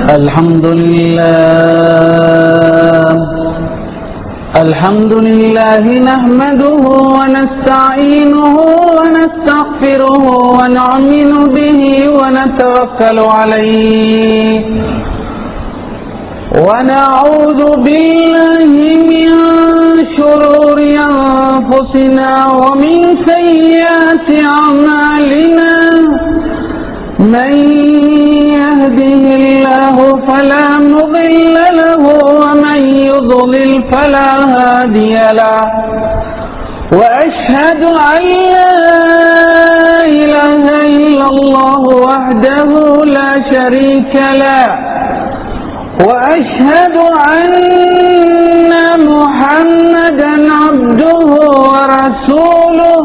الحمد لله الحمد لله نحمده ونستعينه ونستغفره ونؤمن به ونتوكل عليه ونعوذ بالله من شرور أنفسنا ومن سيئات أعمالنا من يهده الله فلا مضل له ومن يضلل فلا هادي له وأشهد أن لا إله إلا الله وحده لا شريك له وأشهد أن محمدا عبده ورسوله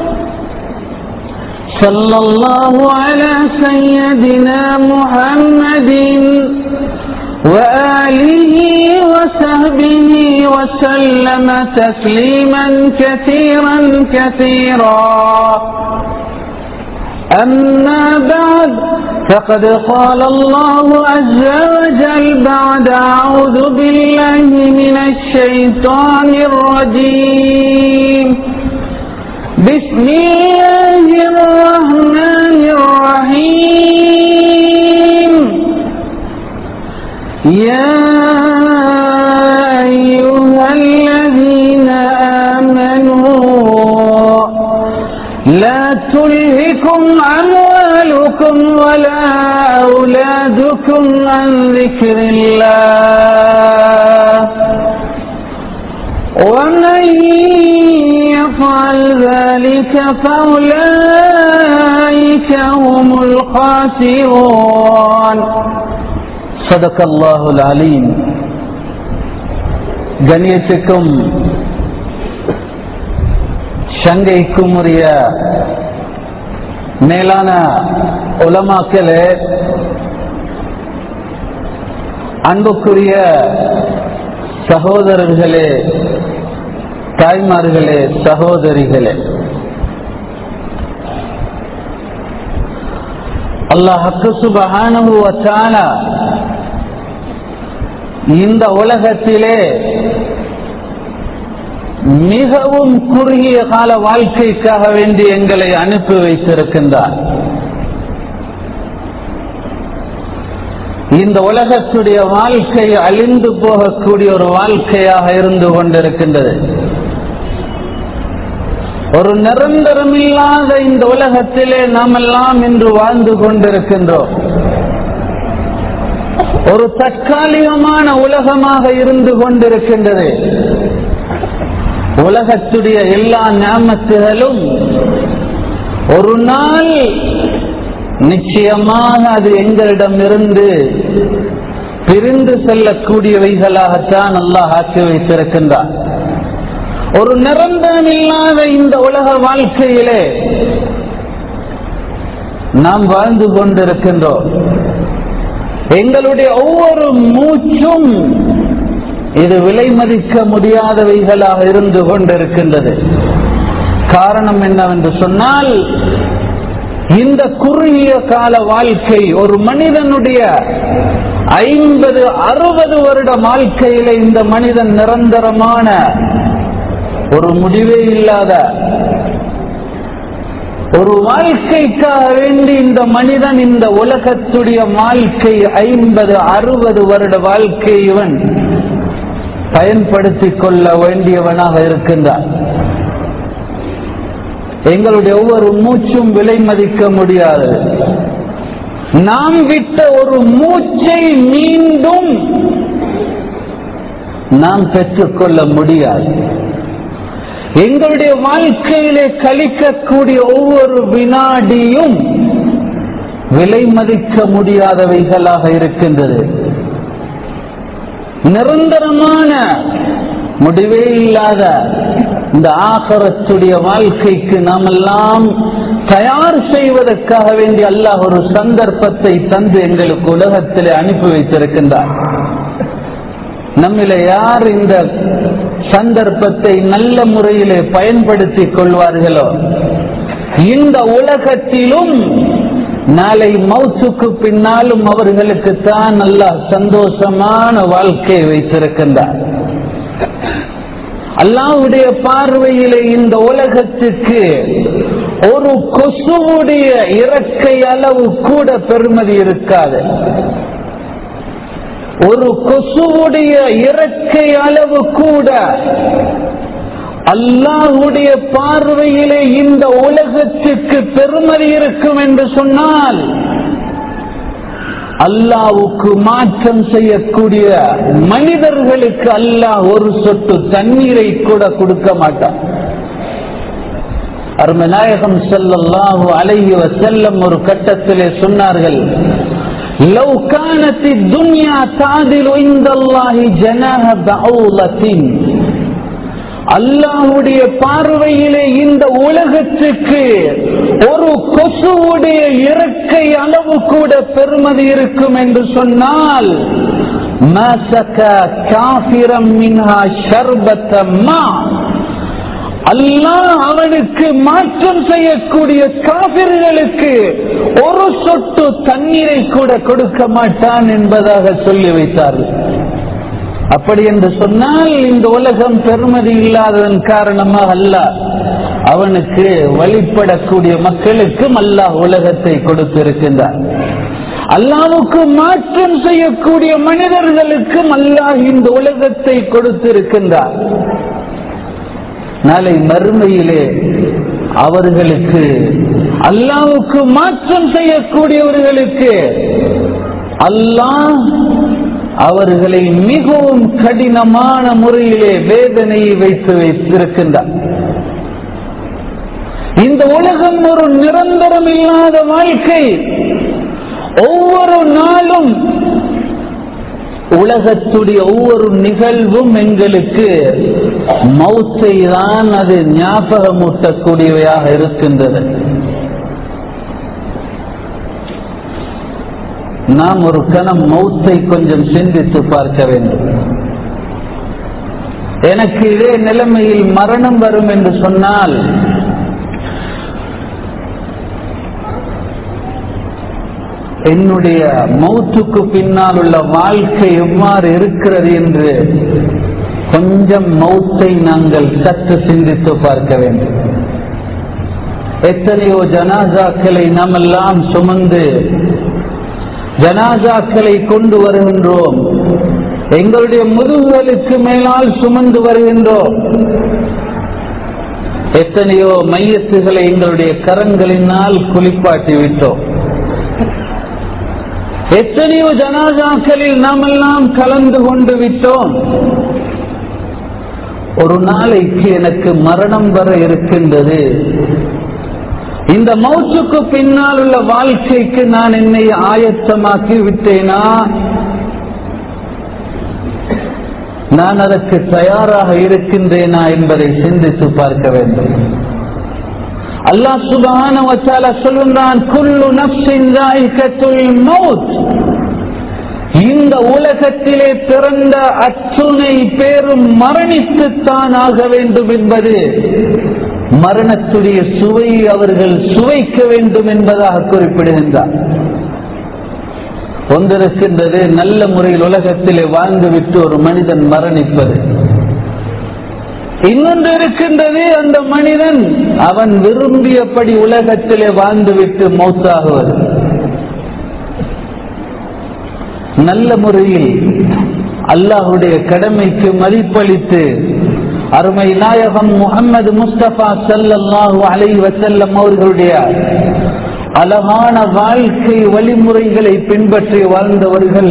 صلى الله على سيدنا محمد وآله وصحبه وسلم تسليما كثيرا كثيرا أما بعد فقد قال الله عز وجل بعد أعوذ بالله من الشيطان الرجيم بسم الله الرحمن الرحيم يا أيها الذين آمنوا لا تلهكم أموالكم ولا أولادكم عن ذكر الله ومن يفعل ذلك فأولئك هم الخاسرون صدق الله العليم கண்ணியத்துக்கும் சங்கைக்கும் உரிய மேலான உலமாக்களே அன்புக்குரிய சகோதரர்களே தாய்மார்களே சகோதரிகளே அல்லாஹக்கு சுபகானுவத்தான இந்த உலகத்திலே மிகவும் குறுகிய கால வாழ்க்கைக்காக வேண்டி எங்களை அனுப்பி வைத்திருக்கின்றார் இந்த உலகத்துடைய வாழ்க்கை அழிந்து போகக்கூடிய ஒரு வாழ்க்கையாக இருந்து கொண்டிருக்கின்றது ஒரு நிரந்தரமில்லாத இந்த உலகத்திலே நாம் எல்லாம் இன்று வாழ்ந்து கொண்டிருக்கின்றோம் ஒரு தற்காலிகமான உலகமாக இருந்து கொண்டிருக்கின்றது உலகத்துடைய எல்லா ஞாபகத்துகளும் ஒரு நாள் நிச்சயமாக அது எங்களிடம் இருந்து பிரிந்து செல்லக்கூடியவைகளாகத்தான் அல்லாஹ் ஆக்கி வைத்திருக்கின்றார் ஒரு நிரந்தரம் இல்லாத இந்த உலக வாழ்க்கையிலே நாம் வாழ்ந்து கொண்டிருக்கின்றோம் எங்களுடைய ஒவ்வொரு மூச்சும் இது விலை மதிக்க முடியாதவைகளாக இருந்து கொண்டிருக்கின்றது காரணம் என்னவென்று சொன்னால் இந்த குறுகிய கால வாழ்க்கை ஒரு மனிதனுடைய ஐம்பது அறுபது வருட வாழ்க்கையில இந்த மனிதன் நிரந்தரமான ஒரு முடிவே இல்லாத ஒரு வாழ்க்கைக்காக வேண்டி இந்த மனிதன் இந்த உலகத்துடைய வாழ்க்கை ஐம்பது அறுபது வருட வாழ்க்கை இவன் பயன்படுத்திக் கொள்ள வேண்டியவனாக இருக்கின்றான் எங்களுடைய ஒவ்வொரு மூச்சும் விலை மதிக்க முடியாது நாம் விட்ட ஒரு மூச்சை மீண்டும் நாம் பெற்றுக்கொள்ள முடியாது எங்களுடைய வாழ்க்கையிலே கழிக்கக்கூடிய ஒவ்வொரு வினாடியும் விலை மதிக்க முடியாதவைகளாக இருக்கின்றது நிரந்தரமான முடிவே இல்லாத இந்த ஆகரத்துடைய வாழ்க்கைக்கு நாம் எல்லாம் தயார் செய்வதற்காக வேண்டி அல்லாஹ் ஒரு சந்தர்ப்பத்தை தந்து எங்களுக்கு உலகத்திலே அனுப்பி வைத்திருக்கின்றார் நம்மில யார் இந்த சந்தர்ப்பத்தை நல்ல முறையிலே பயன்படுத்திக் கொள்வார்களோ இந்த உலகத்திலும் நாளை மௌத்துக்கு பின்னாலும் அவர்களுக்கு தான் அல்லாஹ் சந்தோஷமான வாழ்க்கையை வைத்திருக்கின்றார் அல்லாவுடைய பார்வையிலே இந்த உலகத்துக்கு ஒரு கொசுவுடைய இறக்கை அளவு கூட பெருமதி இருக்காது ஒரு கொசுவுடைய இறக்கை அளவு கூட அல்லாஹுடைய பார்வையிலே இந்த உலகத்துக்கு பெருமதி இருக்கும் என்று சொன்னால் அல்லாவுக்கு மாற்றம் செய்யக்கூடிய மனிதர்களுக்கு அல்லாஹ் ஒரு சொட்டு தண்ணீரை கூட கொடுக்க மாட்டான் அருமநாயகம் செல்லல்லாஹு அலைஹி வசல்லம் ஒரு கட்டத்திலே சொன்னார்கள் لو كانت الدنيا تعدل عند الله جناح بعوضة அல்லாஹுடைய பார்வையிலே இந்த உலகத்துக்கு ஒரு கொசுவுடைய இறக்கை அளவு கூட பெருமதி இருக்கும் என்று சொன்னால் அல்லாஹ் அவனுக்கு மாற்றம் செய்யக்கூடிய காபிர்களுக்கு ஒரு சொட்டு தண்ணீரை கூட கொடுக்க மாட்டான் என்பதாக சொல்லி வைத்தார்கள் அப்படி என்று சொன்னால் இந்த உலகம் பெருமதி இல்லாததன் காரணமாக அல்ல அவனுக்கு வழிபடக்கூடிய மக்களுக்கும் அல்லாஹ் உலகத்தை கொடுத்திருக்கின்றார் அல்லாவுக்கு மாற்றம் செய்யக்கூடிய மனிதர்களுக்கும் அல்லாஹ் இந்த உலகத்தை கொடுத்திருக்கின்றார் நாளை மறுமையிலே அவர்களுக்கு அல்லாவுக்கு மாற்றம் செய்யக்கூடியவர்களுக்கு அல்லாஹ் அவர்களை மிகவும் கடினமான முறையிலே வேதனையை வைத்து வைத்திருக்கின்றார் இந்த உலகம் ஒரு நிரந்தரம் இல்லாத வாழ்க்கை ஒவ்வொரு நாளும் உலகத்துடைய ஒவ்வொரு நிகழ்வும் எங்களுக்கு மௌத்தை தான் அது ஞாபகமூட்டக்கூடியவையாக இருக்கின்றது நாம் ஒரு கணம் மௌத்தை கொஞ்சம் சிந்தித்து பார்க்க வேண்டும் எனக்கு இதே நிலைமையில் மரணம் வரும் என்று சொன்னால் என்னுடைய மௌத்துக்கு பின்னால் உள்ள வாழ்க்கை எவ்வாறு இருக்கிறது என்று கொஞ்சம் மௌத்தை நாங்கள் சற்று சிந்தித்து பார்க்க வேண்டும் எத்தனையோ ஜனாசாக்களை நாம் எல்லாம் சுமந்து ஜனாசாக்களை கொண்டு வருகின்றோம் எங்களுடைய முதுகுகளுக்கு மேலால் சுமந்து வருகின்றோம் எத்தனையோ மையத்துகளை எங்களுடைய கரங்களினால் குளிப்பாட்டி விட்டோம் எத்தனையோ ஜனாசாக்களில் நாம் எல்லாம் கலந்து கொண்டு விட்டோம் ஒரு நாளைக்கு எனக்கு மரணம் வர இருக்கின்றது இந்த மௌத்துக்கு பின்னால் உள்ள வாழ்க்கைக்கு நான் என்னை ஆயத்தமாக்கி விட்டேனா நான் அதற்கு தயாராக இருக்கின்றேனா என்பதை சிந்தித்து பார்க்க வேண்டும் அல்லாஹ் சுபான வச்சால சொல்லுகிறான் குல்லு நப்சின் மௌத் இந்த உலகத்திலே பிறந்த அத்துணை பேரும் மரணித்துத்தான் ஆக வேண்டும் என்பது மரணத்துடைய சுவை அவர்கள் சுவைக்க வேண்டும் என்பதாக குறிப்பிடுகின்றார் ஒன்றிருக்கின்றது நல்ல முறையில் உலகத்திலே வாழ்ந்துவிட்டு ஒரு மனிதன் மரணிப்பது இன்னொன்று இருக்கின்றது அந்த மனிதன் அவன் விரும்பியபடி உலகத்திலே வாழ்ந்துவிட்டு மௌத்தாகுவது நல்ல முறையில் அல்லாஹுடைய கடமைக்கு மதிப்பளித்து அருமை நாயகம் முகமது முஸ்தபா சல்லல்லாஹு அலை வசல்லம் அவர்களுடைய அழகான வாழ்க்கை வழிமுறைகளை பின்பற்றி வாழ்ந்தவர்கள்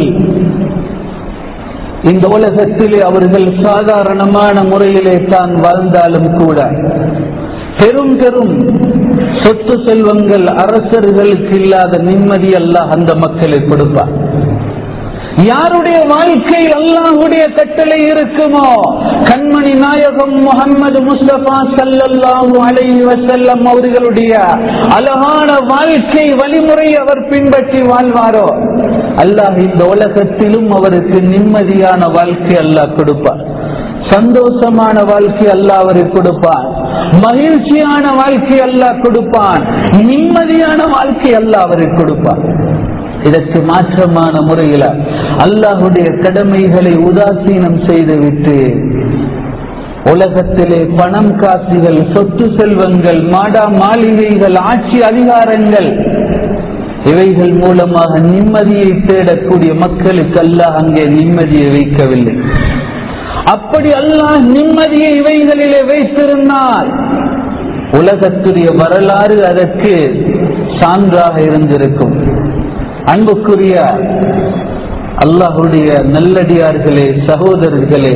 இந்த உலகத்திலே அவர்கள் சாதாரணமான முறையிலே தான் வாழ்ந்தாலும் கூட பெரும் பெரும் சொத்து செல்வங்கள் அரசர்களுக்கு இல்லாத நிம்மதி அல்லாஹ் அந்த மக்களை கொடுப்பார் யாருடைய வாழ்க்கை அல்லாஹுடைய கட்டளை இருக்குமோ கண்மணி நாயகம் முகமது முஸ்தபா சல்லல்லாஹு அலைஹி வஸல்லம் அவர்களுடைய அழகான வாழ்க்கை வழிமுறை அவர் பின்பற்றி வாழ்வாரோ அல்லாஹ் இந்த உலகத்திலும் அவருக்கு நிம்மதியான வாழ்க்கை அல்லாஹ் கொடுப்பார் சந்தோஷமான வாழ்க்கை அல்லாஹ் அவருக்கு கொடுப்பான் மகிழ்ச்சியான வாழ்க்கை அல்லாஹ் கொடுப்பான் நிம்மதியான வாழ்க்கை அல்லாஹ் அவருக்கு கொடுப்பான் இதற்கு மாற்றமான முறையில் அல்லாஹுடைய கடமைகளை உதாசீனம் செய்துவிட்டு உலகத்திலே பணம் காசுகள் சொத்து செல்வங்கள் மாடா மாளிகைகள் ஆட்சி அதிகாரங்கள் இவைகள் மூலமாக நிம்மதியை தேடக்கூடிய மக்களுக்கு அல்லாஹ் அங்கே நிம்மதியை வைக்கவில்லை அப்படி அல்லாஹ் நிம்மதியை இவைகளிலே வைத்திருந்தால் உலகத்துடைய வரலாறு அதற்கு சான்றாக இருந்திருக்கும் அன்புக்குரிய அல்லாஹுடைய நல்லடியார்களே சகோதரர்களே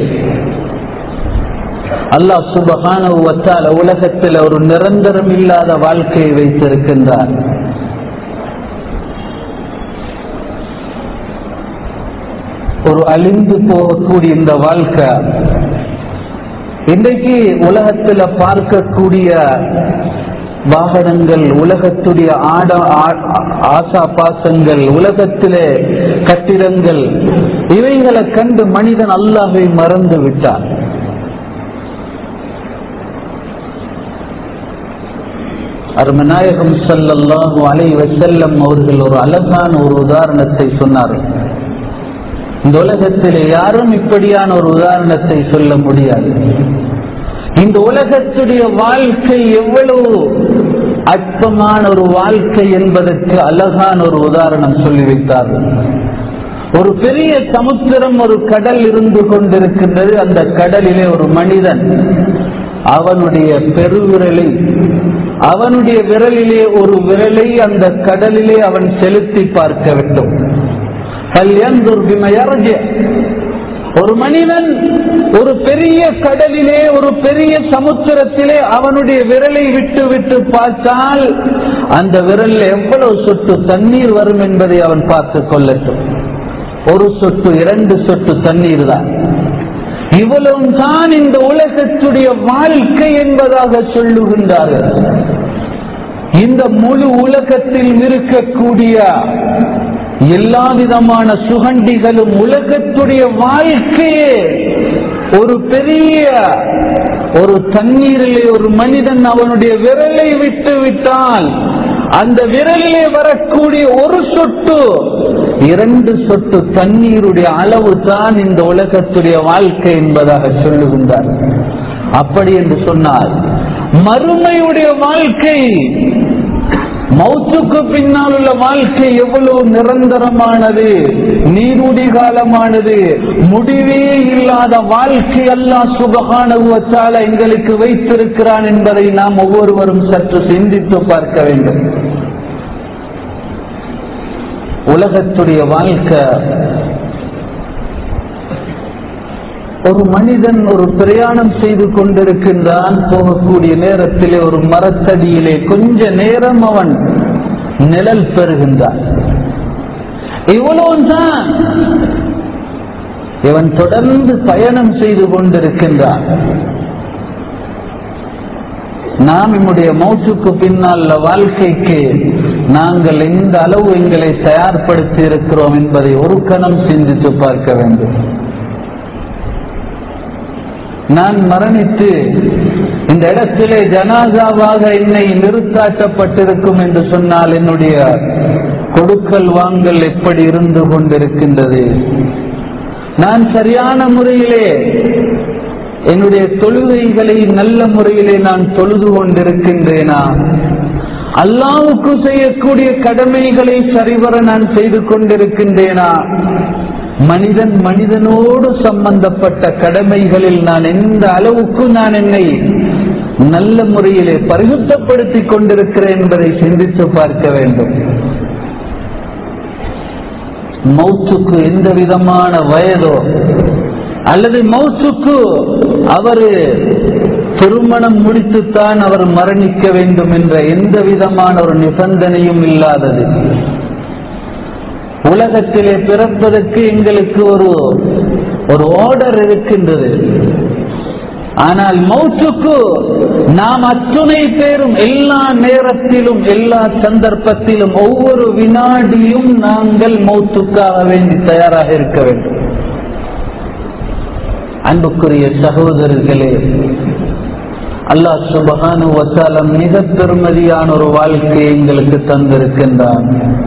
அல்லாஹ் சுபகான உலகத்தில் ஒரு நிரந்தரம் இல்லாத வாழ்க்கையை வைத்திருக்கின்றார் ஒரு அழிந்து போகக்கூடிய இந்த வாழ்க்கை இன்றைக்கு உலகத்தில் பார்க்கக்கூடிய வாகனங்கள் உலகத்துடைய ஆட ஆசா பாசங்கள் உலகத்திலே கட்டிடங்கள் இவைகளை கண்டு மனிதன் அல்லாஹை மறந்து விட்டான் அருமநாயகம் சல்லல்லாஹு அலை வசல்லம் அவர்கள் ஒரு அழகான ஒரு உதாரணத்தை சொன்னார்கள் இந்த உலகத்திலே யாரும் இப்படியான ஒரு உதாரணத்தை சொல்ல முடியாது இந்த உலகத்துடைய வாழ்க்கை எவ்வளவு அற்பமான ஒரு வாழ்க்கை என்பதற்கு அழகான ஒரு உதாரணம் சொல்லி வைத்தார்கள் ஒரு பெரிய சமுத்திரம் ஒரு கடல் இருந்து கொண்டிருக்கின்றது அந்த கடலிலே ஒரு மனிதன் அவனுடைய பெருவிரலை அவனுடைய விரலிலே ஒரு விரலை அந்த கடலிலே அவன் செலுத்தி பார்க்க வேண்டும் ஒரு மனிதன் ஒரு பெரிய கடலிலே ஒரு பெரிய சமுத்திரத்திலே அவனுடைய விரலை விட்டு விட்டு பார்த்தால் அந்த விரலில் எவ்வளவு சொட்டு தண்ணீர் வரும் என்பதை அவன் பார்த்து கொள்ளட்டும் ஒரு சொட்டு இரண்டு சொட்டு தண்ணீர் தான் இவ்வளவு தான் இந்த உலகத்துடைய வாழ்க்கை என்பதாக சொல்லுகின்றார்கள் இந்த முழு உலகத்தில் இருக்கக்கூடிய எல்லா விதமான சுகண்டிகளும் உலகத்துடைய வாழ்க்கையே ஒரு பெரிய ஒரு தண்ணீரிலே ஒரு மனிதன் அவனுடைய விரலை விட்டு விட்டால் அந்த விரலிலே வரக்கூடிய ஒரு சொட்டு இரண்டு சொட்டு தண்ணீருடைய அளவு தான் இந்த உலகத்துடைய வாழ்க்கை என்பதாக சொல்லுகின்றார் அப்படி என்று சொன்னால் மறுமையுடைய வாழ்க்கை மௌத்துக்கு பின்னால் உள்ள வாழ்க்கை எவ்வளவு நிரந்தரமானது நீருடி காலமானது முடிவே இல்லாத வாழ்க்கை எல்லாம் சுபகானுவத்தால எங்களுக்கு வைத்திருக்கிறான் என்பதை நாம் ஒவ்வொருவரும் சற்று சிந்தித்து பார்க்க வேண்டும் உலகத்துடைய வாழ்க்கை ஒரு மனிதன் ஒரு பிரயாணம் செய்து கொண்டிருக்கின்றான் போகக்கூடிய நேரத்திலே ஒரு மரத்தடியிலே கொஞ்ச நேரம் அவன் நிழல் பெறுகின்றான் இவ்வளவுதான் இவன் தொடர்ந்து பயணம் செய்து கொண்டிருக்கின்றான் நாம் நம்முடைய மௌச்சுக்கு பின்னால் வாழ்க்கைக்கு நாங்கள் எந்த அளவு எங்களை தயார்படுத்தி இருக்கிறோம் என்பதை ஒரு கணம் சிந்தித்து பார்க்க வேண்டும் நான் மரணித்து இந்த இடத்திலே ஜனாசாவாக என்னை நிறுத்தாட்டப்பட்டிருக்கும் என்று சொன்னால் என்னுடைய கொடுக்கல் வாங்கல் எப்படி இருந்து கொண்டிருக்கின்றது நான் சரியான முறையிலே என்னுடைய தொழுகைகளை நல்ல முறையிலே நான் தொழுது கொண்டிருக்கின்றேனா அல்லாவுக்கு செய்யக்கூடிய கடமைகளை சரிவர நான் செய்து கொண்டிருக்கின்றேனா மனிதன் மனிதனோடு சம்பந்தப்பட்ட கடமைகளில் நான் எந்த அளவுக்கு நான் என்னை நல்ல முறையிலே பரிசுத்தப்படுத்திக் கொண்டிருக்கிறேன் என்பதை சிந்தித்து பார்க்க வேண்டும் மௌத்துக்கு எந்த விதமான வயதோ அல்லது மௌத்துக்கு அவரு திருமணம் முடித்துத்தான் அவர் மரணிக்க வேண்டும் என்ற எந்த விதமான ஒரு நிபந்தனையும் இல்லாதது உலகத்திலே பிறப்பதற்கு எங்களுக்கு ஒரு ஒரு ஆர்டர் இருக்கின்றது ஆனால் மௌத்துக்கு நாம் அத்துணை பேரும் எல்லா நேரத்திலும் எல்லா சந்தர்ப்பத்திலும் ஒவ்வொரு வினாடியும் நாங்கள் மௌத்துக்காக வேண்டி தயாராக இருக்க வேண்டும் அன்புக்குரிய சகோதரர்களே அல்லாஹ் சுபஹானு வசாலம் மிக பெருமதியான ஒரு வாழ்க்கையை எங்களுக்கு தந்திருக்கின்றான்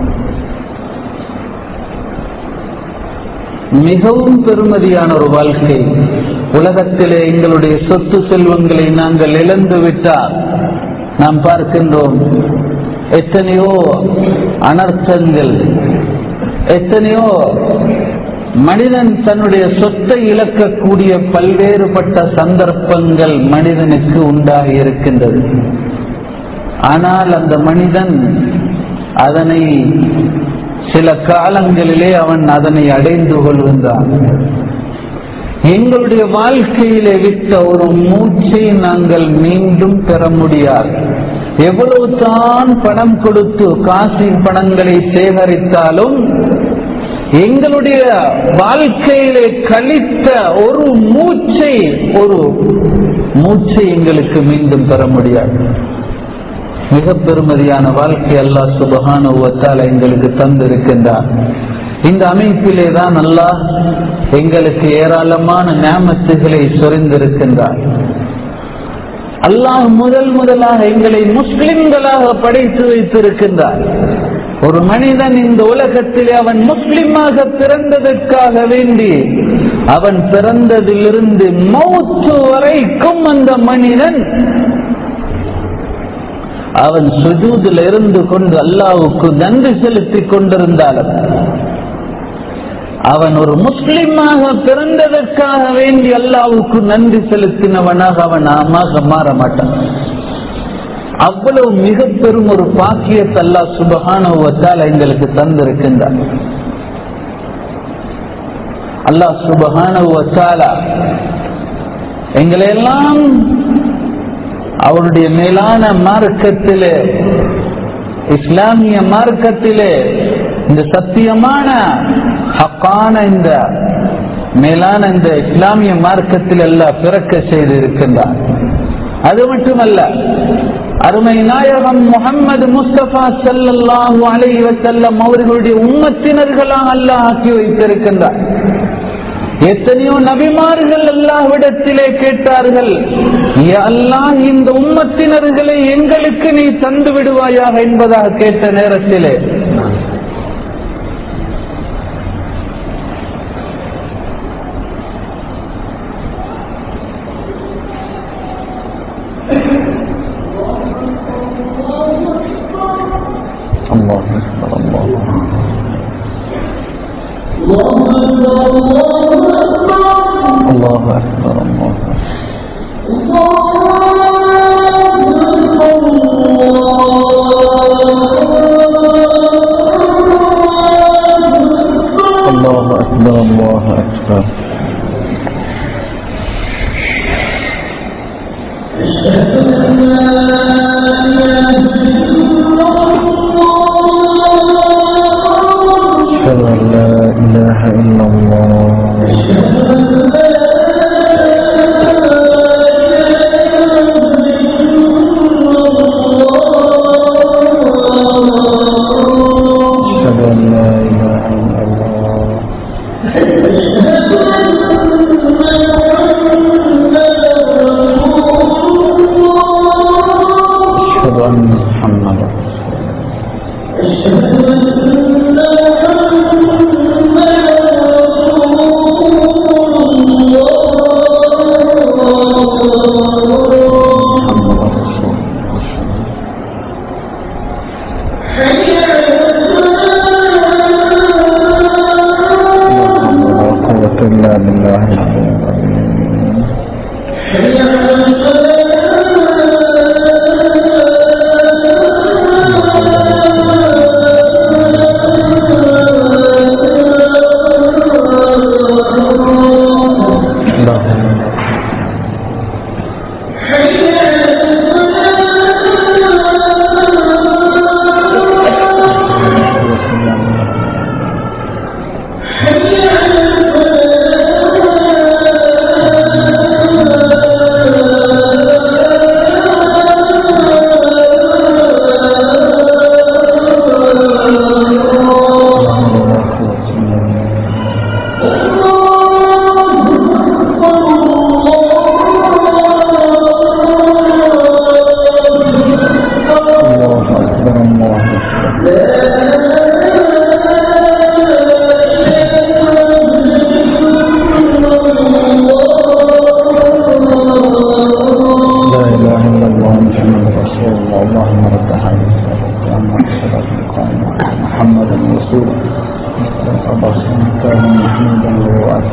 மிகவும் பெருமதியான ஒரு வாழ்க்கை உலகத்திலே எங்களுடைய சொத்து செல்வங்களை நாங்கள் இழந்து விட்டால் நாம் பார்க்கின்றோம் எத்தனையோ அனர்த்தங்கள் எத்தனையோ மனிதன் தன்னுடைய சொத்தை இழக்கக்கூடிய பல்வேறுபட்ட சந்தர்ப்பங்கள் மனிதனுக்கு உண்டாகி இருக்கின்றது ஆனால் அந்த மனிதன் அதனை சில காலங்களிலே அவன் அதனை அடைந்து கொள்கின்றான் எங்களுடைய வாழ்க்கையிலே விட்ட ஒரு மூச்சை நாங்கள் மீண்டும் பெற முடியாது எவ்வளவு தான் பணம் கொடுத்து காசி பணங்களை சேகரித்தாலும் எங்களுடைய வாழ்க்கையிலே கழித்த ஒரு மூச்சை ஒரு மூச்சை எங்களுக்கு மீண்டும் பெற முடியாது மிக பெருமதியான வாழ்க்கை அல்லாஹ் சுபகான எங்களுக்கு தந்திருக்கின்றார் இந்த அமைப்பிலே தான் அல்லாஹ் எங்களுக்கு ஏராளமான ஞாபகத்துகளை சொரிந்திருக்கின்றார் அல்லாஹ் முதல் முதலாக எங்களை முஸ்லிம்களாக படைத்து வைத்திருக்கின்றார் ஒரு மனிதன் இந்த உலகத்திலே அவன் முஸ்லிமாக பிறந்ததற்காக வேண்டி அவன் பிறந்ததிலிருந்து மௌத்து வரைக்கும் அந்த மனிதன் அவன் சுஜூதில் இருந்து கொண்டு அல்லாவுக்கு நன்றி செலுத்திக் கொண்டிருந்தாலும் அவன் ஒரு முஸ்லிமாக பிறந்ததற்காக வேண்டி அல்லாவுக்கு நன்றி செலுத்தினவனாக அவன் ஆமாக மாற மாட்டான் அவ்வளவு மிக பெரும் ஒரு பாக்கியத்தை அல்லா சுபகானுவத்தால் எங்களுக்கு தந்திருக்கின்றான் அல்லாஹ் சுபகானுவத்தாலா எங்களை எல்லாம் அவருடைய மேலான மார்க்கத்திலே இஸ்லாமிய மார்க்கத்திலே இந்த சத்தியமான ஹக்கான இந்த மேலான இந்த இஸ்லாமிய மார்க்கத்தில் எல்லாம் பிறக்க செய்திருக்கின்றார் அது மட்டுமல்ல அருமை நாயகம் முகமது முஸ்தபா சல்லாஹூ அலை வசல்லம் அவர்களுடைய உம்மத்தினர்களாக அல்லாஹ் ஆக்கி வைத்திருக்கின்றார் எத்தனையோ நபிமார்கள் அல்லாஹ்விடத்திலே கேட்டார்கள் அல்லாஹ் இந்த உம்மத்தினர்களை எங்களுக்கு நீ தந்து விடுவாயாக என்பதாக கேட்ட நேரத்திலே الله أكبر الله الله أكبر الله الله أكبر الله أكبر أشهد أن لا إله إلا الله أشهد أن لا إله إلا الله أشهد أن محمدا محمد رسول الله لا قوة إلا بالله العلي العظيم اللهم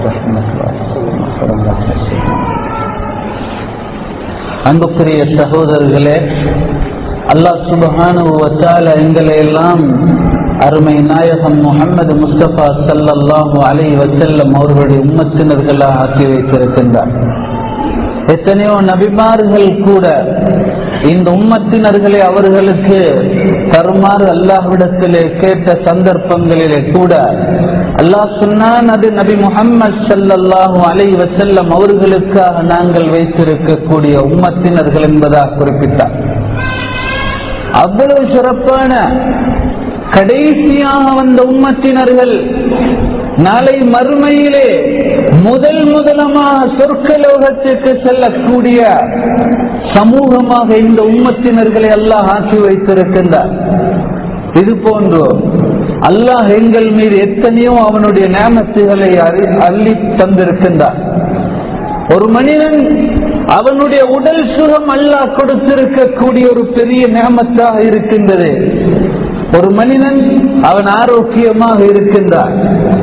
அன்புக்குரிய சகோதரர்களே அல்லாஹ் சுபஹானுவத்தால எங்களை எல்லாம் அருமை நாயகம் முகமது முஸ்தபா சல்லல்லாஹு அலை வசல்லம் அவர்களுடைய உம்மத்தினர்களாக ஆக்கி வைத்திருக்கின்றார் எத்தனையோ நபிமார்கள் கூட இந்த உம்மத்தினர்களை அவர்களுக்கு தருமாறு அல்லாஹ்விடத்திலே கேட்ட சந்தர்ப்பங்களிலே கூட அல்லாஹ் சொன்னான் அது நபி முகம்மது சல்லல்லாஹு அலை வசல்லம் அவர்களுக்காக நாங்கள் வைத்திருக்கக்கூடிய உம்மத்தினர்கள் என்பதாக குறிப்பிட்டார் அவ்வளவு சிறப்பான கடைசியாக வந்த உம்மத்தினர்கள் நாளை மறுமையிலே முதல் முதலமாக சொர்க்கலோகத்திற்கு செல்லக்கூடிய சமூகமாக இந்த உம்மத்தினர்களை அல்லாஹ் ஆக்கி வைத்திருக்கின்றார் இது போன்று அல்லாஹ் எங்கள் மீது எத்தனையோ அவனுடைய நேமத்துகளை அள்ளி தந்திருக்கின்றார் ஒரு மனிதன் அவனுடைய உடல் சுகம் அல்லாஹ் கொடுத்திருக்கக்கூடிய ஒரு பெரிய நேமத்தாக இருக்கின்றது ஒரு மனிதன் அவன் ஆரோக்கியமாக இருக்கின்றான்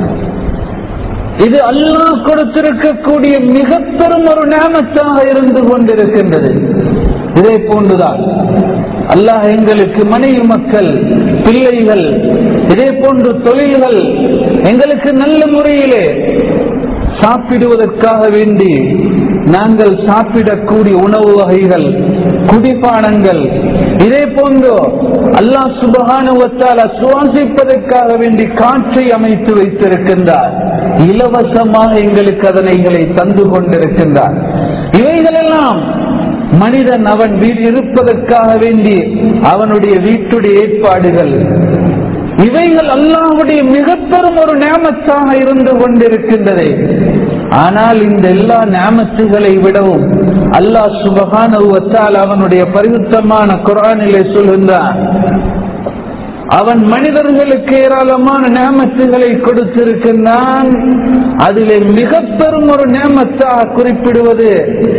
இது அல்லாஹ் கொடுத்திருக்கக்கூடிய மிக பெரும் ஒரு நேமத்தாக இருந்து கொண்டிருக்கின்றது இதே போன்றுதான் அல்லாஹ் எங்களுக்கு மனைவி மக்கள் பிள்ளைகள் இதே போன்று தொழில்கள் எங்களுக்கு நல்ல முறையிலே சாப்பிடுவதற்காக வேண்டி நாங்கள் சாப்பிடக்கூடிய உணவு வகைகள் குடிபானங்கள் இதே போன்று அல்லாஹ் சுபகானுவத்தால் சுவாசிப்பதற்காக வேண்டி காற்றை அமைத்து வைத்திருக்கின்றார் இலவசமாக எங்களுக்கு அதனைகளை தந்து கொண்டிருக்கின்றார் இவைகளெல்லாம் மனிதன் அவன் வீடு இருப்பதற்காக வேண்டி அவனுடைய வீட்டுடைய ஏற்பாடுகள் இவைகள் அல்லாஹுடைய மிக பெரும் ஒரு நேமத்தாக இருந்து கொண்டிருக்கின்றது ஆனால் இந்த எல்லா நேமத்துகளை விடவும் அல்லாஹ் சுபகானுவத்தால் அவனுடைய பரிசுத்தமான குரானிலே சொல்கின்றான் அவன் மனிதர்களுக்கு ஏராளமான நேமத்துகளை கொடுத்திருக்கின்றான் அதிலே மிக பெரும் ஒரு நேமத்தாக குறிப்பிடுவது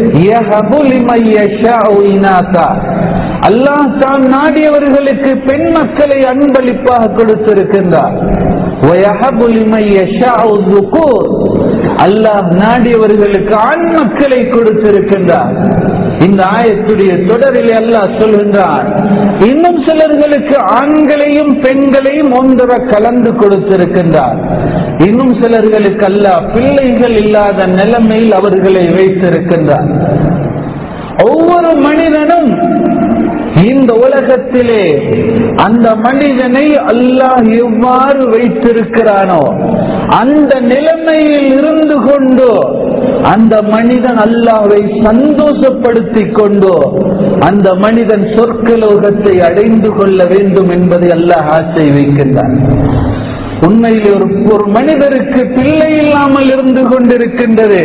அல்லாஹ் தான் நாடியவர்களுக்கு பெண் மக்களை அன்பளிப்பாக கொடுத்திருக்கின்றார் அல்லாஹ் நாடியவர்களுக்கு ஆண் மக்களை கொடுத்திருக்கின்றார் இந்த ஆயத்துடைய தொடரில் அல்லாஹ் சொல்கின்றான் இன்னும் சிலர்களுக்கு ஆண்களையும் பெண்களையும் ஒன்றர கலந்து கொடுத்திருக்கின்றார் இன்னும் சிலர்களுக்கு அல்லாஹ் பிள்ளைகள் இல்லாத நிலைமையில் அவர்களை வைத்திருக்கின்றார் ஒவ்வொரு மனிதனும் இந்த உலகத்திலே அந்த மனிதனை அல்லாஹ் எவ்வாறு வைத்திருக்கிறானோ அந்த நிலைமையில் இருந்து கொண்டு அந்த மனிதன் அல்லாவை சந்தோஷப்படுத்திக் கொண்டு அந்த மனிதன் சொற்கலோகத்தை அடைந்து கொள்ள வேண்டும் என்பதை அல்லாஹ் ஆசை வைக்கின்றான் உண்மையில் ஒரு ஒரு மனிதருக்கு பிள்ளை இல்லாமல் இருந்து கொண்டிருக்கின்றது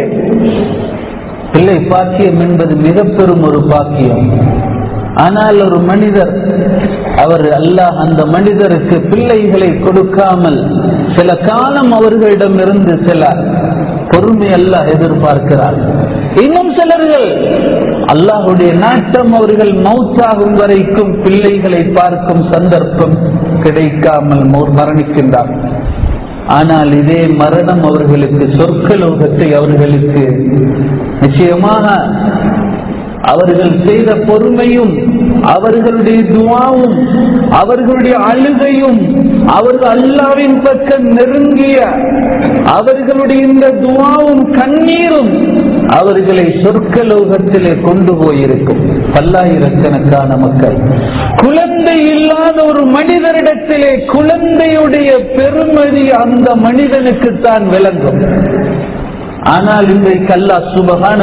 பிள்ளை பாக்கியம் என்பது மிக பெரும் ஒரு பாக்கியம் ஆனால் ஒரு மனிதர் அவர் அல்லாஹ் அந்த மனிதருக்கு பிள்ளைகளை கொடுக்காமல் சில காலம் அவர்களிடம் இருந்து சில பொறுமை அல்லாஹ் எதிர்பார்க்கிறார் இன்னும் சிலர்கள் அல்லாஹுடைய நாட்டம் அவர்கள் மௌத்தாகும் வரைக்கும் பிள்ளைகளை பார்க்கும் சந்தர்ப்பம் கிடைக்காமல் மரணிக்கின்றார் ஆனால் இதே மரணம் அவர்களுக்கு சொற்கலோகத்தை அவர்களுக்கு நிச்சயமாக அவர்கள் செய்த பொறுமையும் அவர்களுடைய துவாவும் அவர்களுடைய அழுகையும் அவர்கள் அல்லாவின் பக்கம் நெருங்கிய அவர்களுடைய இந்த துவாவும் கண்ணீரும் அவர்களை சொர்க்கலோகத்திலே கொண்டு போயிருக்கும் பல்லாயிரக்கணக்கான மக்கள் குழந்தை இல்லாத ஒரு மனிதரிடத்திலே குழந்தையுடைய பெருமதி அந்த மனிதனுக்கு தான் விளங்கும் ஆனால் இன்றைக்கு அல்லா சுபகான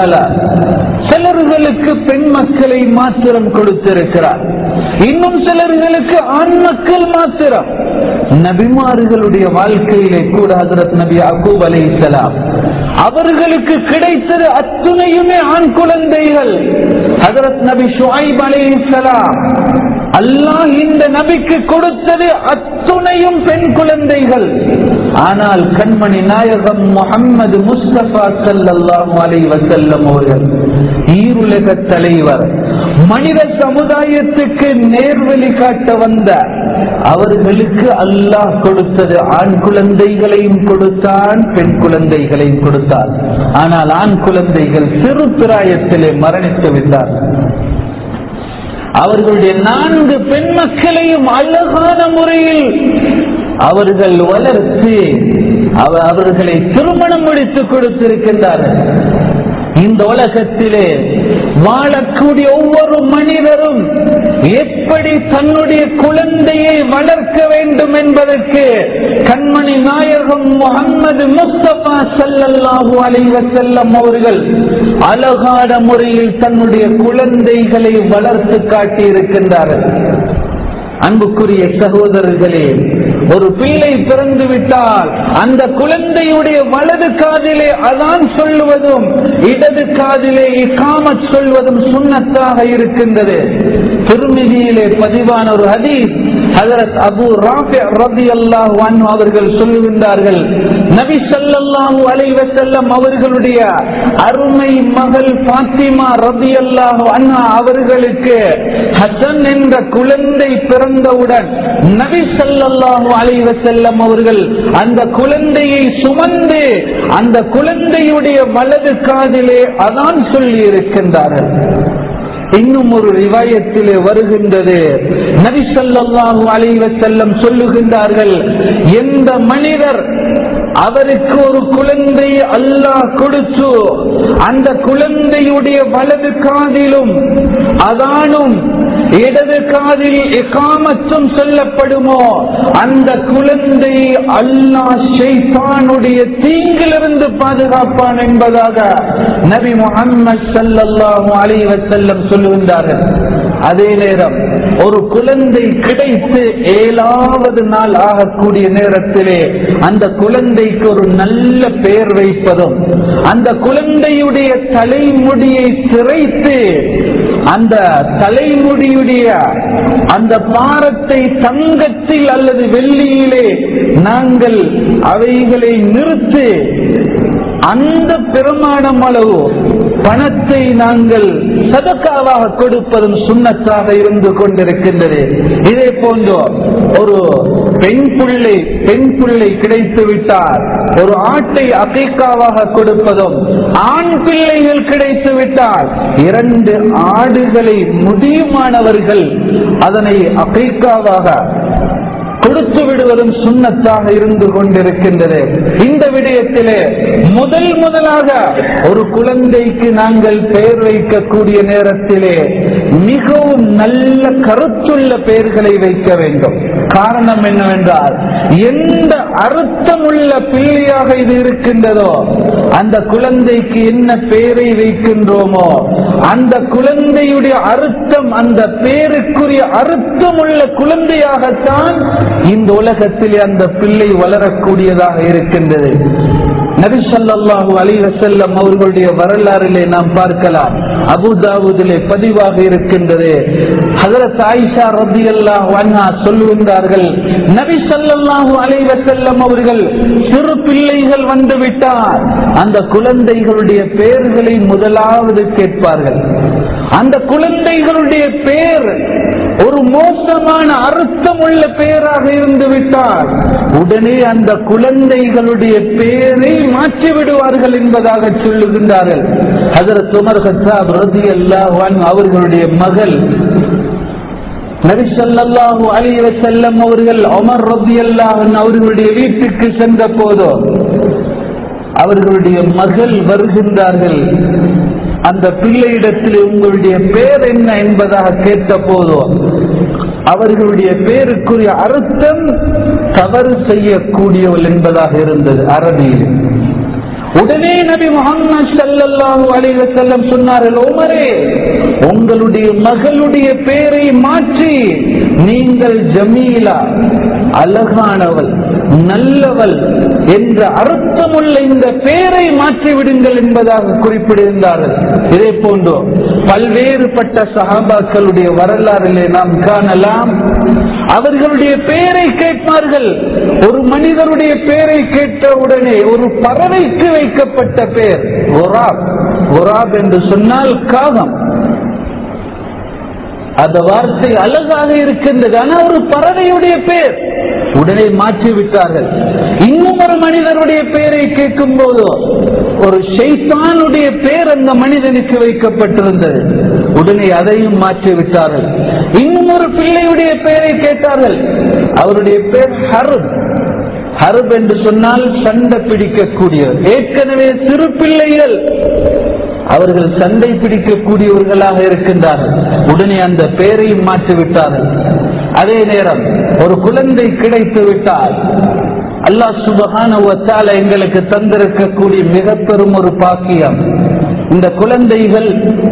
சிலர்களுக்கு பெண் மக்களை மாத்திரம் கொடுத்திருக்கிறார் இன்னும் சிலர்களுக்கு ஆண் மக்கள் மாத்திரம் நபிமார்களுடைய வாழ்க்கையிலே கூட ஹசரத் நபி அகூப் அலை இஸ்லாம் அவர்களுக்கு கிடைத்தது அத்துணையுமே ஆண் குழந்தைகள் ஹசரத் நபி ஷுஐப் அலை இஸ்லாம் அல்லாஹ் இந்த நபிக்கு கொடுத்தது அத்துணையும் பெண் குழந்தைகள் ஆனால் கண்மணி நாயகம் முகம்மது முஸ்தபா சல்லாஹூ அலை வசல்லம் அவர்கள் ஈருலக தலைவர் மனித சமுதாயத்துக்கு நேர்வழி காட்ட வந்த அவர்களுக்கு அல்லாஹ் கொடுத்தது ஆண் குழந்தைகளையும் கொடுத்தான் பெண் குழந்தைகளையும் கொடுத்தான் ஆனால் ஆண் குழந்தைகள் சிறு பிராயத்திலே மரணித்து விட்டார் அவர்களுடைய நான்கு பெண் மக்களையும் அழகான முறையில் அவர்கள் வளர்த்து அவ- அவர்களை திருமணம் முடித்து கொடுத்திருக்கின்றார்கள் இந்த உலகத்திலே வாழக்கூடிய ஒவ்வொரு மனிதரும் எப்படி தன்னுடைய குழந்தையை வளர்க்க வேண்டும் என்பதற்கு கண்மணி நாயகம் முகமது முஸ்தபா ஸல்லல்லாஹு அலைஹி வஸல்லம் அவர்கள் அழகான முறையில் தன்னுடைய குழந்தைகளை வளர்த்து காட்டியிருக்கின்றார்கள் அன்புக்குரிய சகோதரர்களே ஒரு பிள்ளை பிறந்து விட்டால் அந்த குழந்தையுடைய வலது காதிலே அதான் சொல்லுவதும் இடது காதிலே இக்காமத் சொல்வதும் சுண்ணத்தாக இருக்கின்றது திருமிதியிலே பதிவான ஒரு ஹதீஸ் ஹதரத் அபு ராஃபி ரலியல்லாஹு அன்ஹு அவர்கள் சொல்லுகின்றார்கள் நபி ஸல்லல்லாஹு அலைஹி வஸல்லம் அவர்களுடைய அருமை மகள் பாத்திமா ரலியல்லாஹு அன்ஹா அவர்களுக்கு ஹசன் என்ற குழந்தை பிறந்தவுடன் நபி ஸல்லல்லாஹு அலைஹி வஸல்லம் அவர்கள் அந்த குழந்தையை சுமந்து அந்த குழந்தையுடைய வலது காதிலே அதான் சொல்லி இருக்கின்றார்கள் இன்னும் ஒரு ரிவாயத்திலே வருகின்றது நபி ஸல்லல்லாஹு அலைஹி வஸல்லம் சொல்லுகின்றார்கள் எந்த மனிதர் அவருக்கு ஒரு குழந்தை அல்லாஹ் கொடுத்து அந்த குழந்தையுடைய வலது காதிலும் அதானும் இடது காதில் இகாமத்தும் சொல்லப்படுமோ அந்த குழந்தை அல்லாஹ் ஷைத்தானுடைய தீங்கிலிருந்து பாதுகாப்பான் என்பதாக நபி முஹம்மது ஸல்லல்லாஹு அலைஹி வஸல்லம் சொல்லுகின்றார்கள் அதே நேரம் ஒரு குழந்தை கிடைத்து ஏழாவது நாள் ஆகக்கூடிய நேரத்திலே அந்த குழந்தைக்கு ஒரு நல்ல பெயர் வைப்பதும் அந்த குழந்தையுடைய தலைமுடியை சிரைத்து அந்த தலைமுடியுடைய அந்த பாரத்தை தங்கத்தில் அல்லது வெள்ளியிலே நாங்கள் அவைகளை நிறுத்து அந்த பெருமானம் அளவு பணத்தை நாங்கள் சதக்காவாக கொடுப்பதும் சுண்ணத்தாக இருந்து கொண்டிருக்கின்றது இதே போன்று ஒரு பெண் பிள்ளை பெண் பிள்ளை கிடைத்து விட்டார் ஒரு ஆட்டை அகைக்காவாக கொடுப்பதும் ஆண் பிள்ளைகள் கிடைத்து விட்டால் இரண்டு ஆடுகளை முடியுமானவர்கள் அதனை அகைக்காவாக கொடுத்து விடுவதும் சுண்ணத்தாக இருந்து கொண்டிருக்கின்றது இந்த விடயத்திலே முதல் முதலாக ஒரு குழந்தைக்கு நாங்கள் பெயர் வைக்கக்கூடிய நேரத்திலே மிகவும் நல்ல கருத்துள்ள பெயர்களை வைக்க வேண்டும் காரணம் என்னவென்றால் எந்த அர்த்தமுள்ள பிள்ளையாக இது இருக்கின்றதோ அந்த குழந்தைக்கு என்ன பெயரை வைக்கின்றோமோ அந்த குழந்தையுடைய அர்த்தம் அந்த பேருக்குரிய அர்த்தமுள்ள குழந்தையாகத்தான் இந்த உலகத்திலே அந்த பிள்ளை வளரக்கூடியதாக இருக்கின்றது நபி ஸல்லல்லாஹு அலைஹி வஸல்லம் அவர்களுடைய வரலாறிலே நாம் பார்க்கலாம் அபுதாவுதிலே பதிவாக இருக்கின்றது ஹஜரத் ஆயிஷா ரலியல்லாஹு அன்ஹா சொல்லுகின்றார்கள் நபி ஸல்லல்லாஹு அலைஹி வஸல்லம் அவர்கள் சிறு பிள்ளைகள் வந்து விட்டார் அந்த குழந்தைகளுடைய பெயர்களை முதலாவது கேட்பார்கள் அந்த குழந்தைகளுடைய பெயர் ஒரு மோசமான அர்த்தம் உள்ள பெயராக இருந்து விட்டால் உடனே அந்த குழந்தைகளுடைய பெயரை மாற்றி விடுவார்கள் என்பதாக சொல்லுகின்றார்கள் ஹஜரத் உமர் ஹத்தாப் ரலியல்லாஹு அன்ஹு அவர்களுடைய மகள் நபி ஸல்லல்லாஹு அலைஹி வஸல்லம் அவர்கள் உமர் ரலியல்லாஹு அன்ஹு அவர்களுடைய வீட்டுக்கு சென்ற போதோ அவர்களுடைய மகள் வருகின்றார்கள் அந்த பிள்ளையிடத்தில் உங்களுடைய பேர் என்ன என்பதாக கேட்ட போதோ அவர்களுடைய பேருக்குரிய அர்த்தம் தவறு செய்யக்கூடியவள் என்பதாக இருந்தது அரபியில் உடனே நபி முகமது ஸல்லல்லாஹு அலைஹி வஸல்லம் சொன்னார்கள் உமரே உங்களுடைய மகளுடைய பெயரை மாற்றி நீங்கள் ஜமீலா அழகானவள் நல்லவள் என்ற அர்த்தமுள்ள இந்த பெயரை மாற்றி விடுங்கள் என்பதாக குறிப்பிட்டிருந்தார்கள் இதே போன்று பல்வேறுபட்ட சஹாபாக்களுடைய வரலாறிலே நாம் காணலாம் அவர்களுடைய பெயரை கேட்பார்கள் ஒரு மனிதருடைய பெயரை கேட்டவுடனே ஒரு பறவைக்கு வைக்கப்பட்ட பெயர் ஒராப் ஒராப் என்று சொன்னால் காகம் அந்த வார்த்தை அழகாக இருக்கின்றது ஆனா ஒரு பறவையுடைய பேர் உடனே மாற்றி விட்டார்கள் இன்னும் ஒரு மனிதனுடைய பெயரை கேட்கும் போது ஒரு ஷைத்தானுடைய பேர் அந்த மனிதனுக்கு வைக்கப்பட்டிருந்தது உடனே அதையும் மாற்றி விட்டார்கள் இன்னும் ஒரு பிள்ளையுடைய பெயரை கேட்டார்கள் அவருடைய பேர் ஹருப் ஹருப் என்று சொன்னால் சண்டை பிடிக்கக்கூடியவர் ஏற்கனவே சிறு பிள்ளைகள் அவர்கள் சண்டை பிடிக்கக்கூடியவர்களாக இருக்கின்றார்கள் உடனே அந்த பெயரையும் மாற்றிவிட்டார்கள் அதே நேரம் ஒரு குழந்தை கிடைத்து விட்டால் அல்லாஹ் சுபகான எங்களுக்கு தந்திருக்கக்கூடிய மிக பெரும் ஒரு பாக்கியம் இந்த குழந்தைகள்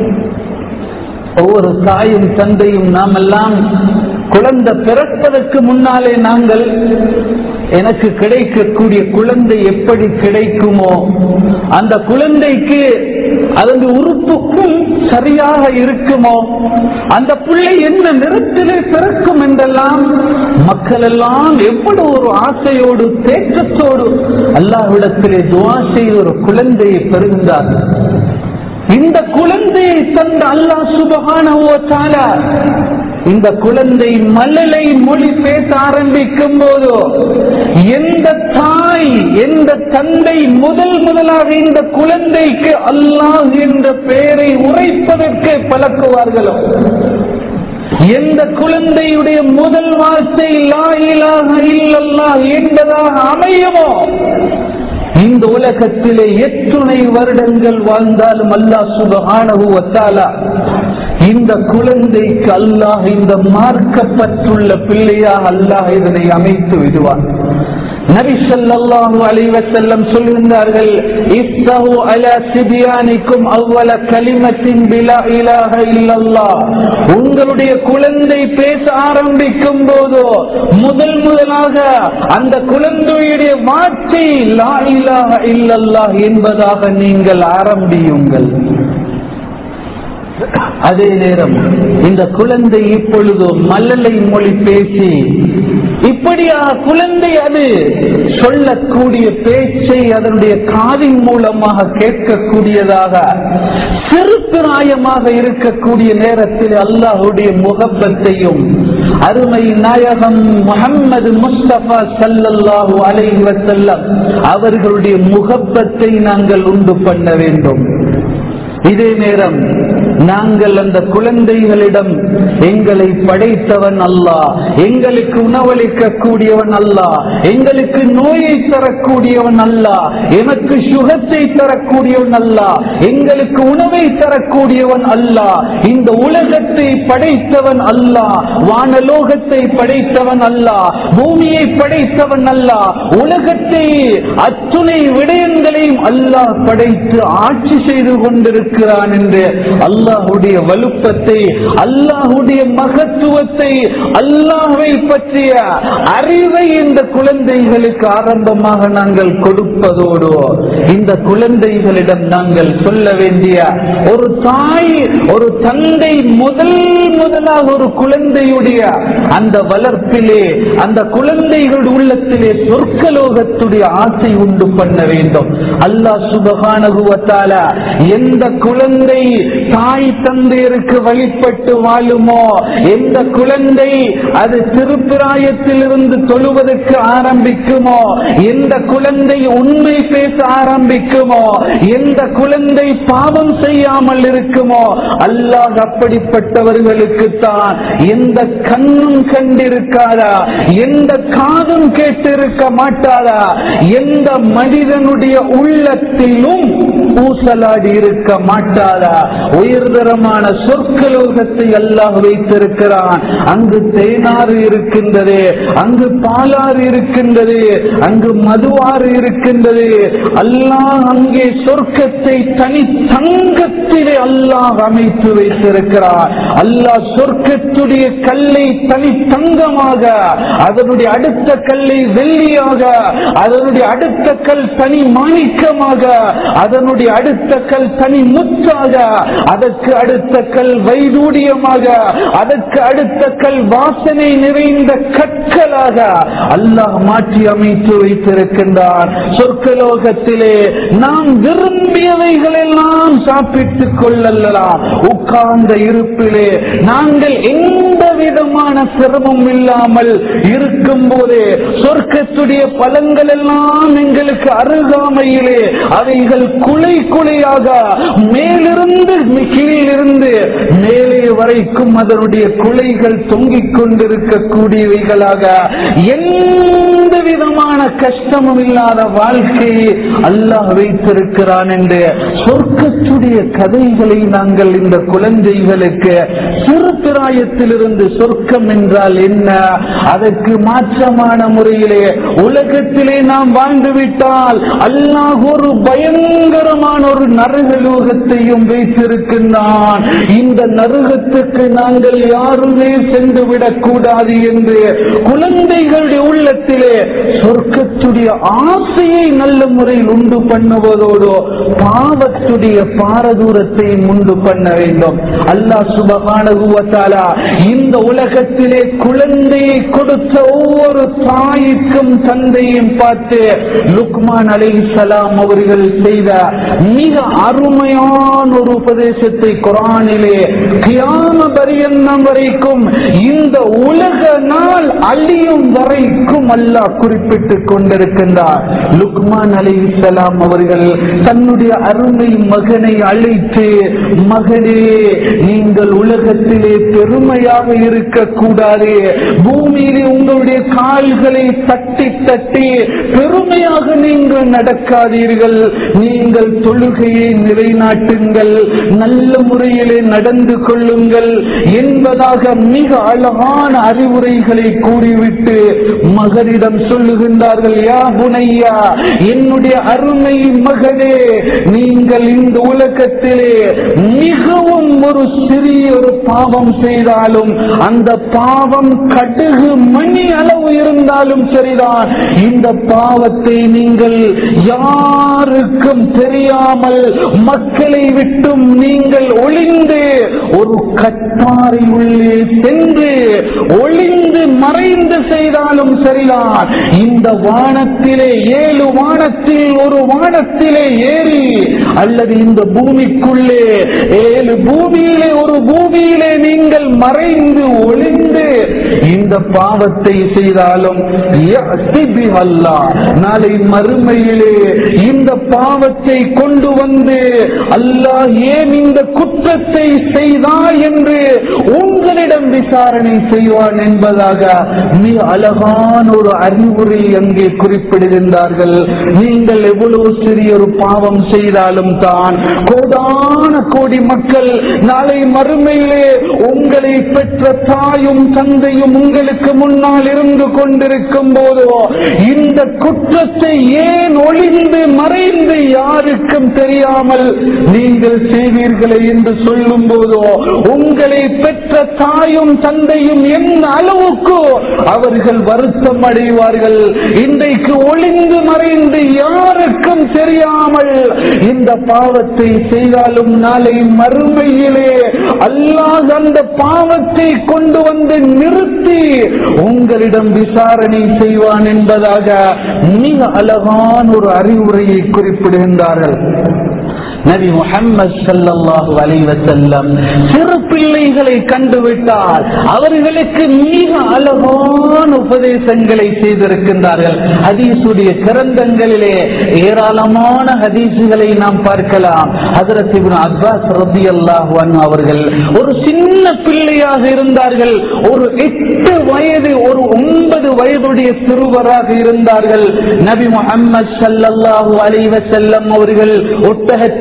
ஒவ்வொரு தாயும் தந்தையும் நாம் எல்லாம் குழந்தை பிறப்பதற்கு முன்னாலே நாங்கள் எனக்கு கிடைக்கக்கூடிய குழந்தை எப்படி கிடைக்குமோ அந்த குழந்தைக்கு அதன் உறுப்புக்கும் சரியாக இருக்குமோ அந்த பிள்ளை என்ன நிறத்திலே பிறக்கும் என்றெல்லாம் மக்கள் எல்லாம் எவ்வளவு ஒரு ஆசையோடு தேற்றத்தோடு அல்லாஹ்விடத்திலே துவா செய்து ஒரு குழந்தையை பெறுகின்றார்கள் இந்த குழந்தையை தந்த அல்லாஹ் சுபகான இந்த குழந்தை மல்லலை மொழி பேச ஆரம்பிக்கும் போது எந்த தாய் எந்த தந்தை முதல் முதலாக இந்த குழந்தைக்கு அல்லாஹ் என்ற பெயரை உரைப்பதற்கு பழக்குவார்களோ எந்த குழந்தையுடைய முதல் வார்த்தை லா இலாஹ இல்லல்லாஹ் என்பதாக அமையுமோ இந்த உலகத்திலே எத்துணை வருடங்கள் வாழ்ந்தாலும் அல்லாஹ் சுபஹானஹு வத்தாலா இந்த குழந்தைக்கு அல்லாஹ் இந்த மார்க்கப்பட்டுள்ள பிள்ளையாக அல்லாஹ் இதனை அமைத்து விடுவான் நபி ஸல்லல்லாஹு அலைஹி வஸல்லம் சொல்கின்றார்கள் இஃப்தஹு அலா சிபியானிக்கும் அவ்வல கலிமத்தின் பிலா இலாஹ இல்லல்லாஹ் உங்களுடைய குழந்தை பேச ஆரம்பிக்கும் போதோ முதல் முதலாக அந்த குழந்தையுடைய வார்த்தை லா இலாஹ இல்லல்லாஹ் என்பதாக நீங்கள் ஆரம்பியுங்கள் அதே நேரம் இந்த குழந்தை இப்பொழுது மல்லலை மொழி பேசி இப்படியா குழந்தை அது சொல்லக்கூடிய பேச்சை அதனுடைய காதின் மூலமாக கேட்கக்கூடியதாக சிறுப்பிராயமாக இருக்கக்கூடிய நேரத்தில் அல்லாஹுடைய முகப்பத்தையும் அருமை நாயகம் முகம்மது முஸ்தபா சல்லல்லாஹு அலைஹி வஸல்லம் அவர்களுடைய முகப்பத்தை நாங்கள் உண்டு பண்ண வேண்டும் இதே நேரம் நாங்கள் அந்த குழந்தைகளிடம் எங்களை படைத்தவன் அல்லாஹ் எங்களுக்கு உணவளிக்க கூடியவன் அல்லாஹ் எங்களுக்கு நோயை தரக்கூடியவன் அல்லாஹ் எமக்கு சுகத்தை தரக்கூடியவன் அல்லாஹ் எங்களுக்கு உணவை தரக்கூடியவன் அல்லாஹ் இந்த உலகத்தை படைத்தவன் அல்லாஹ் வானலோகத்தை படைத்தவன் அல்லாஹ் பூமியை படைத்தவன் அல்லாஹ் உலகத்தை அத்துணை விடயங்களையும் அல்லாஹ் படைத்து ஆட்சி செய்து கொண்டிருக்கிறான் என்று அல்லாஹுடைய வலுப்பத்தை அல்லாஹுடைய மகத்துவத்தை அல்லாஹை பற்றிய அறிவை இந்த குழந்தைகளுக்கு ஆரம்பமாக நாங்கள் கொடுப்பதோடு இந்த குழந்தைகளிடம் நாங்கள் சொல்ல வேண்டிய ஒரு தாய் ஒரு தந்தை முதல் முதலாக ஒரு குழந்தையுடைய அந்த வளர்ப்பிலே அந்த குழந்தைகள் உள்ளத்திலே சொர்க்கலோகத்துடைய ஆசை உண்டு பண்ண வேண்டும் அல்லாஹ் சுபகானகுவத்தால எந்த குழந்தை தாய் தந்தையருக்கு வழிபட்டு வாழுமோ எந்த குழந்தை அது திருப்பிராயத்திலிருந்து தொழுவதற்கு ஆரம்பிக்குமோ எந்த குழந்தை உண்மை பேச ஆரம்பிக்குமோ எந்த குழந்தை பாவம் செய்யாமல் இருக்குமோ அல்லாஹ் அப்படிப்பட்டவர்களுக்கு தான் எந்த கண்ணும் கண்டிருக்காதா எந்த காதும் கேட்டிருக்க மாட்டாதா எந்த மனிதனுடைய உள்ளத்திலும் ஊசலாடி இருக்க மாட்டாதா உயர்தரமான சொற்கலோகத்தை அல்லாஹ் வைத்திருக்கிறான் அங்கு தேனாறு இருக்கின்றது அங்கு பாலாறு இருக்கின்றது அங்கு மதுவாறு இருக்கின்றது அல்லாஹ் அங்கே சொர்க்கத்தை தனி தங்கத்திலே அல்லாஹ் அமைத்து வைத்திருக்கிறார் அல்லாஹ் சொர்க்கத்துடைய கல்லை தனி தங்கமாக அதனுடைய அடுத்த கல்லை வெள்ளியாக அதனுடைய அடுத்த கல் தனி மாணிக்கமாக அதனுடைய அதனுடைய அடுத்த கல் தனி முத்தாக அதற்கு அடுத்த கல் வைதூடியமாக அதற்கு அடுத்த கல் வாசனை நிறைந்த கற்களாக அல்லாஹ் மாற்றி அமைத்து வைத்திருக்கின்றார் சொர்க்கலோகத்திலே நாம் விரும்பியவைகளெல்லாம் சாப்பிட்டுக் கொள்ளலாம் உட்கார்ந்த இருப்பிலே நாங்கள் எந்த விதமான சிரமம் இல்லாமல் இருக்கும் போதே சொர்க்கத்துடைய பலங்கள் எல்லாம் எங்களுக்கு அருகாமையிலே அவைகள் குலை குலையாக மேலிருந்து கீழிருந்து மேலே வரைக்கும் அதனுடைய குலைகள் தொங்கிக் கொண்டிருக்கக்கூடியவைகளாக எந்த விதமான கஷ்டமும் இல்லாத வாழ்க்கையை அல்லாஹ் வைத்திருக்கிறான் என்று சொர்க்கத்துடைய கதைகளை நாங்கள் இந்த குழந்தைகளுக்கு சிறு பிராயத்திலிருந்து சொர்க்கம் என்றால் என்ன அதற்கு மாற்றமான முறையிலே உலகத்திலே நாம் வாழ்ந்துவிட்டால் அல்லாஹ் ஒரு பயங்கரமான ஒரு நரகலோகத்தையும் வைத்திருக்கின்றான் இந்த நரகத்துக்கு நாங்கள் யாருமே சென்று விடக்கூடாது என்று குழந்தைகளுடைய உள்ளத்திலே சொர்க்கத்துடைய ஆசையை நல்ல முறையில் உண்டு பண்ணுவதோடு பாவத்துடைய பாரதூரத்தை உண்டு பண்ண வேண்டும் அல்லாஹ் சுபகானகுவத்தாலா இந்த உலகத்திலே குழந்தையை கொடுத்த ஒவ்வொரு தாய்க்கும் தந்தையும் பார்த்து லுக்மான் அலை சலாம் அவர்கள் செய்த மிக அருமையான ஒரு உபதேசத்தை குரானிலே கியாம பரியன்னம் வரைக்கும் இந்த உலக நாள் அழியும் வரைக்கும் அல்லாஹ் குறிப்பிட்டுக் கொண்டிருக்கின்றார் லுக்மான் அலை சலாம் அவர்கள் தன்னுடைய அருமை மகனை அழைத்து மகனே நீங்கள் உலகத்திலே பெருமையாக இருக்கக்கூடாது பூமியிலே உங்களுடைய கால்களை தட்டி தட்டி பெருமையாக நீங்கள் நடக்காதீர்கள் நீங்கள் தொழுகையை நிலைநாட்டுங்கள் நல்ல முறையிலே நடந்து கொள்ளுங்கள் என்பதாக மிக அழகான அறிவுரைகளை கூறிவிட்டு மகனிடம் சொல்லுகின்றார்கள் யா புனையா என்னுடைய அருமை மகனே நீங்கள் இந்த உலகத்திலே மிகவும் ஒரு சிறிய ஒரு பாவம் செய்தாலும் அந்த பாவம் கடுகு மணி அளவு இருந்தாலும் சரிதான் இந்த பாவத்தை நீங்கள் யாருக்கும் தெரியாமல் மக்களை விட்டும் நீங்கள் ஒளிந்து ஒரு கட்டாரை உள்ளே சென்று ஒளிந்து மறைந்து செய்தாலும் சரிதான் இந்த வானத்திலே ஏழு வானத்தில் ஒரு வானத்திலே ஏறி அல்லது இந்த பூமிக்குள்ளே ஏழு பூமியிலே ஒரு பூமியிலே நீங்கள் மறைந்து ஒளிந்து இந்த பாவத்தை செய்தாலும் யஅதி பிஹல்லாஹ். நாளை மறுமையிலே இந்த பாவத்தை கொண்டு வந்து அல்லாஹ் ஏன் இந்த குற்றத்தை செய்தாய் என்று உங்களிடம் விசாரணை செய்வான் என்பதாக மிக அழகான ஒரு அறிவுரை அங்கே குறிப்பிடுகின்றார்கள் நீங்கள் எவ்வளவு சிறிய ஒரு பாவம் செய்தாலும் தான் கோடான கோடி மக்கள் நாளை மறுமையிலே உங்களை பெற்ற தாயும் தந்தையும் உங்களுக்கு முன்னால் இருந்து கொண்டிருக்கும் போதோ இந்த குற்றத்தை ஏன் ஒளிந்து மறைந்து யாருக்கும் தெரியாமல் நீங்கள் செய்வீர்களே என்று சொல்லும் போதோ உங்களை பெற்ற தாயும் தந்தையும் எந்த அளவுக்கு அவர்கள் வருத்தம் அடைவார்கள் இன்றைக்கு ஒளிந்து மறைந்து யாருக்கும் தெரியாமல் இந்த பாவத்தை செய்தாலும் நாளை மறுமையிலே அல்லாஹ் அந்த பாவத்தை கொண்டு வந்து நிறுத்தி உங்களிடம் விசாரணை செய்வான் என்பதாக மிக அழகான ஒரு அறிவுரையை குறிப்பிடுகின்றார்கள் நபி முஹம்மது ஸல்லல்லாஹு அலைஹி வஸல்லம் சிறு பிள்ளைகளை கண்டுவிட்டால் அவர்களுக்கு மிக அழகான உபதேசங்களை செய்திருக்கின்றார்கள் ஹதீஸுடைய கிரந்தங்களிலே ஏராளமான ஹதீஸுகளை நாம் பார்க்கலாம் ஹஜரத் இப்னு அப்பாஸ் ரலியல்லாஹு அன்ஹு அவர்கள் ஒரு சின்ன பிள்ளையாக இருந்தார்கள் ஒரு எட்டு வயது ஒரு ஒன்பது வயதுடைய சிறுவராக இருந்தார்கள் நபி முஹம்மது ஸல்லல்லாஹு அலைஹி வஸல்லம் அவர்கள் ஒட்டகத்தில்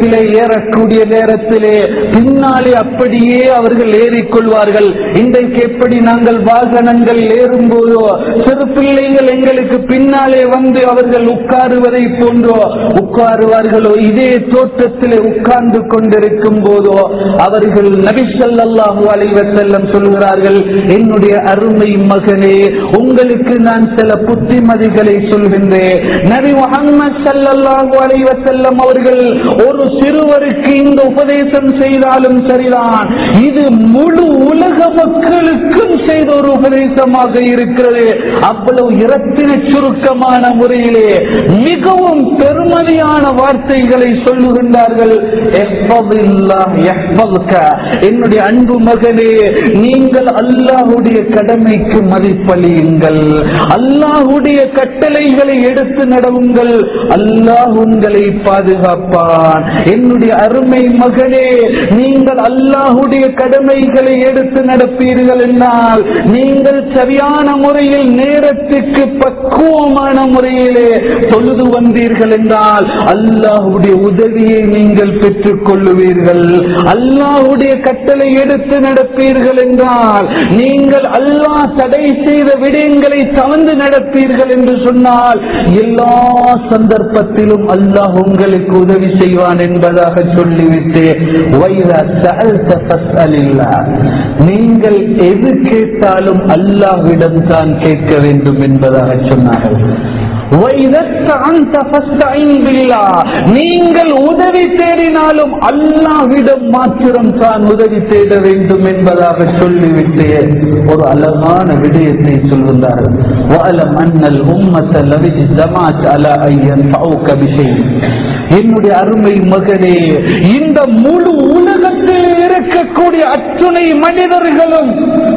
வாகனத்திலே ஏறக்கூடிய நேரத்திலே பின்னாலே அப்படியே அவர்கள் ஏறிக்கொள்வார்கள் இன்றைக்கு எப்படி நாங்கள் வாகனங்கள் ஏறும் போதோ சிறு பிள்ளைகள் எங்களுக்கு பின்னாலே வந்து அவர்கள் உட்காருவதை போன்றோ உட்காருவார்களோ இதே தோற்றத்திலே உட்கார்ந்து கொண்டிருக்கும் போதோ அவர்கள் நபிசல்லாஹு அலைவசல்லம் சொல்கிறார்கள் என்னுடைய அருமை மகனே உங்களுக்கு நான் சில புத்திமதிகளை சொல்கின்றேன் நபி முகமது சல்லல்லாஹு அலைவசல்லம் அவர்கள் ஒரு சிறுவருக்கு இந்த உபதேசம் செய்தாலும் சரிதான் இது முழு உலக மக்களுக்கும் செய்த ஒரு உபதேசமாக இருக்கிறது அவ்வளவு இரத்தின சுருக்கமான முறையிலே மிகவும் பெருமதியான வார்த்தைகளை சொல்லுகின்றார்கள் "எஹ்ஃபதில்லாஹ் யஹ்ஃபதுக." என்னுடைய அன்பு மகனே நீங்கள் அல்லாஹுடைய கடமைக்கு மதிப்பளியுங்கள் அல்லாஹுடைய கட்டளைகளை எடுத்து நடவுங்கள் அல்லாஹ் உங்களை பாதுகாப்பான் என்னுடைய அருமை மகனே நீங்கள் அல்லாஹுடைய கடமைகளை எடுத்து நடப்பீர்கள் என்றால் நீங்கள் சரியான முறையில் நேரத்துக்கு பக்குவமான முறையிலே தொழுது வந்தீர்கள் என்றால் அல்லாஹுடைய உதவியை நீங்கள் பெற்றுக் கொள்ளுவீர்கள் அல்லாஹுடைய கட்டளை எடுத்து நடப்பீர்கள் என்றால் நீங்கள் அல்லாஹ் தடை செய்த விடயங்களை தவந்து நடப்பீர்கள் என்று சொன்னால் எல்லா சந்தர்ப்பத்திலும் அல்லாஹ் உங்களுக்கு உதவி செய்வான் என்பதாக சொல்லிவிட்டு "வைதா சஅல்த ஃபஸ்அலில்லாஹ்." நீங்கள் எது கேட்டாலும் அல்லாஹ்விடம் தான் கேட்க வேண்டும் என்பதாக சொன்னார்கள் "வைதா ஸ்தஅன்த ஃபஸ்தஇன் பில்லாஹ்." நீங்கள் உதவி தேடினாலும் அல்லாஹ்விடம் மாத்திரம் தான் உதவி தேட வேண்டும் என்பதாக சொல்லிவிட்டு ஒரு அழகான விடயத்தை சொல்கின்றார்கள் "வஅலம் அன்னல் உம்மத லவி ஜமாத் அலா அன் யன்ஃபஉக பிஷைஇன்." என்னுடைய அருமை மகனே இந்த முழு உலகத்தில் இருக்கக்கூடிய அத்துணை மனிதர்களும்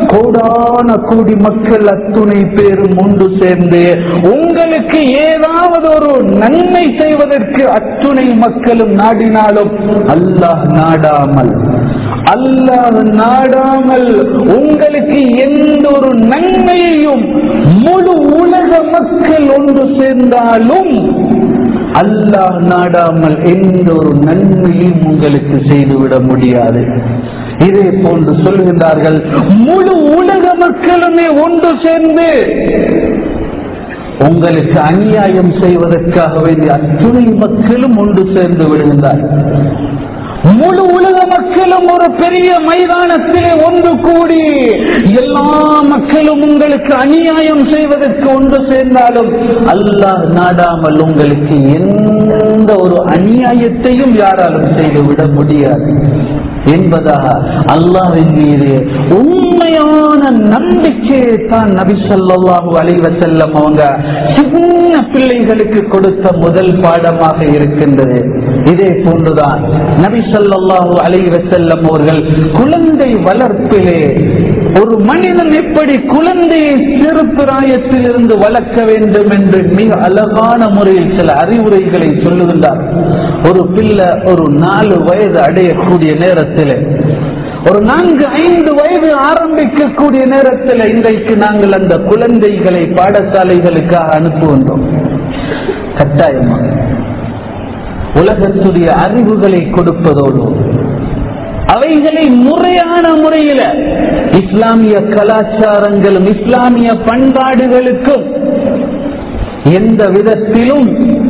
கோடான கோடி மக்கள் அத்துணை பேரும் ஒன்று சேர்ந்து உங்களுக்கு ஏதாவது ஒரு நன்மை செய்வதற்கு அத்துணை மக்களும் நாடினாலும் அல்லாஹ் நாடாமல் அல்லாஹ் நாடாமல் உங்களுக்கு எந்த ஒரு நன்மையையும் முழு உலக மக்கள் ஒன்று சேர்ந்தாலும் அல்லாஹ் நாடாமல் எந்த ஒரு நன்மையும் உங்களுக்கு செய்துவிட முடியாது இதே போன்று சொல்கின்றார்கள் முழு உலக மக்களுமே ஒன்று சேர்ந்து உங்களுக்கு அநியாயம் செய்வதற்காக வேண்டிய அத்துணை மக்களும் ஒன்று சேர்ந்து விடுகின்றார்கள் முழு உலக மக்களும் ஒரு பெரிய மைதானத்திலே ஒன்று கூடி எல்லா மக்களும் உங்களுக்கு அநியாயம் செய்வதற்கு ஒன்று சேர்ந்தாலும் அல்லாஹ் நாடாமல் உங்களுக்கு எந்த ஒரு அநியாயத்தையும் யாராலும் செய்துவிட முடியாது என்பதாக அல்லாஹின் மீது உண்மையான நம்பிக்கையை தான் நபி ஸல்லல்லாஹு அலைஹி வஸல்லம் அவங்க சின்ன பிள்ளைகளுக்கு கொடுத்த முதல் பாடமாக இருக்கின்றது இதே போன்றுதான் நபி ஸல்லல்லாஹு அலைஹி வஸல்லம் அவர்கள் குழந்தை வளர்ப்பிலே ஒரு மனிதன் எப்படி குழந்தையை சிறு பிராயத்தில் இருந்து வளர்க்க வேண்டும் என்று மிக அழகான முறையில் சில அறிவுரைகளை சொல்லுகின்றார் ஒரு பிள்ளை ஒரு நாலு வயது அடையக்கூடிய நேரத்தில் ஒரு நான்கு ஐந்து வயது ஆரம்பிக்கக்கூடிய நேரத்தில் இன்றைக்கு நாங்கள் அந்த குழந்தைகளை பாடசாலைகளுக்காக அனுப்புகின்றோம் கட்டாயமாக உலகத்துடைய அறிவுகளை கொடுப்பதோடு அவைகளை முறையான முறையில இஸ்லாமிய கலாச்சாரங்களும் இஸ்லாமிய பண்பாடுகளுக்கும் எந்த விதத்திலும்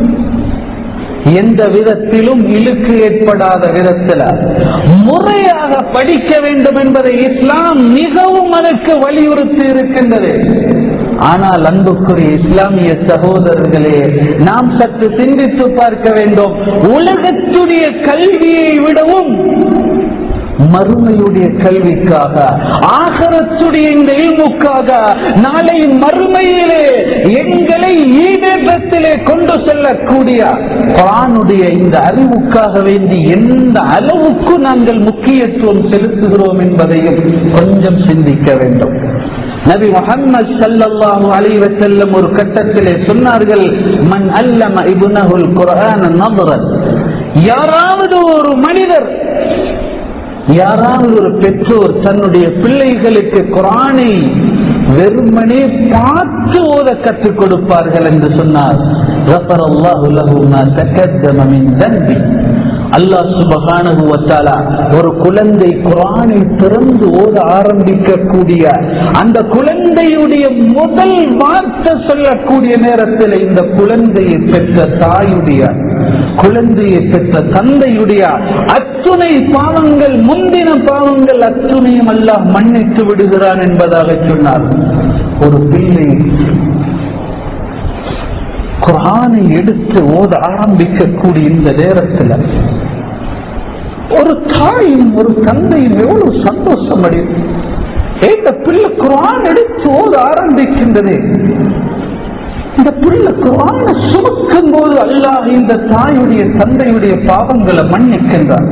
எந்த விதத்திலும் இழுக்கு ஏற்படாத விதத்தில் முறையாக படிக்க வேண்டும் என்பதை இஸ்லாம் மிகவும் அதற்கு வலியுறுத்தி இருக்கின்றது ஆனால் அன்புக்குரிய இஸ்லாமிய சகோதரர்களே நாம் சற்று சிந்தித்து பார்க்க வேண்டும் உலகத்துடைய கல்வியை விடவும் மறுமையுடைய கல்விக்காக ஆகரத்துடைய இந்த இல்முக்காக நாளை மறுமையிலே எங்களை ஈடேற்றத்திலே கொண்டு செல்லக்கூடிய குரானுடைய இந்த அறிவுக்காக வேண்டி எந்த அளவுக்கு நாங்கள் முக்கியத்துவம் செலுத்துகிறோம் என்பதையும் கொஞ்சம் சிந்திக்க வேண்டும் நபி முகமது சல்லல்லாஹு அலைஹி வஸல்லம் ஒரு கட்டத்திலே சொன்னார்கள் மன் அல்லம இப்னஹுல் குர்ஆன நظرன் யாராவது ஒரு மனிதர் யாராவது ஒரு பெற்றோர் தன்னுடைய பிள்ளைகளுக்கு குரானை வெறுமனே பார்த்து ஓத கற்றுக் கொடுப்பார்கள் என்று சொன்னார் அல்லாஹ் சுபகானகு வத்தாலா ஒரு குழந்தை குரானை திறந்து ஓத ஆரம்பிக்கக்கூடிய அந்த குழந்தையுடைய முதல் வார்த்தை சொல்லக்கூடிய நேரத்தில் இந்த குழந்தையை பெற்ற தாயுடைய குழந்தையை பெற்ற தந்தையுடைய அத்துணை பாவங்கள் முந்தின பாவங்கள் அத்துணையும் அல்லாஹ் மன்னித்து விடுகிறான் என்பதாக சொன்னார் ஒரு பிள்ளை குரானை எடுத்து ஓத ஆரம்பிக்கக்கூடிய இந்த நேரத்தில் ஒரு தாயும் ஒரு தந்தையும் எவ்வளவு சந்தோஷம் அடையும் இந்த பிள்ளை குரான் எடுத்து ஓத ஆரம்பிக்கின்றது இந்த பிள்ளை குரான சுமக்கும் போது அல்லாஹ் இந்த தாயுடைய தந்தையுடைய பாவங்களை மன்னிக்கின்றார்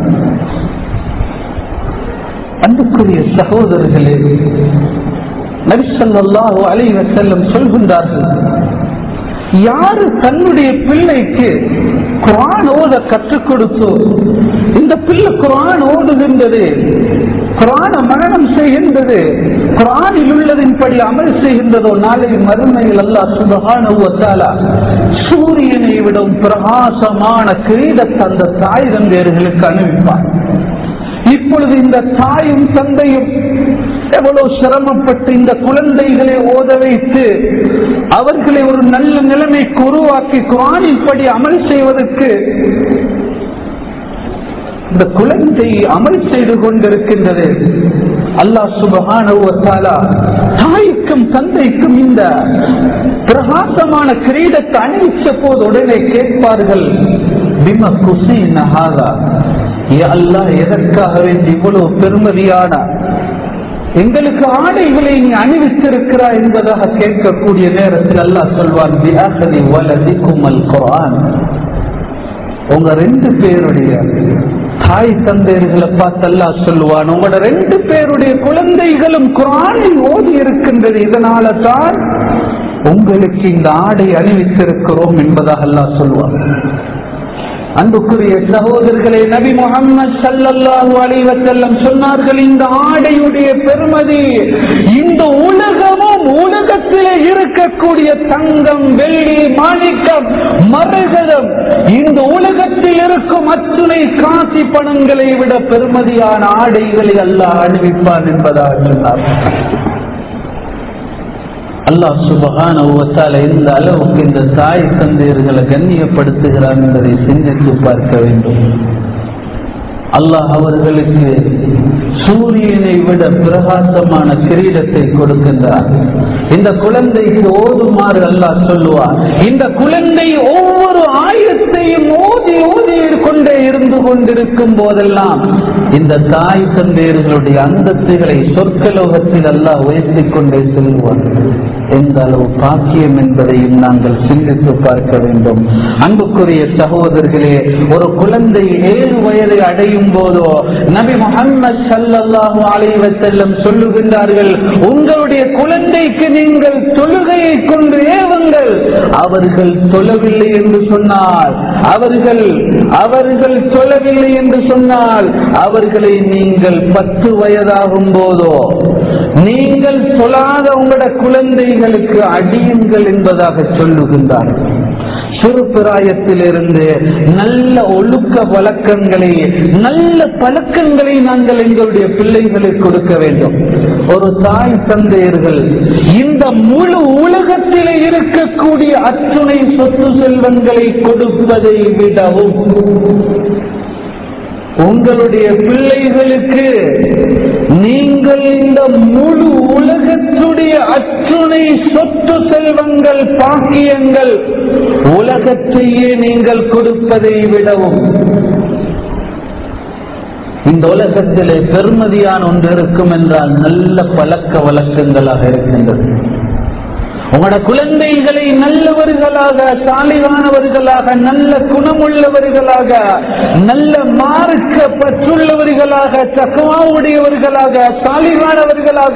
அன்புக்குரிய சகோதரர்களே நரிசல்லாஹு அலைவ செல்லம் சொல்கின்றார்கள் யாரு தன்னுடைய பிள்ளைக்கு குரான் ஓத கற்றுக் கொடுத்தோ இந்த பிள்ளை குரான் ஓடுகின்றது குரான மரணம் செய்கின்றது குரானில் உள்ளதின்படி அமல் செய்கின்றதோ நாளை மறுமையில் அல்லா சுபகான சூரியனை விடும் பிரகாசமான கிரீடத்தை அந்த தாய் தந்தையர்களுக்கு அணிவிப்பார் இப்பொழுது இந்த தாயும் தந்தையும் எவ்வளவு சிரமப்பட்டு இந்த குழந்தைகளை ஓத வைத்து அவர்களை ஒரு நல்ல நிலைமைக்கு உருவாக்கி குரானின்படி அமல் செய்வதற்கு இந்த குழந்தை அமல் செய்து கொண்டிருக்கின்றது அல்லாஹ் சுபகான தாய்க்கும் தந்தைக்கும் இந்த பிரகாசமான கிரீடத்தை அணிவிச்ச போது உடனே கேட்பார்கள் பிம குசி நகாதா அல்லா எதற்காக வேண்டி இவ்வளவு பெருமதியான எங்களுக்கு ஆடைகளை நீ அணிவித்திருக்கிறாய் என்பதாக கேட்கக்கூடிய நேரத்தில் அல்லாஹ் சொல்வான் பிஹதி வலதிக்குமல் குரான் உங்க ரெண்டு பேருடைய தாய் தந்தையர்களை பார்த்து அல்லாஹ் சொல்லுவான் உங்களோட ரெண்டு பேருடைய குழந்தைகளும் குரானை ஓதி இருக்கின்றது இதனால தான் உங்களுக்கு இந்த ஆடை அணிவித்திருக்கிறோம் என்பதாக அல்லாஹ் சொல்லுவான் அன்புக்குரிய சகோதரர்களே நபி முகமது சல்லல்லாஹு அலைவசல்லம் சொன்னார்கள் இந்த ஆடையுடைய பெருமதி இந்த உலகமும் உலகத்திலே இருக்கக்கூடிய தங்கம் வெள்ளி மாணிக்கம் மரகதம் இந்த உலகத்தில் இருக்கும் அத்துணை காசி பணங்களை விட பெருமதியான ஆடைகளை அல்லாஹ் அணிவிப்பான் என்பதாக சொன்னார் அல்லாஹ் சுபகான எந்த அளவுக்கு இந்த தாய் தந்தையர்களை கண்ணியப்படுத்துகிறான் என்பதை சிந்தித்து பார்க்க வேண்டும் அல்லாஹ் அவர்களுக்கு சூரியனை விட பிரகாசமான கிரீடத்தை கொடுக்கின்றார் இந்த குழந்தைக்கு ஓதுமாறு அல்லாஹ் சொல்லுவார் இந்த குழந்தை ஒவ்வொரு ஆயுதத்தையும் ஓதி ஓதி கொண்டே இருந்து கொண்டிருக்கும் போதெல்லாம் இந்த தாய் தந்தையர்களுடைய அந்தத்துகளை சொற்கலோகத்தில் அல்லாஹ் உயர்த்திக் கொண்டே செல்வார் எந்த அளவு பாக்கியம் என்பதையும் நாங்கள் சிந்தித்து பார்க்க வேண்டும் அன்புக்குரிய சகோதரர்களே ஒரு குழந்தை ஏழு வயதை அடையும் போதோ நபி முகமது சல்லாஹூ அலைவ செல்லம் சொல்லுகின்றார்கள் உங்களுடைய குழந்தைக்கு நீங்கள் தொழுகையை கொண்டு ஏவுங்கள் அவர்கள் தொழவில்லை என்று சொன்னால் அவர்கள் அவர்கள் தொழவில்லை என்று சொன்னால் அவர்களை நீங்கள் பத்து வயதாகும் போதோ நீங்கள் சொல்லாத உங்களோட குழந்தைகளுக்கு அடியுங்கள் என்பதாக சொல்லுகின்றார் சிறு பிராயத்திலிருந்து நல்ல ஒழுக்க வழக்கங்களை நல்ல பழக்கங்களை நாங்கள் எங்களுடைய பிள்ளைகளுக்கு கொடுக்க வேண்டும் ஒரு தாய் தந்தையர்கள் இந்த முழு உலகத்திலே இருக்கக்கூடிய அத்துணை சொத்து செல்வங்களை கொடுப்பதை விடவும் உங்களுடைய பிள்ளைகளுக்கு நீங்கள் இந்த முழு உலகத்துடைய அத்துணை சொத்து செல்வங்கள் பாக்கியங்கள் உலகத்தையே நீங்கள் கொடுப்பதை விடவும் இந்த உலகத்திலே பெருமதியான ஒன்று இருக்கும் என்றால் நல்ல பழக்க வழக்கங்களாக இருக்கின்றது உங்களோட குழந்தைகளை நல்லவர்களாக சாலிவானவர்களாக நல்ல குணமுள்ளவர்களாக நல்ல மார்க்க பற்றுள்ளவர்களாக தகவாவுடையவர்களாக சாலிவானவர்களாக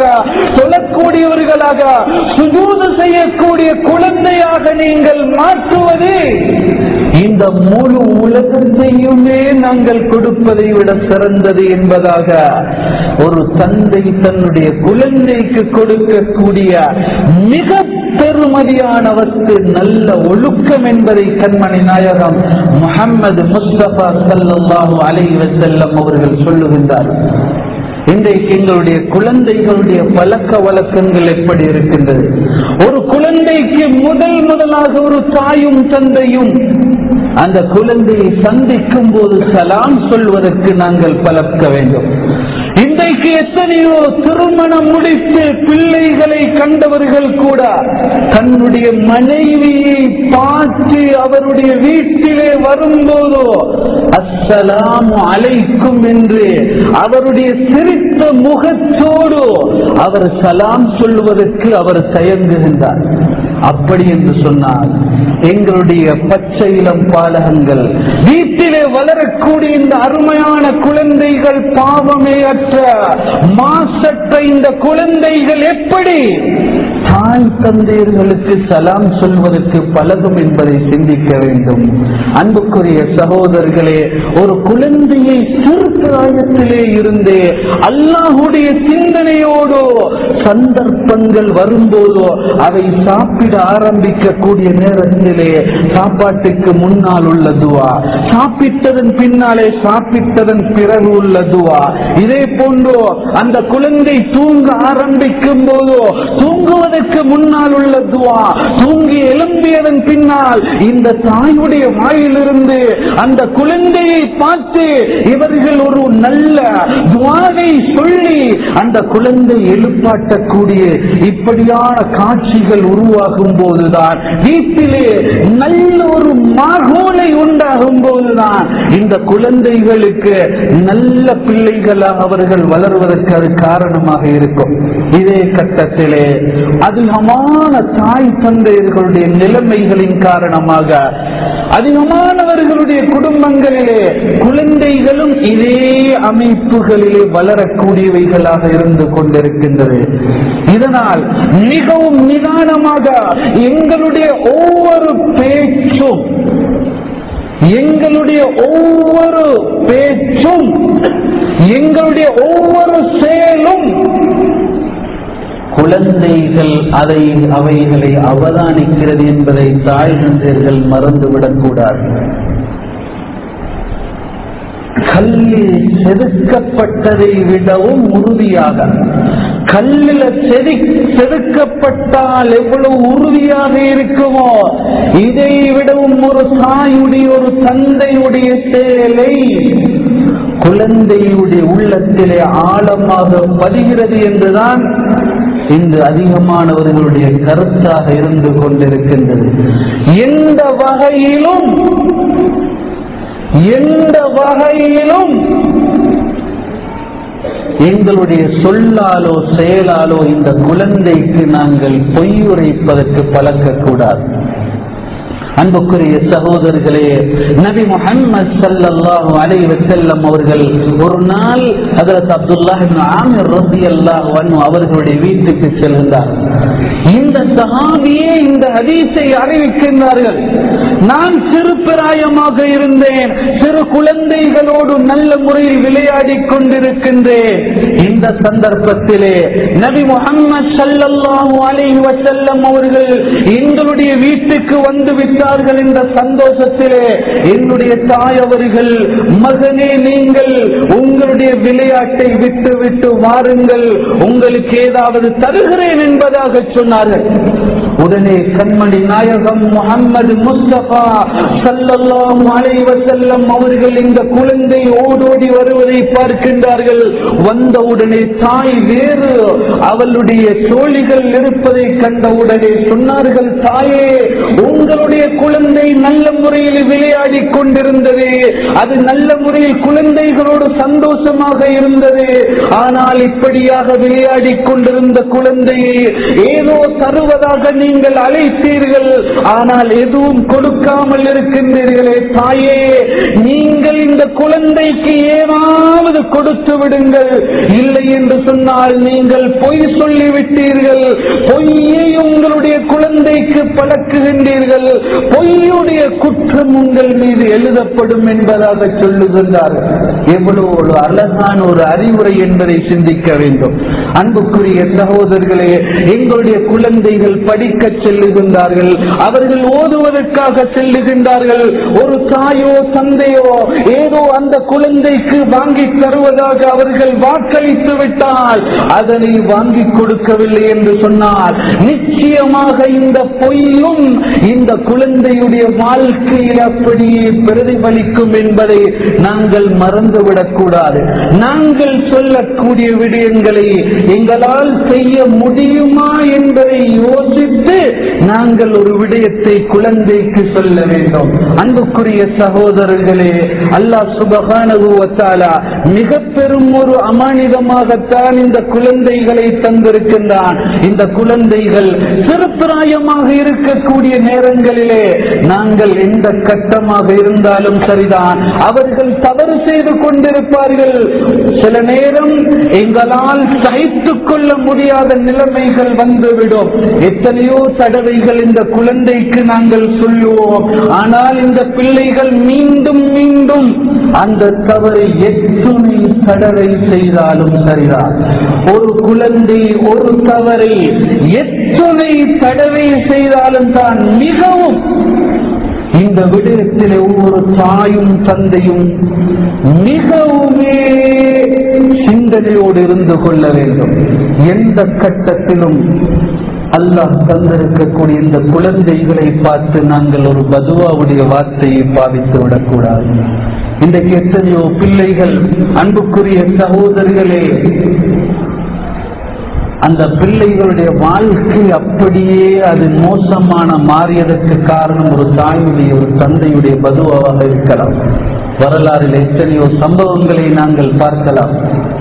சொல்லக்கூடியவர்களாக சுஜூது செய்யக்கூடிய குழந்தையாக நீங்கள் மாற்றுவது இந்த முழு உலகத்தையுமே நாங்கள் கொடுப்பதை விட சிறந்தது என்பதாக ஒரு தந்தை தன்னுடைய குழந்தைக்கு கொடுக்கக்கூடிய மிக பெருமதியானவர்க்கு நல்ல ஒழுக்கம் என்பதை கண்மணி நாயகம் முகமது முஸ்தபா சல்லாஹூ அலை வசல்லம் அவர்கள் சொல்லுகின்றார் இன்றைக்கு எங்களுடைய குழந்தைகளுடைய பழக்க வழக்கங்கள் எப்படி இருக்கின்றது ஒரு குழந்தைக்கு முதல் முதலாக ஒரு தாயும் தந்தையும் அந்த குழந்தையை சந்திக்கும் போது சலாம் சொல்வதற்கு நாங்கள் பழக்க வேண்டும் இன்றைக்கு எத்தனையோ திருமணம் முடித்து பிள்ளைகளை கண்டவர்கள் கூட தன்னுடைய மனைவியை பார்த்து அவருடைய வீட்டிலே வரும்போதோ அஸ்ஸலாமு அலைக்கும் என்று அவருடைய சிரித்த முகத்தோடு அவர் சலாம் சொல்வதற்கு அவர் தயங்குகின்றார் அப்படி என்று சொன்னார் எங்களுடைய பச்சை இளம் பாலகங்கள் வீட்டிலே வளரக்கூடிய இந்த அருமையான குழந்தைகள் பாவமே அற்ற மாசற்ற இந்த குழந்தைகள் எப்படி தாய் தந்தையர்களுக்கு சலாம் சொல்வதற்கு பழகும் என்பதை சிந்திக்க வேண்டும் அன்புக்குரிய சகோதரர்களே ஒரு குழந்தையை சிறு பிராயத்திலே இருந்தே அல்லாஹுடைய சிந்தனையோடு சந்தர்ப்பங்கள் வரும்போதோ அதை சாப்பிட ஆரம்பிக்கக்கூடிய நேரத்திலே சாப்பாட்டுக்கு முன்னால் உள்ள துவா சாப்பிட்டதன் பின்னாலே சாப்பிட்டதன் பிறகு உள்ள துவா இதே போன்றோ அந்த குழந்தை தூங்க ஆரம்பிக்கும் போதோ தூங்குவதற்கு முன்னால் உள்ள துவா தூங்கி எழும்பியதன் பின்னால் இந்த தாயுடைய வாயிலிருந்து அந்த குழந்தையை பார்த்து இவர்கள் ஒரு நல்ல துவாவை சொல்லி அந்த குழந்தை எழுப்பாட்டக்கூடிய இப்படியான காட்சிகள் உருவாகும் போதுதான் வீட்டிலே நல்ல ஒரு மாகோலை உண்டாகும் போதுதான் இந்த குழந்தைகளுக்கு நல்ல பிள்ளைகளாக அவர்கள் வளர்வதற்கு அது காரணமாக இருக்கும் இதே கட்டத்திலே அதிகமான தாய் தந்தையர்களுடைய நிலைமைகளின் காரணமாக அதிகமானவர்களுடைய குடும்பங்களிலே குழந்தைகளும் இதே அமைப்புகளிலே வளரக்கூடியவைகளாக இருந்து கொண்டிருக்கின்றது இதனால் மிகவும் நிதானமாக எங்களுடைய ஒவ்வொரு பேச்சும் எங்களுடைய ஒவ்வொரு பேச்சும் எங்களுடைய ஒவ்வொரு செயலும் குழந்தைகள் அதை அவைகளை அவதானிக்கிறது என்பதை தாய் தந்தையர்கள் மறந்துவிடக் கூடாது கல்லில் செதுக்கப்பட்டதை விடவும் உறுதியாக கல்லில் செதி செதுக்கப்பட்டால் எவ்வளவு உறுதியாக இருக்குமோ இதை விடவும் ஒரு தாயுடைய ஒரு தந்தையுடைய செயலை குழந்தையுடைய உள்ளத்திலே ஆழமாக பதிகிறது என்றுதான் இன்று அதிகமானவர்களுடைய கருத்தாக இருந்து கொண்டிருக்கின்றது எந்த வகையிலும் எந்த வகையிலும் எங்களுடைய சொல்லாலோ செயலாலோ இந்த குழந்தைக்கு நாங்கள் பொய் உரைப்பதற்கு பழக்கக்கூடாது அன்புக்குரிய சகோதரர்களே நபி முஹம்மது ஸல்லல்லாஹு அலைஹி வஸல்லம் அவர்கள் ஒரு நாள் ஹஜரத் அப்துல்லாஹ் இப்னு ஆமிர் ரலியல்லாஹு அன்ஹு அவர்களுடைய வீட்டுக்கு செல்கிறார் இந்த சஹாபியே இந்த ஹதீஸை அறிவிக்கின்றார்கள் நான் சிறு பிராயமாக இருந்தேன் சிறு குழந்தைகளோடு நல்ல முறையில் விளையாடி கொண்டிருக்கின்றேன் இந்த சந்தர்ப்பத்திலே நபி முஹம்மது ஸல்லல்லாஹு அலைஹி வஸல்லம் அவர்கள் எங்களுடைய வீட்டுக்கு வந்து விட்டார்கள் என்ற சந்தோஷத்திலே என்னுடைய தாய் அவர்கள் மகனே நீங்கள் உங்களுடைய விளையாட்டை விட்டு விட்டு வாருங்கள் உங்களுக்கு ஏதாவது தருகிறேன் என்பதாக சொன்னார்கள் உடனே கண்மணி நாயகம் முகம்மது முஸ்தபா சல்லல்லாஹு அலைஹி வஸல்லம் அவர்கள் இந்த குழந்தை ஓடோடி வருவதை பார்க்கின்றார்கள் வந்தவுடனே தாய் வேறு அவளுடைய தோழிகள் இருப்பதை கண்டவுடனே சொன்னார்கள் தாயே உங்களுடைய குழந்தை நல்ல முறையில் விளையாடி கொண்டிருந்தது அது நல்ல முறையில் குழந்தைகளோடு சந்தோஷமாக இருந்தது ஆனால் இப்படியாக விளையாடி கொண்டிருந்த குழந்தையை ஏதோ தருவதாக நீங்கள் அழைத்தீர்கள் ஆனால் எதுவும் கொடுக்காமல் இருக்கின்றீர்களே தாயே நீங்கள் இந்த இந்த குழந்தைக்கு ஏதாவது கொடுத்து விடுங்கள் இல்லை என்று சொன்னால் நீங்கள் பொய் சொல்லிவிட்டீர்கள் பொய்யை உங்களுடைய குழந்தைக்கு பழக்குகின்றீர்கள் பொய்யுடைய குற்றம் உங்கள் மீது எழுதப்படும் என்பதாக சொல்லுகின்றார்கள் எவ்வளவு ஒரு அழகான ஒரு அறிவுரை என்பதை சிந்திக்க வேண்டும் அன்புக்குரிய சகோதரர்களே எங்களுடைய குழந்தைகள் படிக்க செல்லுகின்றார்கள் அவர்கள் ஓதுவதற்காக செல்லுகின்றார்கள் ஒரு தாயோ தந்தையோ ஏதோ அந்த குழந்தைக்கு வாங்கி தருவதாக அவர்கள் வாக்களித்து விட்டால் அதனை வாங்கி கொடுக்கவில்லை என்று சொன்னால் நிச்சயமாக இந்த பொய்யும் இந்த குழந்தையுடைய வாழ்க்கையில் அப்படியே பிரதிபலிக்கும் என்பதை நாங்கள் மறந்துவிடக் கூடாது நாங்கள் சொல்லக்கூடிய விடயங்களை எங்களால் செய்ய முடியுமா என்பதை யோசித்து நாங்கள் ஒரு விடயத்தை குழந்தைக்கு சொல்ல வேண்டும் அன்புக்குரிய சகோதரர்களே அல்லாஹ் சுபகானுவத்தாலா மிக பெரும் ஒரு அமானிதமாகத்தான் இந்த குழந்தைகளை தந்திருக்கின்றான் இந்த குழந்தைகள் சிறுபிராயமாக இருக்கக்கூடிய நேரங்களிலே நாங்கள் எந்த கட்டமாக இருந்தாலும் சரிதான் அவர்கள் தவறு செய்து கொண்டிருப்பார்கள் சில நேரம் எங்களால் சகித்துக் கொள்ள முடியாத நிலைமைகள் வந்துவிடும் எத்தனையோ தடவைகள் இந்த குழந்தைக்கு நாங்கள் சொல்லுவோம் ஆனால் இந்த பிள்ளைகள் மீண்டும் மீண்டும் அந்த தவறை எத்துணை தடவை செய்தாலும் சரிதான் ஒரு குழந்தை ஒரு தவறை எத்துணை தடவை செய்தாலும் தான் மிகவும் இந்த விடயத்திலே ஒவ்வொரு தாயும் தந்தையும் மிகவுமே சிந்தனையோடு இருந்து கொள்ள வேண்டும் எந்த கட்டத்திலும் அல்லாஹ் தந்திருக்கக்கூடிய இந்த குழந்தைகளை பார்த்து நாங்கள் ஒரு பதுவாவுடைய வார்த்தையை பாவித்து விடக்கூடாது இன்றைக்கு எத்தனையோ பிள்ளைகள் அன்புக்குரிய சகோதரிகளே அந்த பிள்ளைகளுடைய வாழ்க்கை அப்படியே அது மோசமான மாறியதற்கு காரணம் ஒரு தாயுடைய ஒரு தந்தையுடைய பதுவாக இருக்கலாம் வரலாறில் எத்தனையோ சம்பவங்களை நாங்கள் பார்க்கலாம்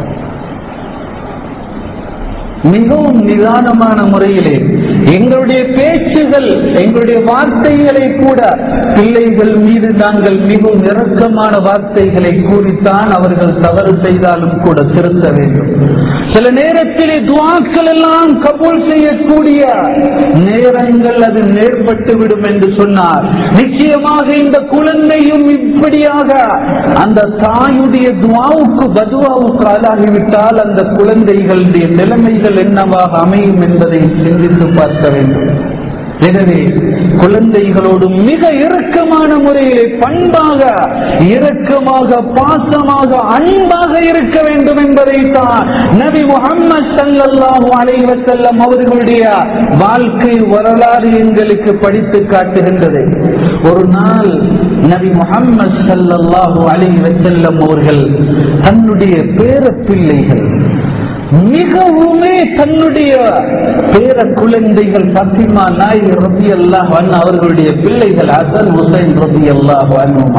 மிகவும் நிதானமான முறையிலே எங்களுடைய பேச்சுகள் எங்களுடைய வார்த்தைகளை கூட பிள்ளைகள் மீது நாங்கள் மிகவும் இறக்கமான வார்த்தைகளை கூறித்தான் அவர்கள் தவறு செய்தாலும் கூட திருத்த வேண்டும் சில நேரத்திலே துவாக்கள் எல்லாம் கபூல் செய்யக்கூடிய நேரங்கள் அது நேர்பட்டு விடும் என்று சொன்னார் நிச்சயமாக இந்த குழந்தையும் இப்படியாக அந்த தாயுடைய துவாவுக்கு பதுவாவுக்கு ஆளாகிவிட்டால் அந்த குழந்தைகளுடைய நிலைமைகள் என்னவாக அமையும் என்பதை சிந்தித்து பார்க்க வேண்டும் எனவே குழந்தைகளோடு மிக இறுக்கமான முறையிலே பண்பாக இரக்கமாக பாசமாக அன்பாக இருக்க வேண்டும் என்பதை தான் நபி முகம்மது சல்லல்லாஹு அலைஹி வஸல்லம் அவர்களுடைய வாழ்க்கை வரலாறு எங்களுக்கு படித்து காட்டுகின்றது ஒரு நாள் நபி முகம்மது சல்லல்லாஹு அலைஹி வஸல்லம் அவர்கள் தன்னுடைய பேர பிள்ளைகள் மிகவுமே தன்னுடைய பேர குழந்தைகள் பத்திமா நாய் ரபி அல்லாஹ் அவர்களுடைய பிள்ளைகள் ஹசன் ஹுசைன் ரபி அல்லாஹ்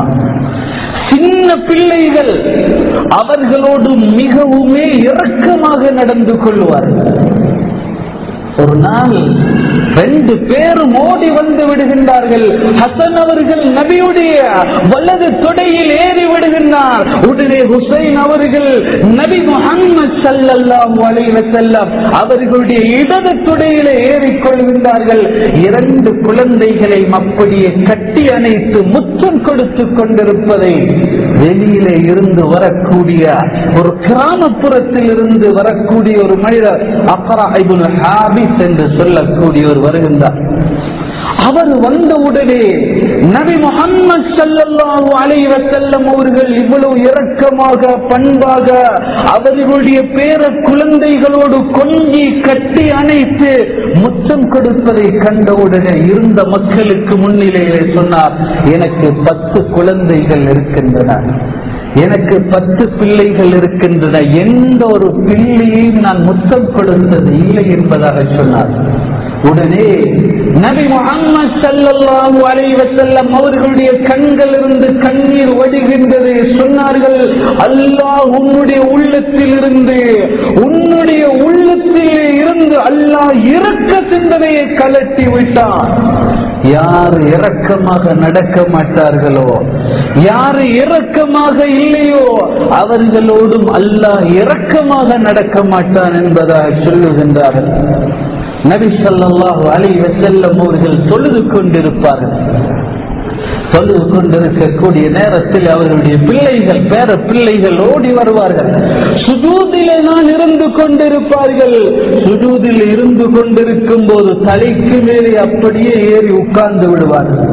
சின்ன பிள்ளைகள் அவர்களோடு மிகவுமே இரக்கமாக நடந்து கொள்வார்கள் ஒரு நாள் ரெண்டு பேரும் ஓடி வந்து விடுகின்றார்கள் ஹசன் அவர்கள் நபியுடைய வலது தொடையில் ஏறி விடுகின்றார் உடனே ஹுசைன் அவர்கள் நபி முகம்மது சல்லல்லாஹு அலைஹி வஸல்லம் அவர்களுடைய இடது தொடையிலே ஏறிக்கொள்கின்றார்கள் இரண்டு குழந்தைகளை அப்படியே கட்டி அணைத்து முத்தம் கொடுத்து கொண்டிருப்பதை வெளியிலே இருந்து வரக்கூடிய ஒரு கிராமப்புறத்தில் இருந்து வரக்கூடிய ஒரு மனிதர் அக்கரா இபுல் ஹாபிஸ் என்று சொல்லக்கூடிய ஒரு வருகின்றார் அவர் வந்தவுடனே நபி முகம்மது சல்லல்லாஹு அலைஹி வஸல்லம் அவர்கள் இவ்வளவு இரக்கமாக பண்பாக அவர்களுடைய பேர குழந்தைகளோடு கொஞ்சி கட்டி அணைத்து முத்தம் கொடுப்பதை கண்டவுடனே இருந்த மக்களுக்கு முன்னிலையிலே சொன்னார் எனக்கு பத்து குழந்தைகள் இருக்கின்றன எனக்கு பத்து பிள்ளைகள் இருக்கின்றன எந்த ஒரு பிள்ளையையும் நான் முத்தம் கொடுத்தது இல்லை என்பதாக சொன்னார் உடனே நபி முகம்மது சல்லல்லாஹு அலைஹி வஸல்லம் அவர்களுடைய கண்களிலிருந்து கண்ணீர் வடிகின்றது சொன்னார் சொன்னார்கள் அல்லாஹ் உன்னுடைய உள்ளத்தில் இருந்து உன்னுடைய உள்ளத்தில் இருந்து அல்லாஹ் இறக்க சிந்தனையை கலட்டி விட்டான் யார் இரக்கமாக நடக்க மாட்டார்களோ யார் இரக்கமாக இல்லையோ அவர்களோடும் அல்லாஹ் இரக்கமாக நடக்க மாட்டான் என்பதாக சொல்லுகின்றார்கள் நபி ஸல்லல்லாஹு அலைஹி வஸல்லம் அவர்கள் தொழுது கொண்டிருப்பார்கள் தொழுது கொண்டிருக்கக்கூடிய நேரத்தில் அவர்களுடைய பிள்ளைகள் பேர பிள்ளைகள் ஓடி வருவார்கள் சுஜூதிலே நான் இருந்து கொண்டிருப்பார்கள் சுஜூதில் இருந்து கொண்டிருக்கும் போது தலைக்கு மேலே அப்படியே ஏறி உட்கார்ந்து விடுவார்கள்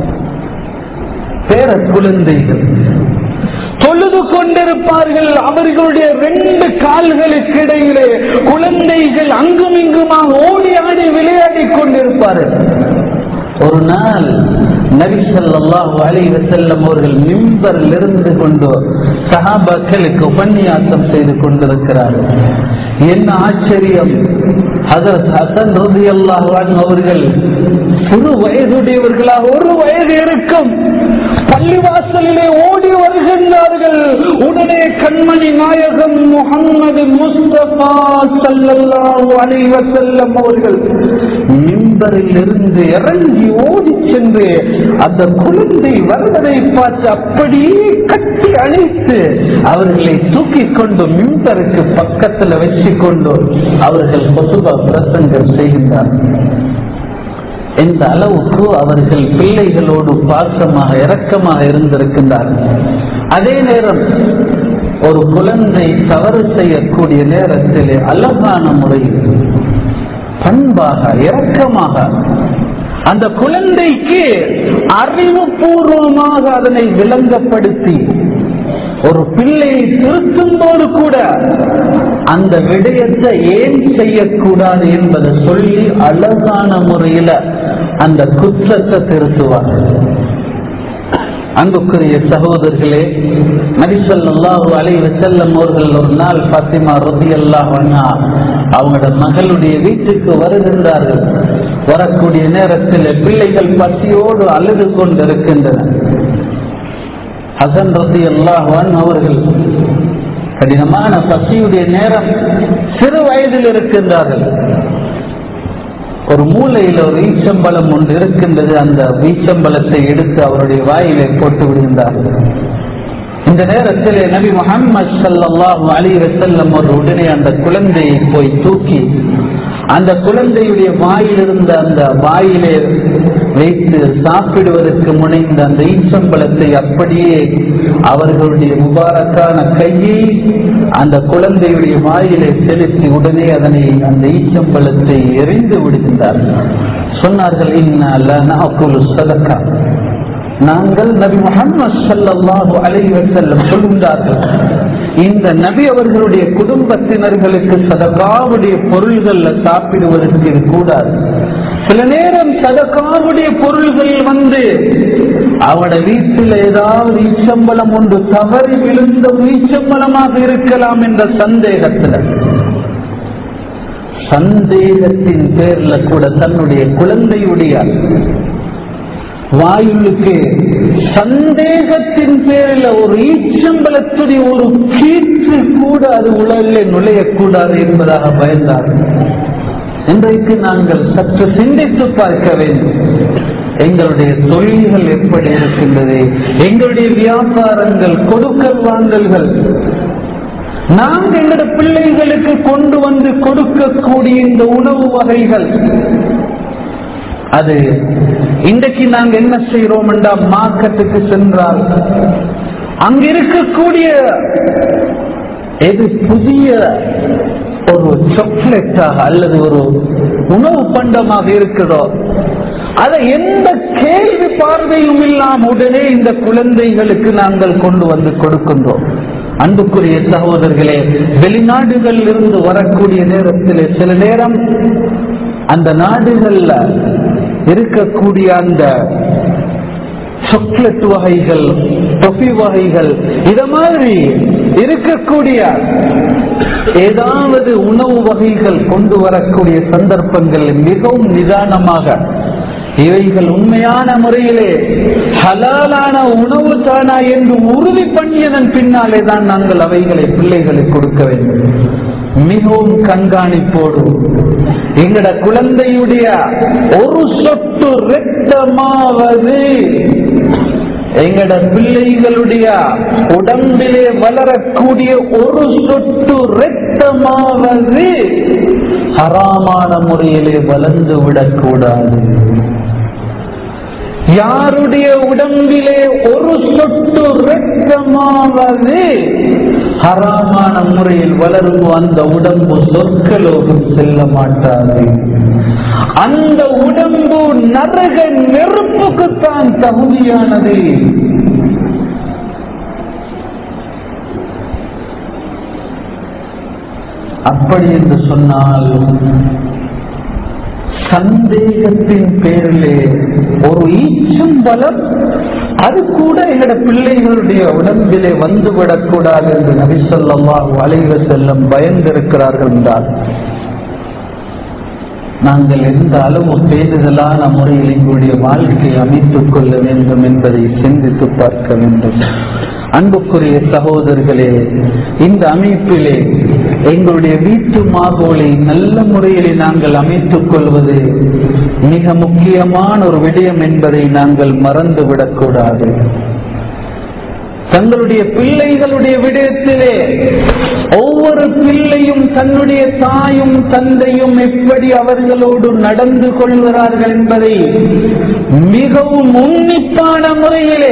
பேர குழந்தைகள் தொழுது கொண்டிருப்பார்கள் அவர்களுடைய ரெண்டு கால்களுக்கு இடையிலே குழந்தைகள் அங்கும் இங்குமாக ஓடி ஆடி விளையாடி கொண்டிருப்பார்கள் ஒரு நாள் நபி ஸல்லல்லாஹு அலைஹி வஸல்லம் அவர்கள் மிம்பரில் இருந்து கொண்டு சஹாபாக்களுக்கு உபன்யாசம் செய்து கொண்டிருக்கிறார்கள் என்ன ஆச்சரியம் ஹஜரத் ஹசன் ரலியல்லாஹு அன்ஹு அவர்கள் சிறு வயதுடையவர்களாக ஒரு வயது இருக்கும் பள்ளிவாசலிலே ஓடி வருகின்றார்கள் உடனே கண்மணி நாயகம் முகம்மது முஸ்தபா ஸல்லல்லாஹு அலைஹி வஸல்லம் அவர்கள் மிம்பரில் இருந்து இறங்கி ஓடி சென்று அந்த குழந்தை வருவதை பார்த்து அப்படியே கட்டி அணைத்து அவர்களை தூக்கி கொண்டு மிம்பருக்கு பக்கத்துல வச்சு கொண்டு அவர்கள் பொதுவா பிரசங்கம் செய்கின்றார்கள் எந்த அளவுக்கு அவர்கள் பிள்ளைகளோடு பாசமாக இரக்கமாக இருந்திருக்கின்றார்கள் அதே நேரம் ஒரு குழந்தை தவறு செய்யக்கூடிய நேரத்திலே அழகான முறையில் பண்பாக இரக்கமாக அந்த குழந்தைக்கு அறிவுபூர்வமாக அதனை விளங்கப்படுத்தி ஒரு பிள்ளையை திருத்தும் போது கூட அந்த விடயத்தை ஏன் செய்யக்கூடாது என்பதை சொல்லி அழகான முறையில அந்த குற்றத்தை திருத்துவார் அன்புக்குரிய சகோதரர்களே நபிசல்லாஹு அலைஹி வஸல்லம் அவர்கள் ஒரு நாள் பாத்திமா ரதி அல்லாஹ் அவங்களோட மகளுடைய வீட்டுக்கு வருகின்றார்கள் வரக்கூடிய நேரத்தில் பிள்ளைகள் பசியோடு அழுது கொண்டிருக்கின்றன ஹசன் ரதி அல்லாஹான் அவர்கள் கடினமான பசியுடைய நேரம் சிறு வயதில் இருக்கின்றார்கள் ஒரு மூலையில் ஒரு ஈச்சம்பழம் ஒன்று இருக்கின்றது அந்த ஈச்சம்பழத்தை எடுத்து அவருடைய வாயிலை போட்டு விடுகின்றார்கள் இந்த நேரத்தில் நபி முகமது சல்லாஹு அலி வசல்லம் ஒரு உடனே அந்த குழந்தையை போய் தூக்கி அந்த குழந்தையுடைய வாயிலிருந்த அந்த வாயிலே வைத்து சாப்பிடுவதற்கு முனைந்த அந்த ஈச்சம்பழத்தை அப்படியே அவர்களுடைய முபாரக்கான கையை அந்த குழந்தையுடைய வாயிலை செலுத்தி உடனே அதனை அந்த ஈச்சம்பழத்தை எரிந்து விடுகின்றார்கள் சொன்னார்கள் இன்னும் சதக்கா நாங்கள் நபி முகமது சல்லாஹு அலைஹி வஸல்லம் சொல்கின்றார்கள் இந்த நபி அவர்களுடைய குடும்பத்தினர்களுக்கு சதகாவுடைய பொருள்கள்ல சாப்பிடுவதற்கு இது கூடாது சில நேரம் சதகாவுடைய பொருள்கள் வந்து அவட வீட்டில் ஏதாவது ஈச்சம்பளம் ஒன்று தவறி விழுந்த ஈச்சம்பளமாக இருக்கலாம் என்ற சந்தேகத்தில் சந்தேகத்தின் பேர்ல கூட தன்னுடைய குழந்தையுடைய வாயுளுக்கு சந்தேகத்தின் பேரில் ஒரு ஈச்சம்பலத்துடைய ஒரு கீற்று கூட அது உலகில் நுழையக்கூடாது என்பதாக பயந்தார் இன்றைக்கு நாங்கள் சற்று சிந்தித்து பார்க்க வேண்டும் எங்களுடைய தொழில்கள் எப்படி இருக்கின்றது எங்களுடைய வியாபாரங்கள் கொடுக்கல் வாங்கல்கள் நாங்கள் எங்களுடைய பிள்ளைகளுக்கு கொண்டு வந்து கொடுக்கக்கூடிய இந்த உணவு வகைகள் அது இன்றைக்கு நாங்க என்ன செய்யறோம் என்றா மார்க்கெட்டுக்கு சென்றால் அங்க இருக்கக்கூடிய எது புதிய ஒரு சாக்லேட்டாக அல்லது ஒரு உணவு பண்டமாக இருக்கிறதோ அதை எந்த கேள்வி பார்வையும் இல்லாம உடனே இந்த குழந்தைகளுக்கு நாங்கள் கொண்டு வந்து கொடுக்கின்றோம் அன்புக்குரிய சகோதரர்களே வெளிநாடுகளில் இருந்து வரக்கூடிய நேரத்தில் சில நேரம் அந்த நாடுகள்ல இருக்கக்கூடிய அந்த சாக்லேட் வகைகள் டொஃபி வகைகள் இத மாதிரி இருக்கக்கூடிய ஏதாவது உணவு வகைகள் கொண்டு வரக்கூடிய சந்தர்ப்பங்கள் மிகவும் நிதானமாக இவைகள் உண்மையான முறையிலே ஹலாலான உணவு தானா என்று உறுதி பண்ணியதன் பின்னாலே தான் நாங்கள் அவைகளை பிள்ளைகளுக்கு கொடுக்க வேண்டும் மிகவும் கண்காணிப்போடு எங்கட குழந்தையுடைய ஒரு சொட்டு ரத்தமாவது எங்கட பிள்ளைகளுடைய உடம்பிலே வளரக்கூடிய ஒரு சொட்டு ரத்தமாவது ஹராமான முறையிலே வளர்ந்து விடக்கூடாது யாருடைய உடம்பிலே ஒரு சொட்டு ரத்தமாவது ஹராமான முறையில் வளரும் அந்த உடம்பு சொற்களோடும் செல்ல மாட்டாது அந்த உடம்பு நரக நெருப்புக்குத்தான் தகுதியானது அப்படி என்று சொன்னால் சந்தேகத்தின் பேரிலே ஒரு ஈச்சும் பலம் அது கூட எங்கட பிள்ளைகளுடைய உடம்பிலே வந்துவிடக்கூடாது என்று நபிசல்லாஹு அலைவ செல்லம் பயந்திருக்கிறார்கள் என்றால் நாங்கள் எந்த அளவு பேருதலான முறையில் எங்களுடைய வாழ்க்கையை அமைத்துக் கொள்ள வேண்டும் என்பதை சிந்தித்து பார்க்க வேண்டும் அன்புக்குரிய சகோதரர்களே இந்த அமைப்பிலே எங்களுடைய வீட்டு மாகோலை நல்ல முறையிலே நாங்கள் அமைத்துக் கொள்வது மிக முக்கியமான ஒரு விடயம் என்பதை நாங்கள் மறந்துவிடக் கூடாது தங்களுடைய பிள்ளைகளுடைய விடயத்திலே ஒவ்வொரு பிள்ளையும் தன்னுடைய தாயும் தந்தையும் எப்படி அவர்களோடு நடந்து கொள்கிறார்கள் என்பதை மிகவும் உன்னிப்பான முறையிலே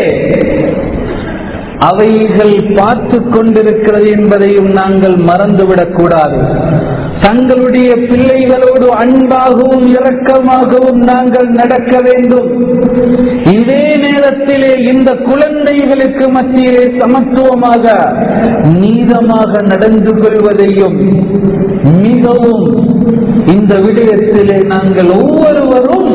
அவைகள் பார்த்து கொண்டிருக்கிறது என்பதையும் நாங்கள் மறந்துவிடக் கூடாது தங்களுடைய பிள்ளைகளோடு அன்பாகவும் இரக்கமாகவும் நாங்கள் நடக்க வேண்டும் இதே நேரத்திலே இந்த குழந்தைகளுக்கு மத்தியிலே சமத்துவமாக நீதமாக நடந்து கொள்வதையும் மிகவும் இந்த விடயத்திலே நாங்கள் ஒவ்வொருவரும்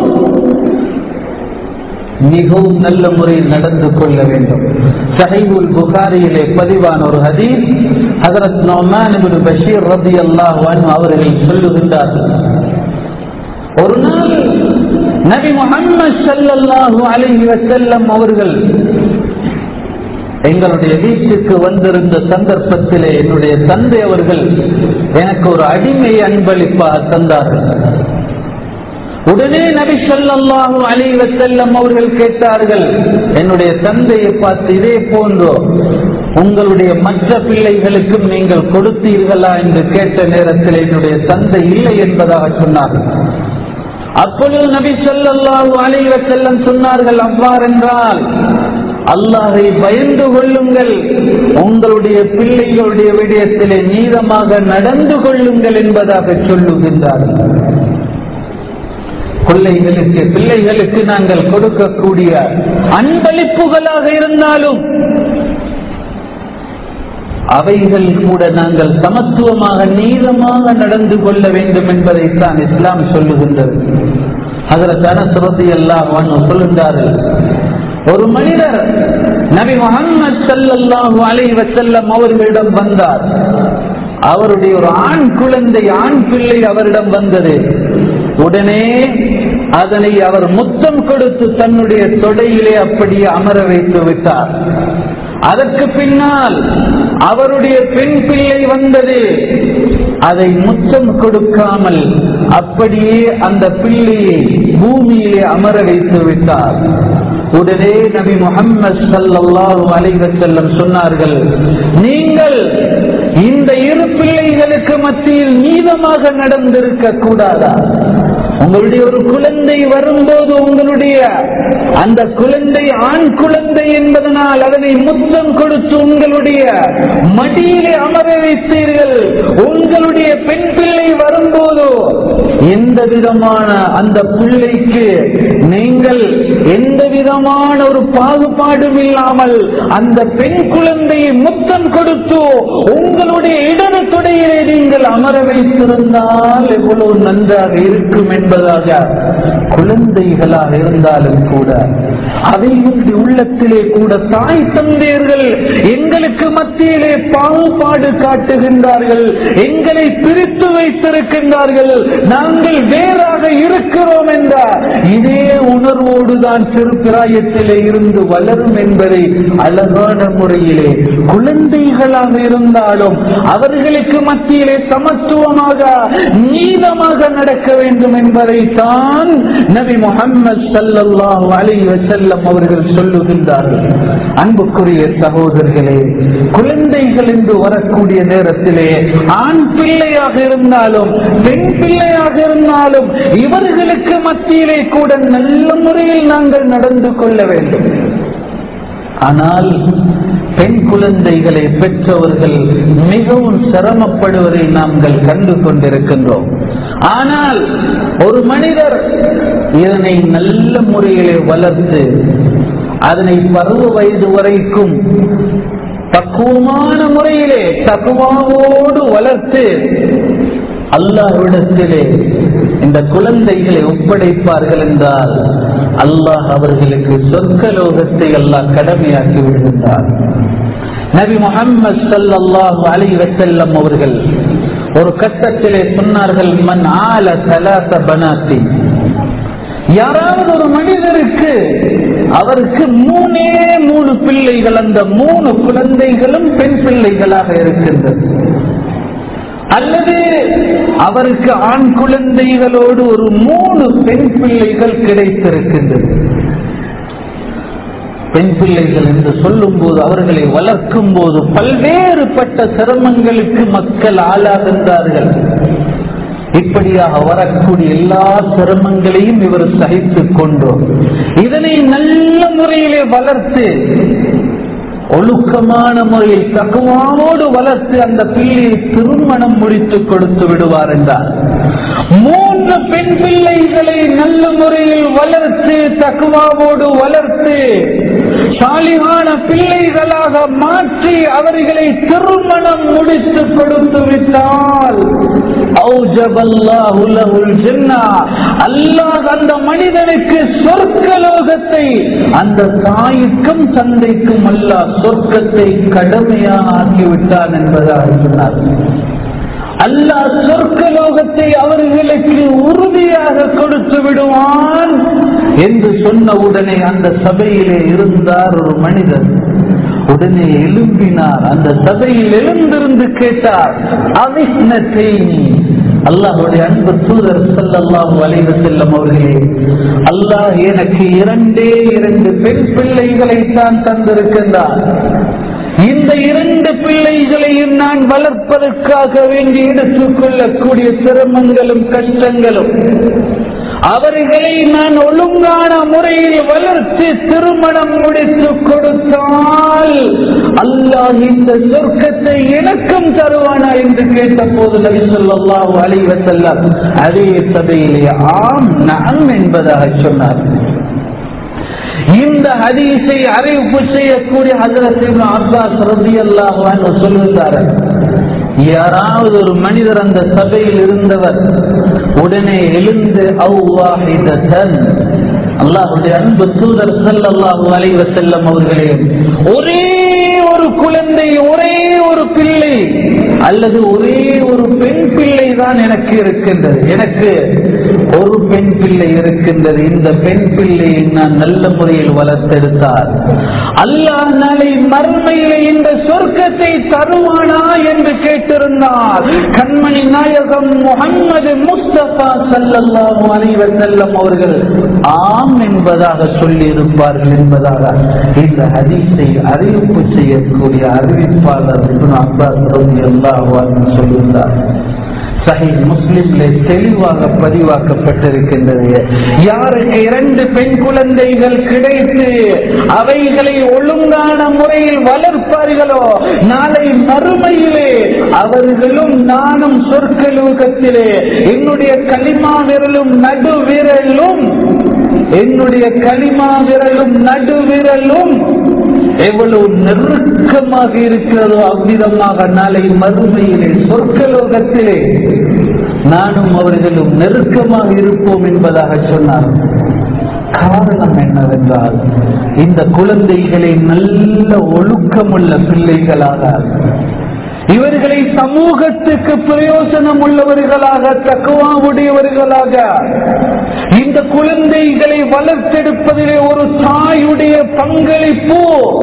மிகவும் நல்ல முறையில் நடந்து கொள்ள வேண்டும் சஹீபுல் புகாரியிலே பதிவான ஒரு ஹதீஸ் ஹதரத் நோமான் இப்னு பஷீர் ரலியல்லாஹு அன்ஹு அவர்கள் சொல்லுகின்றார்கள் ஒரு நாள் நபி முஹம்மது ஸல்லல்லாஹு அலைஹி வஸல்லம் அவர்கள் எங்களுடைய வீட்டுக்கு வந்திருந்த சந்தர்ப்பத்திலே என்னுடைய தந்தை அவர்கள் எனக்கு ஒரு அடிமை அன்பளிப்பாக தந்தார்கள் உடனே நபி ஸல்லல்லாஹு அலைஹி வஸல்லம் அவர்கள் கேட்டார்கள் என்னுடைய தந்தையை பார்த்து இதே போன்றோ உங்களுடைய மற்ற பிள்ளைகளுக்கும் நீங்கள் கொடுத்தீர்களா என்று கேட்ட நேரத்தில் என்னுடைய தந்தை இல்லை என்பதாக சொன்னார்கள் அப்பொழுது நபி ஸல்லல்லாஹு அலைஹி வஸல்லம் சொன்னார்கள் அவ்வாறென்றால் அல்லாஹை பயந்து கொள்ளுங்கள் உங்களுடைய பிள்ளைகளுடைய விடயத்திலே நீதமாக நடந்து கொள்ளுங்கள் என்பதாக சொல்லுகின்றார்கள் பிள்ளைகளுக்கு பிள்ளைகளுக்கு நாங்கள் கொடுக்கக்கூடிய அன்பளிப்புகளாக இருந்தாலும் அவைகள் கூட நாங்கள் சமத்துவமாக நீளமாக நடந்து கொள்ள வேண்டும் என்பதைத்தான் இஸ்லாம் சொல்லுகின்றது அதில் தனசுரதி எல்லாம் சொல்லுகிறார்கள் ஒரு மனிதர் நபி முகமது சல்லாஹூ அலை வசல்லம் அவர்களிடம் வந்தார் அவருடைய ஒரு ஆண் குழந்தை ஆண் பிள்ளை அவரிடம் வந்தது உடனே அதனை அவர் முத்தம் கொடுத்து தன்னுடைய தொடையிலே அப்படியே அமர வைத்து விட்டார் அதற்கு பின்னால் அவருடைய பெண் பிள்ளை வந்தது அதை முத்தம் கொடுக்காமல் அப்படியே அந்த பிள்ளையை பூமியிலே அமர வைத்து விட்டார் உடனே நபி முகம்மது சல்லாஹூ அலைவசல்லம் சொன்னார்கள் நீங்கள் இந்த இரு பிள்ளைகளுக்கு மத்தியில் நீதமாக நடந்திருக்க கூடாதா உங்களுடைய ஒரு குழந்தை வரும்போது உங்களுடைய அந்த குழந்தை ஆண் குழந்தை என்பதனால் அதனை முத்தம் கொடுத்து உங்களுடைய மடியிலே அமர வைத்தீர்கள் உங்களுடைய பெண் பிள்ளை வரும்போது எந்த விதமான அந்த பிள்ளைக்கு நீங்கள் எந்த விதமான ஒரு பாகுபாடும் இல்லாமல் அந்த பெண் குழந்தையை முத்தம் கொடுத்து உங்களுடைய இடது துடையிலே நீங்கள் அமர வைத்திருந்தால் எவ்வளவு நன்றாக இருக்கும் என்று என்பதாக குழந்தைகளாக இருந்தாலும் கூட அவைகளுடைய உள்ளத்திலே கூட தாய் தந்தையர்கள் எங்களுக்கு மத்தியிலே பாகுபாடு காட்டுகின்றார்கள் எங்களை பிரித்து வைத்திருக்கின்றார்கள் நாங்கள் வேறாக இருக்கிறோம் என்ற இதே உணர்வோடு தான் சிறுபிராயத்திலே இருந்து வளரும் என்பதை அழகான முறையிலே குழந்தைகளாக இருந்தாலும் அவர்களுக்கு மத்தியிலே சமத்துவமாக நீளமாக நடக்க வேண்டும் என்பதை தான் நபி முகமது சல்லல்லாஹு அலைஹி வஸல்லம் அவர்கள் சொல்லுகின்றார்கள் அன்புக்குரிய சகோதரர்களே குழந்தைகள் என்று வரக்கூடிய நேரத்திலே ஆண் பிள்ளையாக இருந்தாலும் பெண் பிள்ளையாக இருந்தாலும் இவர்களுக்கு மத்தியிலே கூட நல்ல முறையில் நாங்கள் நடந்து கொள்ள வேண்டும் ஆனால் பெண் குழந்தைகளை பெற்றவர்கள் மிகவும் சிரமப்படுவதை நாங்கள் கண்டு கொண்டிருக்கின்றோம் ஆனால் ஒரு மனிதர் இதனை நல்ல முறையிலே வளர்த்து அதனை பருவ வயது வரைக்கும் பக்குவமான முறையிலே தகுவாவோடு வளர்த்து அல்லாஹ்விடத்திலே இந்த குழந்தைகளை ஒப்படைப்பார்கள் என்றால் அல்லாஹ் அவர்களுக்கு சொர்க்கலோகத்தை அல்லாஹ் கடமையாக்கி விடுகின்றார் நபி முகம்மது சல்லாஹு அலி வசல்லம் அவர்கள் ஒரு கட்டத்திலே சொன்னார்கள் மன் ஆல சலாச பனாத்தி யாராவது ஒரு மனிதருக்கு அவருக்கு மூணே மூணு பிள்ளைகள் அந்த மூணு குழந்தைகளும் பெண் பிள்ளைகளாக இருக்கின்றது அல்லது அவருக்கு ஆண் குழந்தைகளோடு ஒரு மூணு பெண் பிள்ளைகள் கிடைத்திருக்கின்றது பெண் பிள்ளைகள் என்று சொல்லும் போது அவர்களை வளர்க்கும் போது பல்வேறுபட்ட சிரமங்களுக்கு மக்கள் ஆளாகின்றார்கள் இப்படியாக வரக்கூடிய எல்லா சிரமங்களையும் இவர் சகித்துக் கொண்டோம் இதனை நல்ல முறையிலே வளர்த்து ஒழுக்கமான முறையில் தகுவாவோடு வளர்த்து அந்த பிள்ளையை திருமணம் முடித்து கொடுத்து விடுவார் என்றார் மூன்று பெண் பிள்ளைகளை நல்ல முறையில் வளர்த்து தகுவாவோடு வளர்த்து சாலிகான பிள்ளைகளாக மாற்றி அவர்களை திருமணம் முடித்து கொடுத்து விட்டால் அல்லாஹ் அந்த மனிதனுக்கு சொர்க்கலோகத்தை அந்த தாய்க்கும் தந்தைக்கும் அல்லாஹ் சொர்க்கத்தை கடமையாக ஆக்கிவிட்டான் என்பதாக சொன்னார் அல்லாஹ் சொர்க்கலோகத்தை அவர்களுக்கு உறுதியாக கொடுத்து விடுவான் என்று சொன்ன உடனே அந்த சபையிலே இருந்தார் ஒரு மனிதர் உடனே எழும்பினார் அந்த சபையில் எழுந்திருந்து கேட்டார் அவிஷ்ணத்தை அல்லாஹுடைய அன்பு தூதர் சல்லாஹு அலைவு செல்லும் அவர்களே அல்லாஹ் எனக்கு இரண்டே இரண்டு பெண் பிள்ளைகளை தான் தந்திருக்கின்றார் இந்த இரண்டு பிள்ளைகளையும் நான் வளர்ப்பதற்காக வேண்டி எடுத்துக் கொள்ளக்கூடிய சிரமங்களும் கஷ்டங்களும் அவர்களை நான் ஒழுங்கான முறையில் வளர்த்து திருமணம் முடித்து கொடுத்தால் அல்லாஹ் இந்த சொர்க்கத்தை எனக்கும் தருவானா என்று கேட்ட போது நபி சொல்லாஹு அலைவசல்லம் அதே சபையிலே ஆம் நான் என்பதாக சொன்னார் இந்த ஹதீஸை அறிவிப்பு செய்யக்கூடிய ஹசரத் அப்பாஸ் ரபி அல்லாஹ் சொல்லுகிறார் யாராவது ஒரு மனிதர் அந்த சபையில் இருந்தவர் உடனே எழுந்து அவ்வாஹிதன் அல்லாஹுடைய அன்பு தூதர் சல்லாஹூ அலைவ செல்லம் அவர்களே ஒரே ஒரு குழந்தை ஒரே ஒரு பிள்ளை அல்லது ஒரே ஒரு பெண் பிள்ளை தான் எனக்கு இருக்கின்றது எனக்கு ஒரு பெண் பிள்ளை இருக்கின்றது இந்த பெண் பிள்ளையை நான் நல்ல முறையில் வளர்த்தெடுத்தார் அல்லாஹ் நாளை மறுமையிலே இந்த சொர்க்கத்தை தருவானா என்று கேட்டிருந்தார் கண்மணி நாயகம் முகம்மது முஸ்தபா சல்லல்லாஹு அலைஹி செல்லம் அவர்கள் ஆம் என்பதாக சொல்லி இருப்பார்கள் என்பதாக இந்த ஹதீஸை அறிவிப்பு செய்யக்கூடிய அறிவிப்பாளர் இப்னு அப்பாஸ் ரலியல்லாஹு அன்ஹு சொல்லுகிறார் சஹி முஸ்லிம்ல தெளிவாக பதிவாக்கப்பட்டிருக்கின்றது யாருக்கு இரண்டு பெண் குழந்தைகள் கிடைத்து அவைகளை ஒழுங்கான முறையில் வளர்ப்பார்களோ நாளை மறுமையிலே அவர்களும் நானும் சொற்கலூகத்திலே என்னுடைய களிமா விரலும் நடு விரலும் என்னுடைய களிமா விரலும் நடு விரலும் எவ்வளவு நெருக்கமாக இருக்கிறதோ அவ்விதமாக நாளை மறுமையிலே சொர்க்கலோகத்திலே நானும் அவர்களும் நெருக்கமாக இருப்போம் என்பதாக சொன்னார் காரணம் என்னவென்றால் இந்த குழந்தைகளை நல்ல ஒழுக்கமுள்ள பிள்ளைகளாக இவர்களை சமூகத்துக்கு பிரயோஜனம் உள்ளவர்களாக தக்குவாவுடையவர்களாக இந்த குழந்தைகளை வளர்த்தெடுப்பதிலே ஒரு தாயுடைய பங்களிப்பு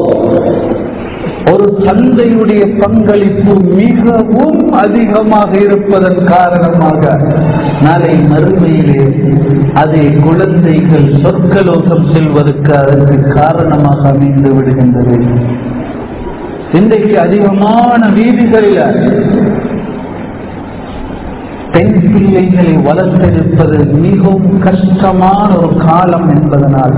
ஒரு தந்தையுடைய பங்களிப்பு மிகவும் அதிகமாக இருப்பதன் காரணமாக நாளை மறுமையிலே அதே குழந்தைகள் சொற்கலோகம் செல்வதற்கு அதற்கு காரணமாக அமைந்து விடுகின்றது இன்றைக்கு அதிகமான வீதிகளில் பெண் பிள்ளைகளை வளர்த்தெடுப்பது மிகவும் கஷ்டமான ஒரு காலம் என்பதனால்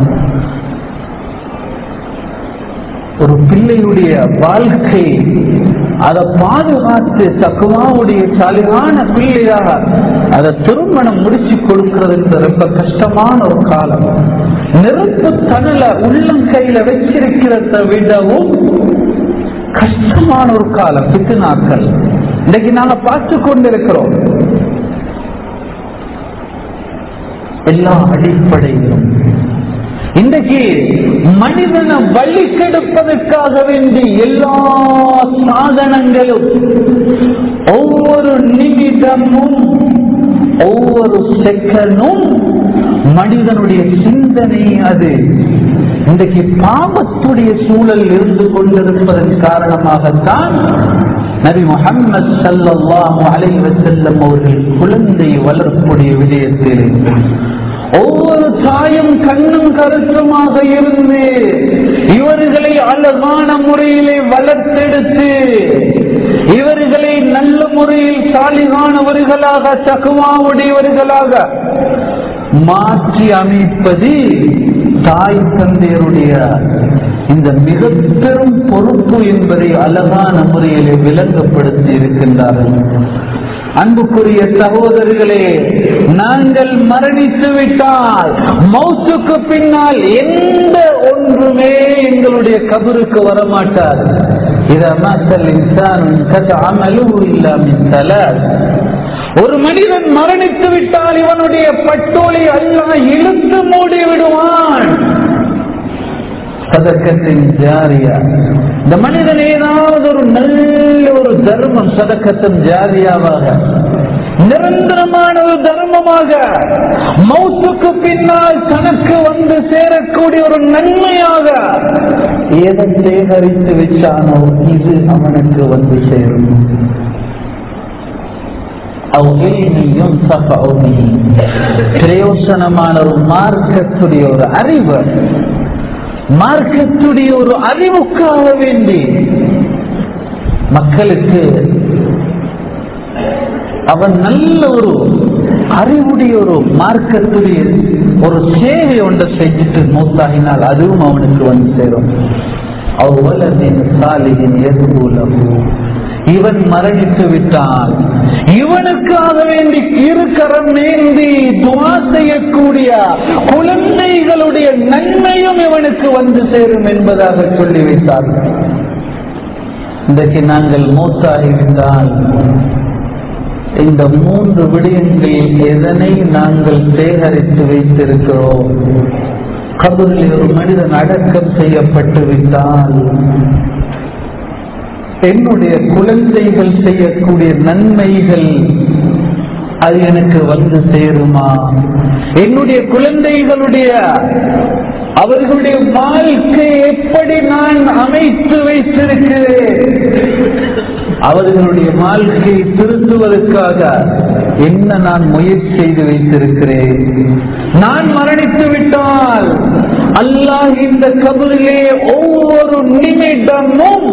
ஒரு பிள்ளையுடைய வாழ்க்கை அதை பாதுகாத்து தக்குவாவுடைய சாலிகான பிள்ளையாக அதை திருமணம் முடிச்சு கொடுக்கிறது ரொம்ப கஷ்டமான ஒரு காலம் நெருப்பு தனல உள்ளங்கையில வச்சிருக்கிறத விடவும் கஷ்டமான ஒரு காலம் பித்து நாட்கள் இன்னைக்கு நாங்க பார்த்து கொண்டிருக்கிறோம் எல்லா அடிப்படையிலும் இன்றைக்கு மனிதனை வழி கெடுப்பதற்காக வேண்டி எல்லா சாதனங்களும் ஒவ்வொரு நிமிடமும் ஒவ்வொரு செகண்டும் மனிதனுடைய சிந்தனை அது இன்றைக்கு பாவத்துடைய சூழல் இருந்து கொண்டிருப்பதன் காரணமாகத்தான் நபி முகம்மது சல்லாஹு அலைஹி வஸல்லம் அவர்கள் குழந்தை வளர்ப்புடைய விடயத்தில் ஒவ்வொரு தாயும் கண்ணும் கருத்துமாக இருந்து இவர்களை அழகான முறையிலே வளர்த்தெடுத்து இவர்களை நல்ல முறையில் சாலிகானவர்களாக தகுவாவுடையவர்களாக மாற்றி அமைப்பது தாய் தந்தையருடைய இந்த மிக பெரும் பொறுப்பு என்பதை அழகான முறையிலே விளங்கப்படுத்தி இருக்கின்றார்கள் அன்புக்குரிய சகோதரர்களே நாங்கள் மரணித்து விட்டால் மௌத்துக்கு பின்னால் எந்த ஒன்றுமே எங்களுடைய கபருக்கு வரமாட்டார் இத மக்கள் இன்சான் அமலு இல்லாமின் தலால் ஒரு மனிதன் மரணித்து விட்டால் இவனுடைய பட்டோலை அல்லாஹ் இழுத்து மூடி விடுவான் சதக்கத்தின் ஜாரியா இந்த மனிதன் ஏதாவது ஒரு நல்ல ஒரு தர்மம் சதக்கத்தின் ஜாரியாவாக நிரந்தரமான ஒரு தர்மமாக மௌத்துக்கு பின்னால் தனக்கு வந்து சேரக்கூடிய ஒரு நன்மையாக எதை சேகரித்து வச்சானோ இது அவனுக்கு வந்து சேரும் பிரயோசனமான ஒரு மார்க்கத்துடைய ஒரு அறிவு மார்க்கத்துடைய ஒரு அறிவுக்காக வேண்டி மக்களுக்கு அவன் நல்ல ஒரு அறிவுடைய ஒரு மார்க்கத்துடைய ஒரு சேவை ஒன்றை செஞ்சுட்டு மூத்தாகினால் அதுவும் அவனுக்கு வந்து சேரும் அவ்வளவின் சாலியின் எதுலகு இவன் மரணித்து விட்டால் இவனுக்காக வேண்டி இருக்கரம் நேர்ந்தி துவா செய்யக்கூடிய குழந்தைகளுடைய நன்மையும் இவனுக்கு வந்து சேரும் என்பதாக சொல்லி வைத்தார்கள் இன்றைக்கு நாங்கள் மூத்தாகிவிட்டால் இந்த மூன்று விடயங்களில் எதனை நாங்கள் சேகரித்து வைத்திருக்கிறோம் கபரில் ஒரு மனிதன் அடக்கம் செய்யப்பட்டு விட்டால் என்னுடைய குழந்தைகள் செய்யக்கூடிய நன்மைகள் அது எனக்கு வந்து சேருமா என்னுடைய குழந்தைகளுடைய அவர்களுடைய வாழ்க்கை எப்படி நான் அமைத்து வைத்திருக்கிறேன் அவர்களுடைய வாழ்க்கையை திருத்துவதற்காக என்ன நான் முயற்சி செய்து வைத்திருக்கிறேன் நான் மரணித்து விட்டால் அல்லாஹ் இந்த கபரிலே ஒவ்வொரு நிமிடமும்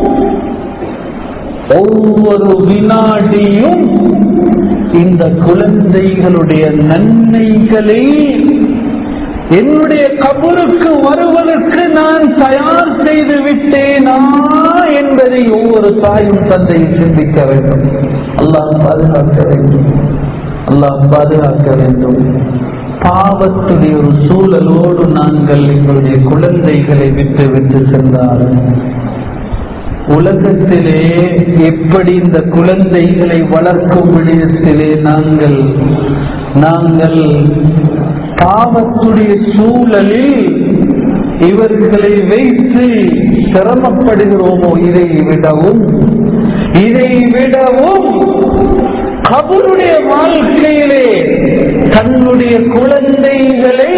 ஒவ்வொரு வினாடியும் இந்த குழந்தைகளுடைய நன்மைகளை என்னுடைய கபருக்கு வருவதற்கு நான் தயார் செய்து விட்டேனா என்பதை ஒவ்வொரு தாயும் தந்தையும் சிந்திக்க வேண்டும் அல்லாஹ் பாதுகாக்க வேண்டும் அல்லாஹ் பாதுகாக்க வேண்டும் பாவத்துடைய ஒரு சூழலோடு நாங்கள் எங்களுடைய குழந்தைகளை விட்டு விட்டு சென்றால் உலகத்திலே எப்படி இந்த குழந்தைகளை வளர்க்கும் விடயத்திலே நாங்கள் நாங்கள் பாவத்துடைய சூழலில் இவர்களை வைத்து சிரமப்படுகிறோமோ இதை விடவும் இதை விடவும் கபருடைய வாழ்க்கையிலே தன்னுடைய குழந்தைகளை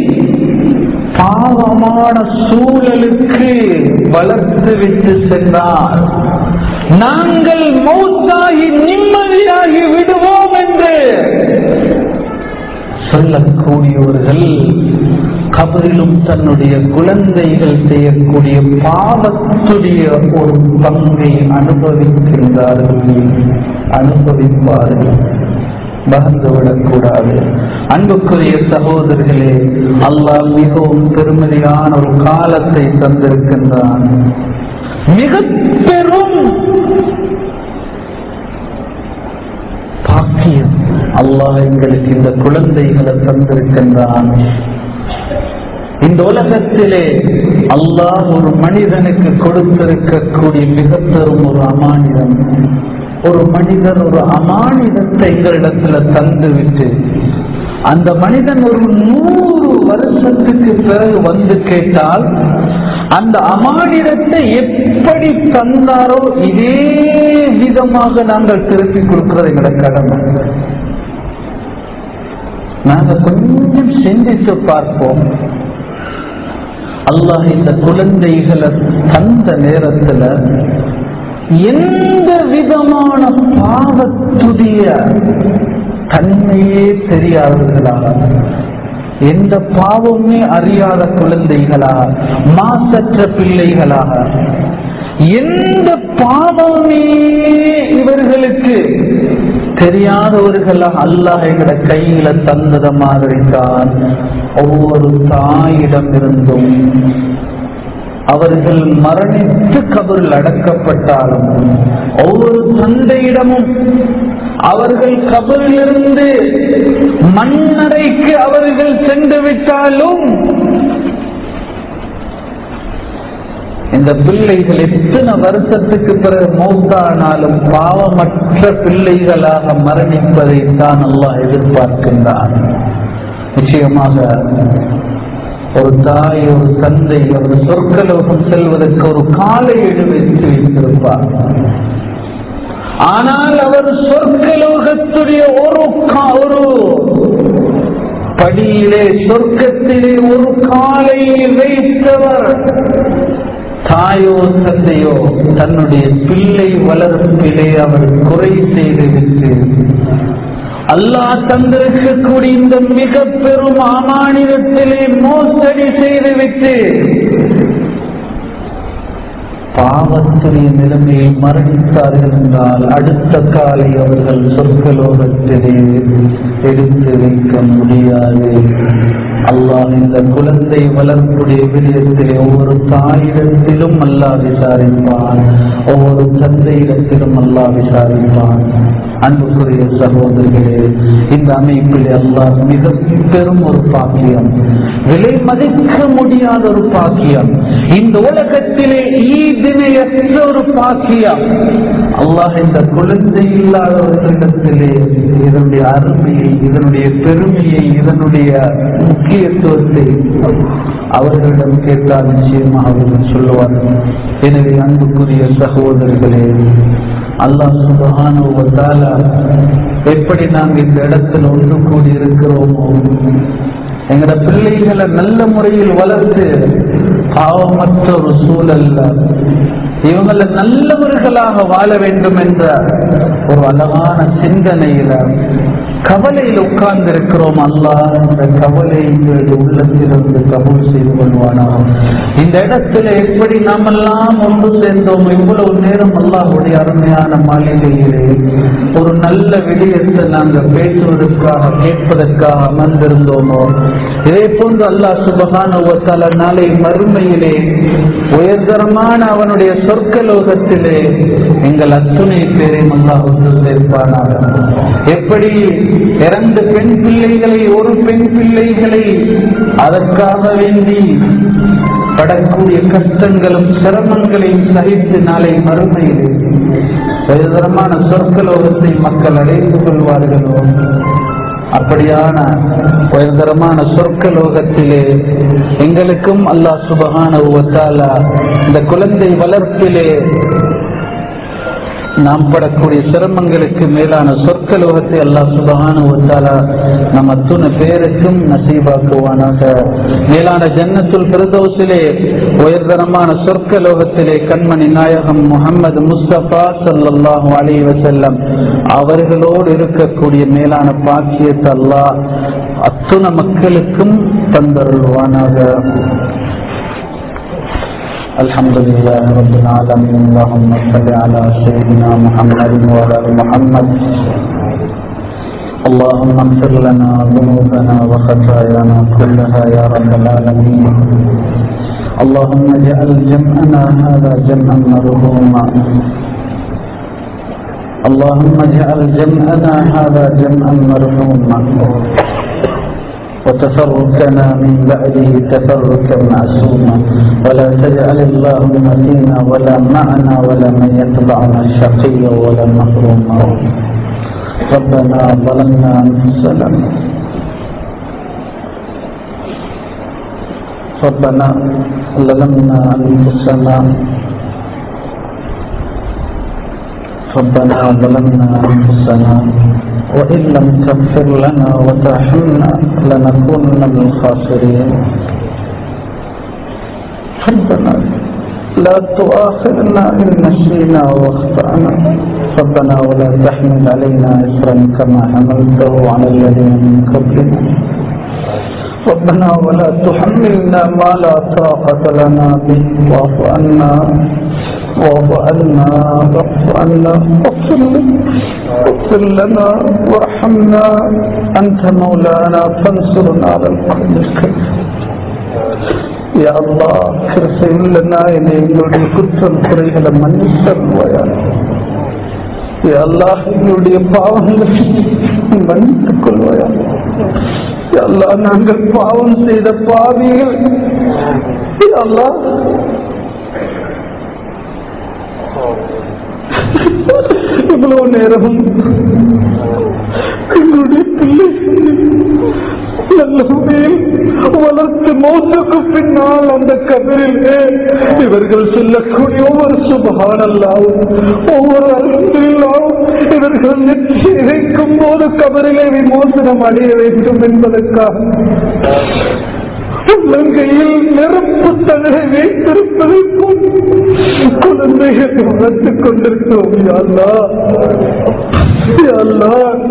பாவமான சூழலுக்கு வளர்த்து விட்டு சென்றார் நாங்கள் மௌத்தாகி நிம்மதியாகி விடுவோம் என்று சொல்லக்கூடியவர்கள் கபரிலும் தன்னுடைய குழந்தைகள் செய்யக்கூடிய பாவத்துடைய ஒரு பங்கை அனுபவிக்கின்றார்கள் அனுபவிப்பார்கள் மறந்துவிடக்கூடாது அன்புக்குரிய சகோதரர்களே அல்லாஹ் மிகவும் பெருமதியான ஒரு காலத்தை தந்திருக்கின்றான் மிக பெரும் பாக்கியம் அல்லாஹ் எங்களுக்கு இந்த குழந்தைகளை தந்திருக்கின்றான் இந்த உலகத்திலே அல்லாஹ் ஒரு மனிதனுக்கு கொடுத்திருக்கக்கூடிய மிக பெரும் ஒரு அமானிதம் ஒரு மனிதன் ஒரு அமானிதத்தை எங்களிடத்துல தந்துவிட்டு அந்த மனிதன் ஒரு நூறு வருஷத்துக்கு பிறகு வந்து கேட்டால் அந்த அமானிதத்தை எப்படி தந்தாரோ இதே விதமாக நாங்கள் திருப்பி கொடுக்கிறது எங்களோட கடமை நாங்க கொஞ்சம் சிந்தித்து பார்ப்போம் அல்லாஹ் இந்த குழந்தைகளை தந்த நேரத்துல எந்த விதமான பாவத்துடைய தன்மையே தெரியாதவர்களாக எந்த பாவமே அறியாத குழந்தைகளாக மாசற்ற பிள்ளைகளாக எந்த பாவமே இவர்களுக்கு தெரியாதவர்களாக அல்லாஹ் எங்கட கையில தந்தத மாதிரி தான் ஒவ்வொரு தாயிடம் இருந்தும் அவர்கள் மரணித்து கபரில் அடக்கப்பட்டாலும் ஒவ்வொரு தந்தையிடமும் அவர்கள் கபரிலிருந்து மண்ணறைக்கு அவர்கள் சென்று விட்டாலும் இந்த பிள்ளைகள் எத்தனை வருஷத்துக்கு பிறகு மௌத்தானாலும் பாவமற்ற பிள்ளைகளாக மரணிப்பதை தான் அல்லாஹ் எதிர்பார்க்கின்றான் நிச்சயமாக ஒரு தாய் ஒரு தந்தை ஒரு சொற்கலோகம் செல்வதற்கு ஒரு காலை எடுத்து வைத்திருப்பார் ஆனால் அவர் சொர்க்கலோகத்துடைய ஒரு ஒரு படியிலே சொர்க்கத்திலே ஒரு காலை வைத்தவர் தாயோ தந்தையோ தன்னுடைய பிள்ளை வளர்ப்பிலே அவர் குறை செய்துவிட்டு அல்லாஹ் தந்திருக்கக்கூடிய இந்த மிக பெரும் அமானிதத்திலே மோசடி செய்துவிட்டு பாவத்துடைய நிலைமையை மரணித்தார்கள் என்றால் அடுத்த காலை அவர்கள் சொற்களோகத்திலே எடுத்து வைக்க முடியாது அல்லாஹ் இந்த குழந்தை வளர்ப்புடைய விடயத்திலே ஒவ்வொரு தாயிடத்திலும் அல்லாஹ் விசாரிப்பான் ஒவ்வொரு தந்தையிடத்திலும் அல்லாஹ் விசாரிப்பான் அன்புக்குரிய சகோதரிகளே இந்த அமைப்பிலே அல்லாஹ் மிக பெரும் ஒரு பாக்கியம் விலை மதிக்க முடியாத ஒரு பாக்கியம் இந்த உலகத்திலே ஈதினையற்ற ஒரு பாக்கியம் அல்லாஹ் இந்த குழந்தை இல்லாதவர்களிடத்திலே இதனுடைய அருமையை இதனுடைய பெருமையை இதனுடைய முக்கியத்துவத்தை அவர்களிடம் கேட்டால் நிச்சயமாக அவர்கள் சொல்லுவார்கள் எனவே அன்புக்குரிய சகோதரர்களே அல்லாஹ் சுபகான எப்படி நாங்கள் இந்த இடத்தில் ஒன்று கூடி இருக்கிறோமோ எங்கட பிள்ளைகளை நல்ல முறையில் வளர்த்து பாவமற்ற ஒரு சூழல்ல இவங்கள நல்லவர்களாக வாழ வேண்டும் என்ற ஒரு அழகான சிந்தனையில கவலையில் உட்கார்ந்து இருக்கிறோம் அல்லாஹ் இந்த கவலை எங்களுடைய உள்ளத்திலிருந்து கபூல் செய்து கொள்வானா இந்த இடத்துல எப்படி நாமெல்லாம் ஒன்று சேர்ந்தோம் இவ்வளவு நேரம் அல்லாஹுடைய அருமையான மாளிகையிலே ஒரு நல்ல விடயத்தை நாங்கள் பேசுவதற்காக கேட்பதற்காக அமர்ந்திருந்தோமோ இதே போன்று அல்லாஹ் சுபகான நாளை மறுமையிலே உயர்தரமான அவனுடைய சொர்க்கலோகத்திலே எங்கள் அத்துணை பேரையும் அல்லாஹ் ஒன்று சேர்ப்பானாக எப்படி இரண்டு பெண் பிள்ளைகளை ஒரு பெண் பிள்ளைகளை அதற்காக வேண்டி படக்கூடிய கஷ்டங்களும் சிரமங்களையும் சகித்து நாளை மறுமையிலே உயர்தரமான சொற்கலோகத்தை மக்கள் அடைந்து கொள்வார்களோ அப்படியான உயர்தரமான சொர்க்கலோகத்திலே எங்களுக்கும் அல்லாஹ் சுபகான இந்த குழந்தை வளர்ப்பிலே நாம் படக்கூடிய சிரமங்களுக்கு மேலான சொற்கலோகத்தை அல்லாஹ் சுபகான ஒத்தாலா நம் அத்துணை பேருக்கும் நசீபாக்குவானாக மேலான ஜன்னத்துல் பிரதோசிலே உயர்தரமான சொற்கலோகத்திலே கண்மணி நாயகம் முகமது முஸ்தபா சல்லாஹூ அலி வசல்லம் அவர்களோடு இருக்கக்கூடிய மேலான பாக்கியத்தை அல்லாஹ் அத்துணை மக்களுக்கும் தந்தருள்வானாக الحمد لله رب العالمين اللهم صل على سيدنا محمد وعلى ال محمد اللهم اغفر لنا ذنوبنا وخطايانا كلها يا رب العالمين اللهم اجعل جمعنا هذا جمعا مرحوما اللهم اجعل جمعنا هذا جمعا مرحوما وتفرقنا من بعده تفرقا معصوما ولا تجعل اللهم فينا ولا معنا ولا من يتبعنا شقيا ولا محروما ربنا ظلمنا انفسنا ربنا ظلمنا انفسنا ربنا ظلمنا انفسنا وإن لم تغفر لنا وترحمنا لنكونن من الخاسرين ربنا لا تؤاخذنا إن نسينا واخطأنا ربنا ولا تحمل علينا إصرا كما حملته على الذين من قبلنا ربنا ولا تحملنا ما لا طاقة لنا به واعف عنا واعف عنا واعف عنا واغفر اغفر لنا وارحمنا أنت مولانا فانصرنا على القوم الكافرين يا الله கிருசையில் நாயனை எங்களுடைய குற்றம் குறைகளை மன்னித்தருவாயா யா அல்லாஹ் எங்களுடைய பாவங்களை மன்னித்துக் கொள்வாயா யா அல்லாஹ் நாங்கள் பாவம் செய்த பாவிகள் யா அல்லாஹ் இவ்வளவு நேரமும் எங்களுடைய பிள்ளை நல்ல முறையில் வளர்த்து மௌத்துக்கு பின்னால் அந்த கபரிலே இவர்கள் சொல்லக்கூடிய ஒவ்வொரு சுபகானல்லாவும் ஒவ்வொரு அருந்தில்லாவும் இவர்கள் நெற்றி இறைக்கும் போது கபரிலே விமோசனம் அடைய வேண்டும் என்பதற்காக உள்ளங்கையில் நெருப்பு தகரை வைத்திருப்பதை போல் குழந்தைகளை வளர்த்துக் கொண்டிருக்கிறோம் யாழ்லா யாழ்லா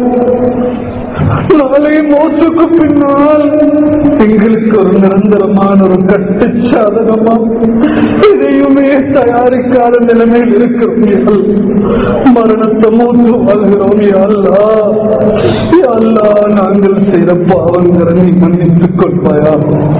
நாளை மோத்துக்கு பின்னால் எங்களுக்கு ஒரு நிரந்தரமான ஒரு கட்டு சாதனமா இதையுமே தயாரிக்காத நிலைமையில் இருக்கிறோம் மரணத்தை மூத்து வாழ்கிறோம் யாழ்லா யாழ்லா நாங்கள் செய்த பாவங்களை நீ மன்னித்துக் கொள்வாயா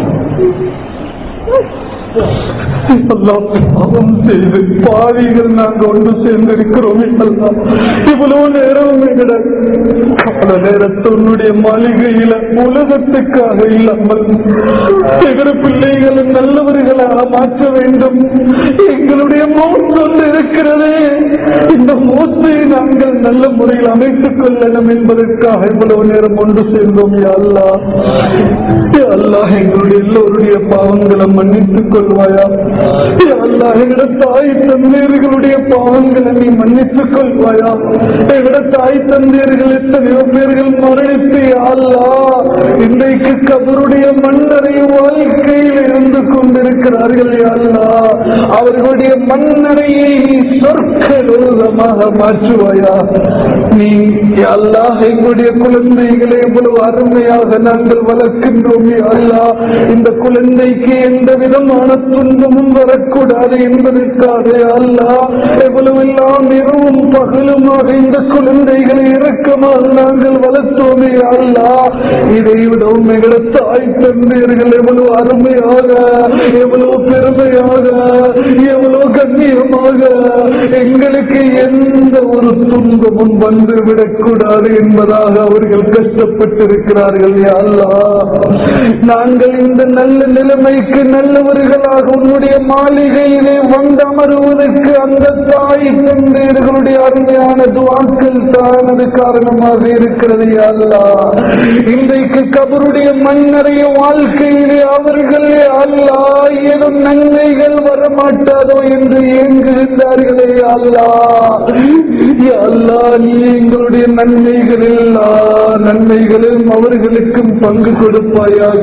எல்லாம் பாவம் செய்து பாவிகள் நாங்கள் ஒன்று சேர்ந்திருக்கிறோம் எல்லாம் இவ்வளவு நேரம் எங்கட கால நேரத்தில் உன்னுடைய மாளிகையில உலகத்துக்காக இல்லாமல் எங்கட பிள்ளைகளை நல்லவர்களாக மாற்ற வேண்டும் எங்களுடைய மௌத்து ஒன்று இருக்கிறதே இந்த மௌத்தை நாங்கள் நல்ல முறையில் அமைத்துக் கொள்ளணும் என்பதற்காக இவ்வளவு நேரம் ஒன்று சேர்ந்தோம் அல்லா அல்லாஹ் எங்களுடைய எல்லோருடைய பாவங்களை மன்னித்துக் கொள்வாயா அல்லா எங்கட தாய் தந்தையர்களுடைய பாவங்களை நீ மன்னித்துக் கொள்வாயா எங்கட தாய் தந்தையர்கள் எத்தனையோ பேர்கள் மரணித்து அல்லா இன்றைக்கு கபருடைய மண்ணறை வாழ்க்கையில் இருந்து கொண்டிருக்கிறார்கள் அல்லா அவர்களுடைய மண்ணறையை நீ சொற்கலோகமாக மாற்றுவாயா நீ அல்லாஹ் எங்களுடைய குழந்தைகளை எவ்வளவு அருமையாக நாங்கள் வளர்க்கின்றோம் அல்லா இந்த குழந்தைக்கு எந்த விதமான துன்பமும் வரக்கூடாது என்பதற்காக அல்லா எவ்வளவு எல்லாம் இரவும் பகலுமாக இந்த குழந்தைகளை இறக்கமாக நாங்கள் வளர்த்தோமே அல்லா இதை விடவும் எங்கள தாய் தந்தையர்கள் எவ்வளவு அருமையாக எவ்வளவு பெருமையாக எவ்வளவு கண்ணியமாக எங்களை எங்களுக்கு எந்த ஒரு துன்பமும் வந்து விடக்கூடாது என்பதாக அவர்கள் கஷ்டப்பட்டிருக்கிறார்கள் யா அல்லாஹ் நாங்கள் இந்த நல்ல நிலைமைக்கு நல்லவர்களாக உன்னுடைய மாளிகையிலே வந்து அமருவதற்கு அந்த தாய் தந்தையர்களுடைய அருமையான துவாக்கள் தான் அது காரணமாக இருக்கிறது யா அல்லாஹ் இன்றைக்கு கபருடைய மண்ணறைய வாழ்க்கையிலே அவர்கள் யா அல்லாஹ் ஏதும் நன்மைகள் வரமாட்டாதோ என்று ஏங்குகின்றார்களே யா அல்லாஹ் யா அல்லாஹ் நீ எங்களுடைய நன்மைகள் எல்லா நன்மைகளும் அவர்களுக்கும் பங்கு கொடுப்பாயாக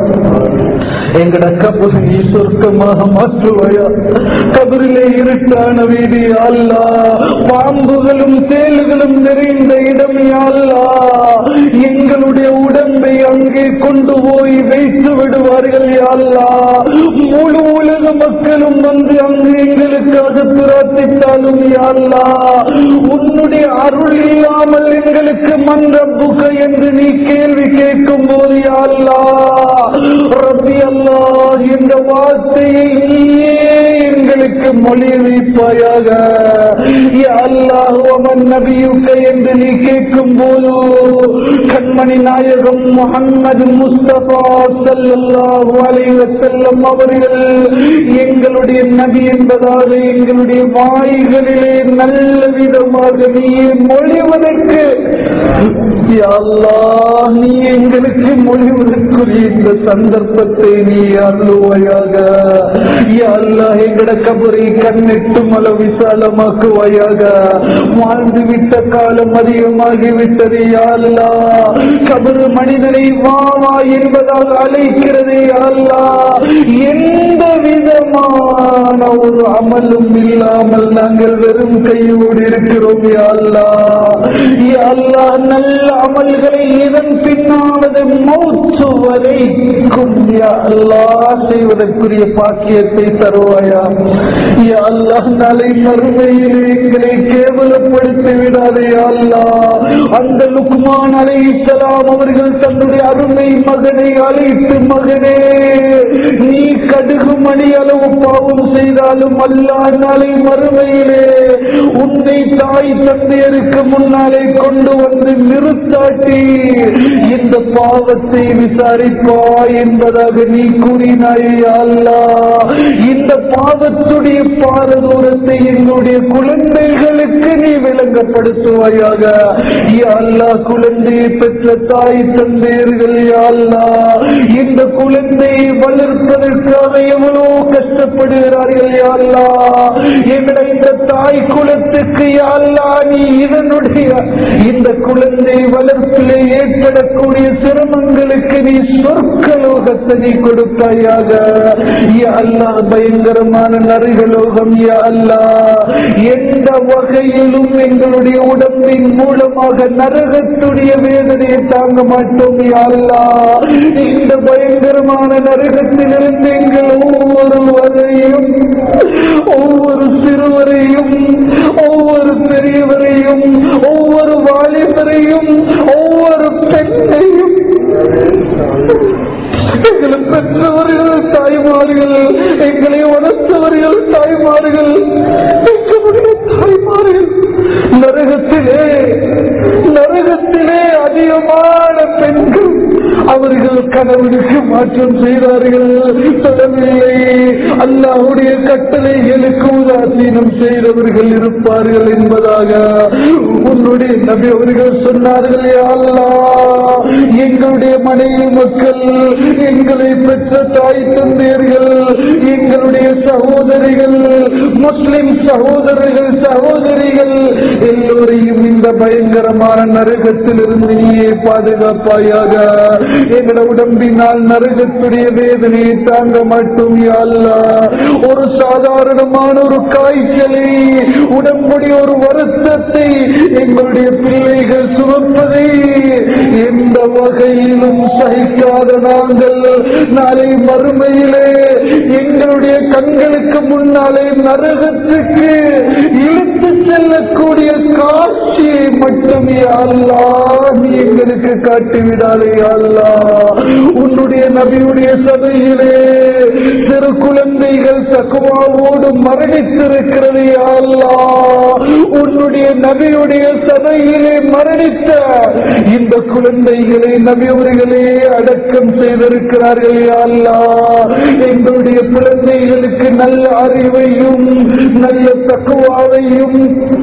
எங்கட கபரை நீ சொர்க்கமாக மாற்றுவாயா கபரிலே இருட்டான வீதி அல்லா பாம்புகளும் தேளுகளும் நிறைந்த இடம் அல்லா எங்களுடைய உடம்பை அங்கே கொண்டு போய் வைத்து விடுவார்கள் அல்லா முழு உலக மக்களும் வந்து அங்கு எங்களுக்காக பிரார்த்தித்தாலும் அல்லா உன்னுடைய அருள் இல்லாமல் எங்களுக்கு மன்றப்புக என்று நீ கேள்வி கேட்கும் போது அல்லா ரப்பி அல்லா இந்த வார்த்தையை நீயே எங்களுக்கு மொழி வைப்பாயாக யா அல்லாஹ் வமன் நபியுக்க என்று நீ கேட்கும் போது கண்மணி நாயகம் முகம்மது முஸ்தபா ஸல்லல்லாஹு அலைஹி வஸல்லம் அவர்கள் எங்களுடைய நபி என்பதாக எங்களுடைய வாய்களிலே நல்ல விதமாக நீயே மொழிவதற்கு யா அல்லாஹ் நீ எங்களுக்கு மொழிவதற்குரிய இந்த சந்தர்ப்பத்தை நீ அருள்வாயாக யா அல்லாஹ் எங்கட கபரை கண்ணிட்டு மல விசாலமாக்குவாயாக வாழ்ந்து விட்ட காலம் அதிகமாகிவிட்டது யா அல்லாஹ் கபரு மனிதனை வா வா என்பதாக அழைக்கிறது யா அல்லாஹ் எந்த விதமான ஒரு அமலும் இல்லாமல் நாங்கள் வெறும் கையோடு இருக்கிறோம் யா அல்லாஹ் யா அல்லாஹ் நல்ல அமல்களை இதன் பின்னானது மௌத்து வரைக்கும் யா அல்லாஹ் செய்வதற்குரிய பாக்கியத்தை தருவாயா யா அல்லாஹ் நாளை மறுமையிலே எங்களை கேவலப்படுத்தி விடாதே யா அல்லாஹ் அந்த லுக்மான் அலைஹிஸ்ஸலாம் அவர்கள் தன்னுடைய அருமை மகனை அழைத்து மகனே நீ கடுகு மணி அளவு பாவம் செய்தாலும் அல்லாஹ் நாளை மறுமையிலே உன்னை தாய் தந்தையருக்கு முன்னாலே கொண்டு வந்து நிறுத்தாட்டி இந்த பாவத்தை விசாரிப்பாய் என்பதாக நீ கூறினாய் அல்லாஹ் இந்த பாவத்துடைய பாரதூரத்தை எங்களுடைய குழந்தைகளுக்கு நீ விளங்கப்படுத்துவாயாக யா அல்லாஹ் குழந்தையை பெற்ற தாய் தந்தையர்கள் யா அல்லாஹ் இந்த குழந்தையை வளர்ப்பதற்காக எவ்வளவு கஷ்டப்படுகிறார்கள் யா அல்லாஹ் எங்களை இந்த தாய் குலத்துக்கு யா அல்லாஹ் நீ இதனுடைய இந்த குழந்தை வளர்ப்பிலே ஏற்படக்கூடிய சிரமங்களுக்கு நீ சொர்க்கலோகத்தை நீ கொடுப்பாயாக யா அல்லாஹ் பயங்கரமான நரிகலோகம் யா அல்லாஹ் எந்த வகையிலும் எங்களுடைய உடம்பின் மூலமாக நரகத்துடைய வேதனையை தாங்க மாட்டோம் யா அல்லாஹ் இந்த பயங்கரமான நரகத்திலிருந்து எங்கள் ஒவ்வொருவரையும் ஒவ்வொரு சிறுவரையும் ஒவ்வொரு பெரியவரையும் ஒவ்வொரு வாலிபரையும் ஒவ்வொரு பெண்ணையும் எங்களை பெற்றவர்கள் தாய்மார்கள் எங்களை வளர்த்தவர்கள் தாய்மார்கள் எங்களுடைய தாய்மார்கள் நரகத்திலே நரகத்திலே அதிகமான பெண்கள் அவர்கள் கணவனுக்கு மாற்றம் செய்தார்கள் தொடவில்லை அல்லாஹுடைய கட்டளைகளுக்கு உதாசீனம் செய்தவர்கள் இருப்பார்கள் என்பதாக உன்னுடைய நபி அவர்கள் சொன்னார்கள் "யா அல்லாஹ் எங்களுடைய மனைவி மக்கள் எங்களை பெற்ற தாய் தந்தையர்கள் எங்களுடைய சகோதரிகள் முஸ்லிம் சகோதரர்கள் சகோதரிகள் எல்லோரையும் இந்த பயங்கரமான நரகத்திலிருந்து நீயே பாதுகாப்பாயாக எங்களோட உடம்பினால் நரகத்துடைய வேதனையை தாங்க மாட்டோம் யா அல்லாஹ் ஒரு சாதாரணமான ஒரு காய்ச்சலை உடம்புடைய ஒரு வருத்தத்தை எங்களுடைய பிள்ளைகள் சுமப்பதை எந்த வகையிலும் சகிக்காத நாங்கள் நாளை மறுமையிலே எங்களுடைய கண்களுக்கு முன்னாலே நரகத்துக்கு இழுத்து செல்லக்கூடிய காட்சியை மட்டும் யா அல்லாஹ் நீ எங்களுக்கு காட்டிவிடாதே யா அல்லாஹ் உன்னுடைய நபியுடைய சபையிலே சிறு குழந்தைகள் தக்குவாவோடு மரணித்திருக்கிறது யா அல்லாஹ் உன்னுடைய நபியுடைய சபையிலே மரணித்த இந்த குழந்தைகளை நபி அவர்களே அடக்கம் செய்திருக்கிறார்கள் யா அல்லாஹ் எங்களுடைய குழந்தைகளுக்கு நல்ல அறிவையும் நல்ல தக்குவாவையும்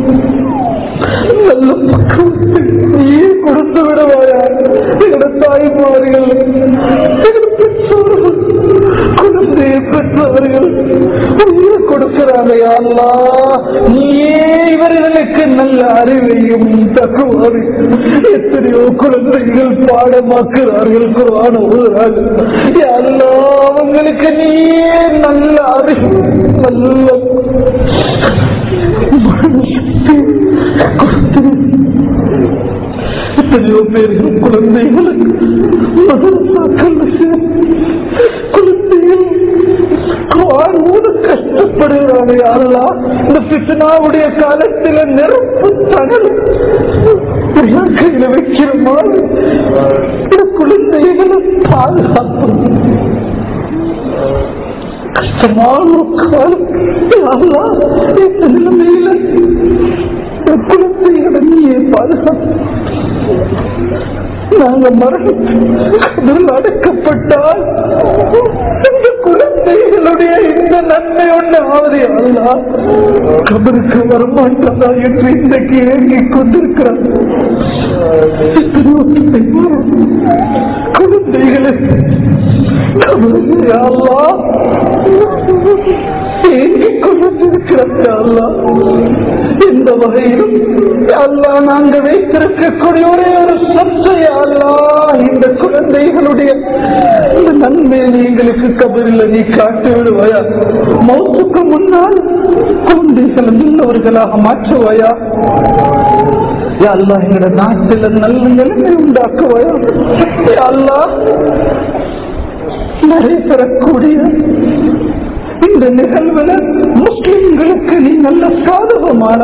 நல்ல பக்குவத்தை நீயே கொடுத்து விடுவாயா எங்களோட தாய்மார்கள் எங்களோட பெற்றோர்கள் குழந்தையை பெற்றவர்கள் நீயே கொடுக்கிறாங்க யா அல்லாஹ் நீயே இவர்களுக்கு நல்ல அறிவையும் தக்குவாவையும் எத்தனையோ குழந்தைகள் பாடமாக்குறார்கள் குரான ஓதுறார்கள் யா அல்லாஹ் அவங்களுக்கு நீயே நல்ல அறிவு நல்ல எத்தனையோ பேர்கள் குழந்தைகளுக்கு மதரசாக்கள் குழந்தைகள் வாழ்வோடு கஷ்டப்படுகிறாங்க யாரெல்லாம் இந்த பித்தனாவுடைய காலத்தில் நெருப்பு தகல் கையில வைக்கிற மாதிரி இந்த குழந்தைகளை பாதுகாப்பு கஷ்டமான ஒரு காலம் யாரெல்லாம் இந்த நிலைமையில குழந்தைகளை நீயே பாதுகாப்பு நாங்க மரணத்தில் அடக்கப்பட்டால் இந்த குழந்தைகளுடைய இந்த நன்மை ஒண்ணு ஆவது அல்ல கபருக்கு வரமாட்டதா என்று இன்றைக்கு ஏங்கிக் கொண்டிருக்கிறார் எத்தனையோ தாய்மார் குழந்தைகளை கபருக்கு அல்லா ஏங்கிக் கொண்டிருக்கிறார் அல்லா இந்த வகையிலும் அல்லா நாங்க வைத்திருக்கக்கூடிய ஒரே ஒரு சத்தை அல்லா இந்த குழந்தைகளுடைய இந்த நன்மை எங்களுக்கு கபரில் நீ காட்டி விடுவாயா மௌத்துக்கு முன்னால் குழந்தைகளை நல்லவர்களாக மாற்றுவாயா யா அல்லாஹ் எங்களோட நாட்டில் நல்ல நிலைமை உண்டாக்குவாயா யா அல்லாஹ் நடைபெறக்கூடிய இந்த நிகழ்வுல முஸ்லிம்களுக்கு நீ நல்ல சாதகமான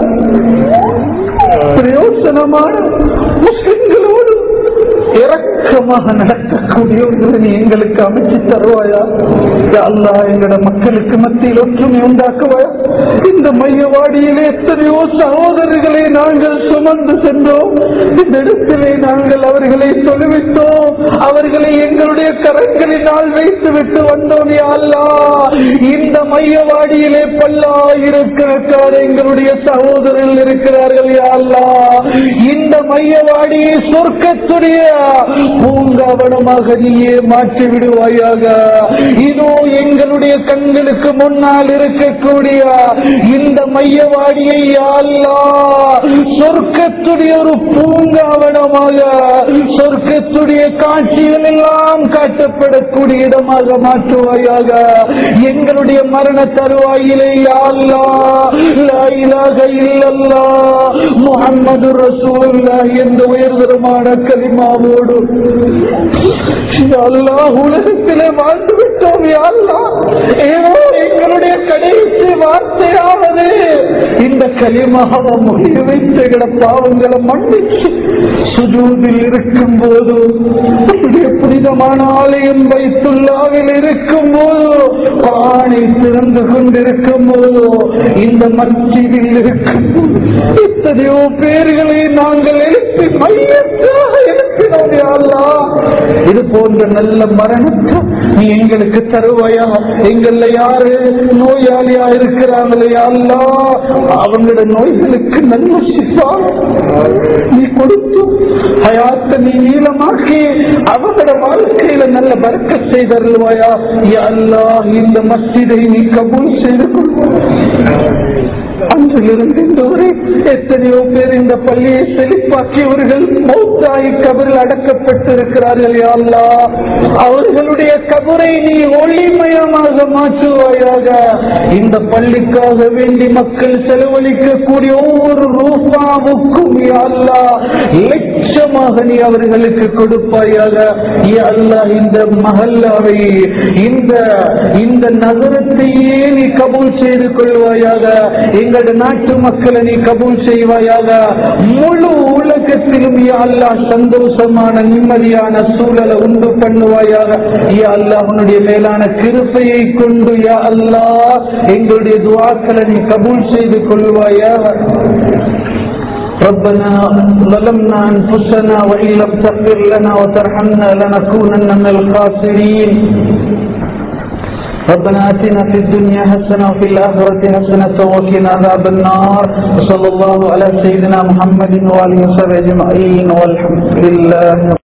பிரயோசனமான முஸ்லிம்களோடு இறக்கமாக நடக்கக்கூடிய ஒன்று நீ எங்களுக்கு அமைச்சு தருவாயா யா அல்லாஹ் எங்களோட மக்களுக்கு மத்தியில் ஒற்றுமை உண்டாக்குவாயா இந்த மையவாடியிலே எத்தனையோ சகோதரர்களை நாங்கள் சுமந்து சென்றோம் இந்த இடத்திலே நாங்கள் அவர்களை தொழுவித்தோம் அவர்களை எங்களுடைய கரங்களினால் வைத்து விட்டு வந்தோம் யா அல்லாஹ் இந்த மையவாடியிலே பல்லாயிரக்கணக்கான எங்களுடைய சகோதரர்கள் இருக்கிறார்கள் யா அல்லாஹ் இந்த மையவாடியை சொர்க்கத்துடைய பூங்காவனமாக நீயே மாற்றி விடுவாயாக இதோ எங்களுடைய கண்களுக்கு முன்னால் இருக்கக்கூடிய இந்த மையவாடியை யா அல்லாஹ் சொர்க்கத்துடைய ஒரு பூங்காவனமாக சொர்க்கத்துடைய காட்சிகள் எல்லாம் காட்டப்படக்கூடிய இடமாக மாற்றுவாயாக எங்களுடைய மரண தருவாயிலே யா அல்லாஹ் லா இலாஹ இல்லல்லாஹ் முஹம்மது ரசூலுல்லாஹ் என்ற உயர்தரமான கலிமாவோடு யா அல்லாஹ் உலகத்திலே வாழ்ந்து விட்டோம் யா அல்லாஹ் ஏதோ எங்களுடைய கடைசி வார்த்தையாவது இந்த கலிமாவை முடிய வைத்து எங்களோட பாவங்களை மன்னிச்சு சுஜூதில் இருக்கும் போது உன்னுடைய புனிதமான ஆலயம் வைத்துள்ளாவில் இருக்கும் போது பானை திறந்து கொண்டிருக்கும் போது இந்த மஸ்ஜிதில் இருக்கும் போது எத்தனையோ பேர்களை நாங்கள் எழுப்பி மையத்தாக எழுப்பினோம் யா அல்லாஹ். இது போன்ற நல்ல மரணத்தை நீ எங்களுக்கு தருவாயா எங்கள்ல யாரு நோயாளியா இருக்கிறாங்களே யா அல்லாஹ் அவங்களோட நோய்களுக்கு நல்ல சிப்பா நீ கொடுத்து ஹயாத்தை நீ நீளமாக்கி அவங்களோட வாழ்க்கையில நல்ல பறக்க செய்தருள்வாயா யா அல்லாஹ் இந்த மஸ்ஜிதை நீ கபூல் செய்து கொள்வாய் அன்றிலிருந்து இந்த வரை எத்தனையோ பேர் இந்த பள்ளியை செழிப்பாக்கியவர்கள் மௌத்தாய் கபரில் அடக்கப்பட்டிருக்கிறார்கள் யா அல்லாஹ் அவர்களுடைய கபரை நீ ஒளிமயமாக மாற்றுவாயாக இந்த பள்ளிக்காக வேண்டி மக்கள் செலவழிக்கக்கூடிய ஒவ்வொரு ரூபா ஜும்மாவுக்கும் யா அல்லாஹ் லட்சமாக நீ அவர்களுக்கு கொடுப்பாயாக யா அல்லாஹ் இந்த மஹல்லாவை இந்த இந்த நகரத்தையே நீ கபூல் செய்து கொள்வாயாக எங்களது நாட்டு மக்களை நீ கபூல் செய்வாயாக முழு உலகத்திலும் யா அல்லாஹ் சந்தோஷமான நிம்மதியான சூழலை உண்டு பண்ணுவாயாக யா அல்லாஹ் உன்னுடைய மேலான கிருப்பையை கொண்டு யா அல்லாஹ் எங்களுடைய துவாக்களை நீ கபூல் செய்து கொள்வாயாக ربنا ظلمنا أنفسنا وإن لم تغفر لنا وترحمنا لنكونن من الخاسرين ربنا آتنا في الدنيا حسنة وفي الآخرة حسنة وقنا عذاب النار وصلى الله على سيدنا محمد وآله وصحبه أجمعين والحمد لله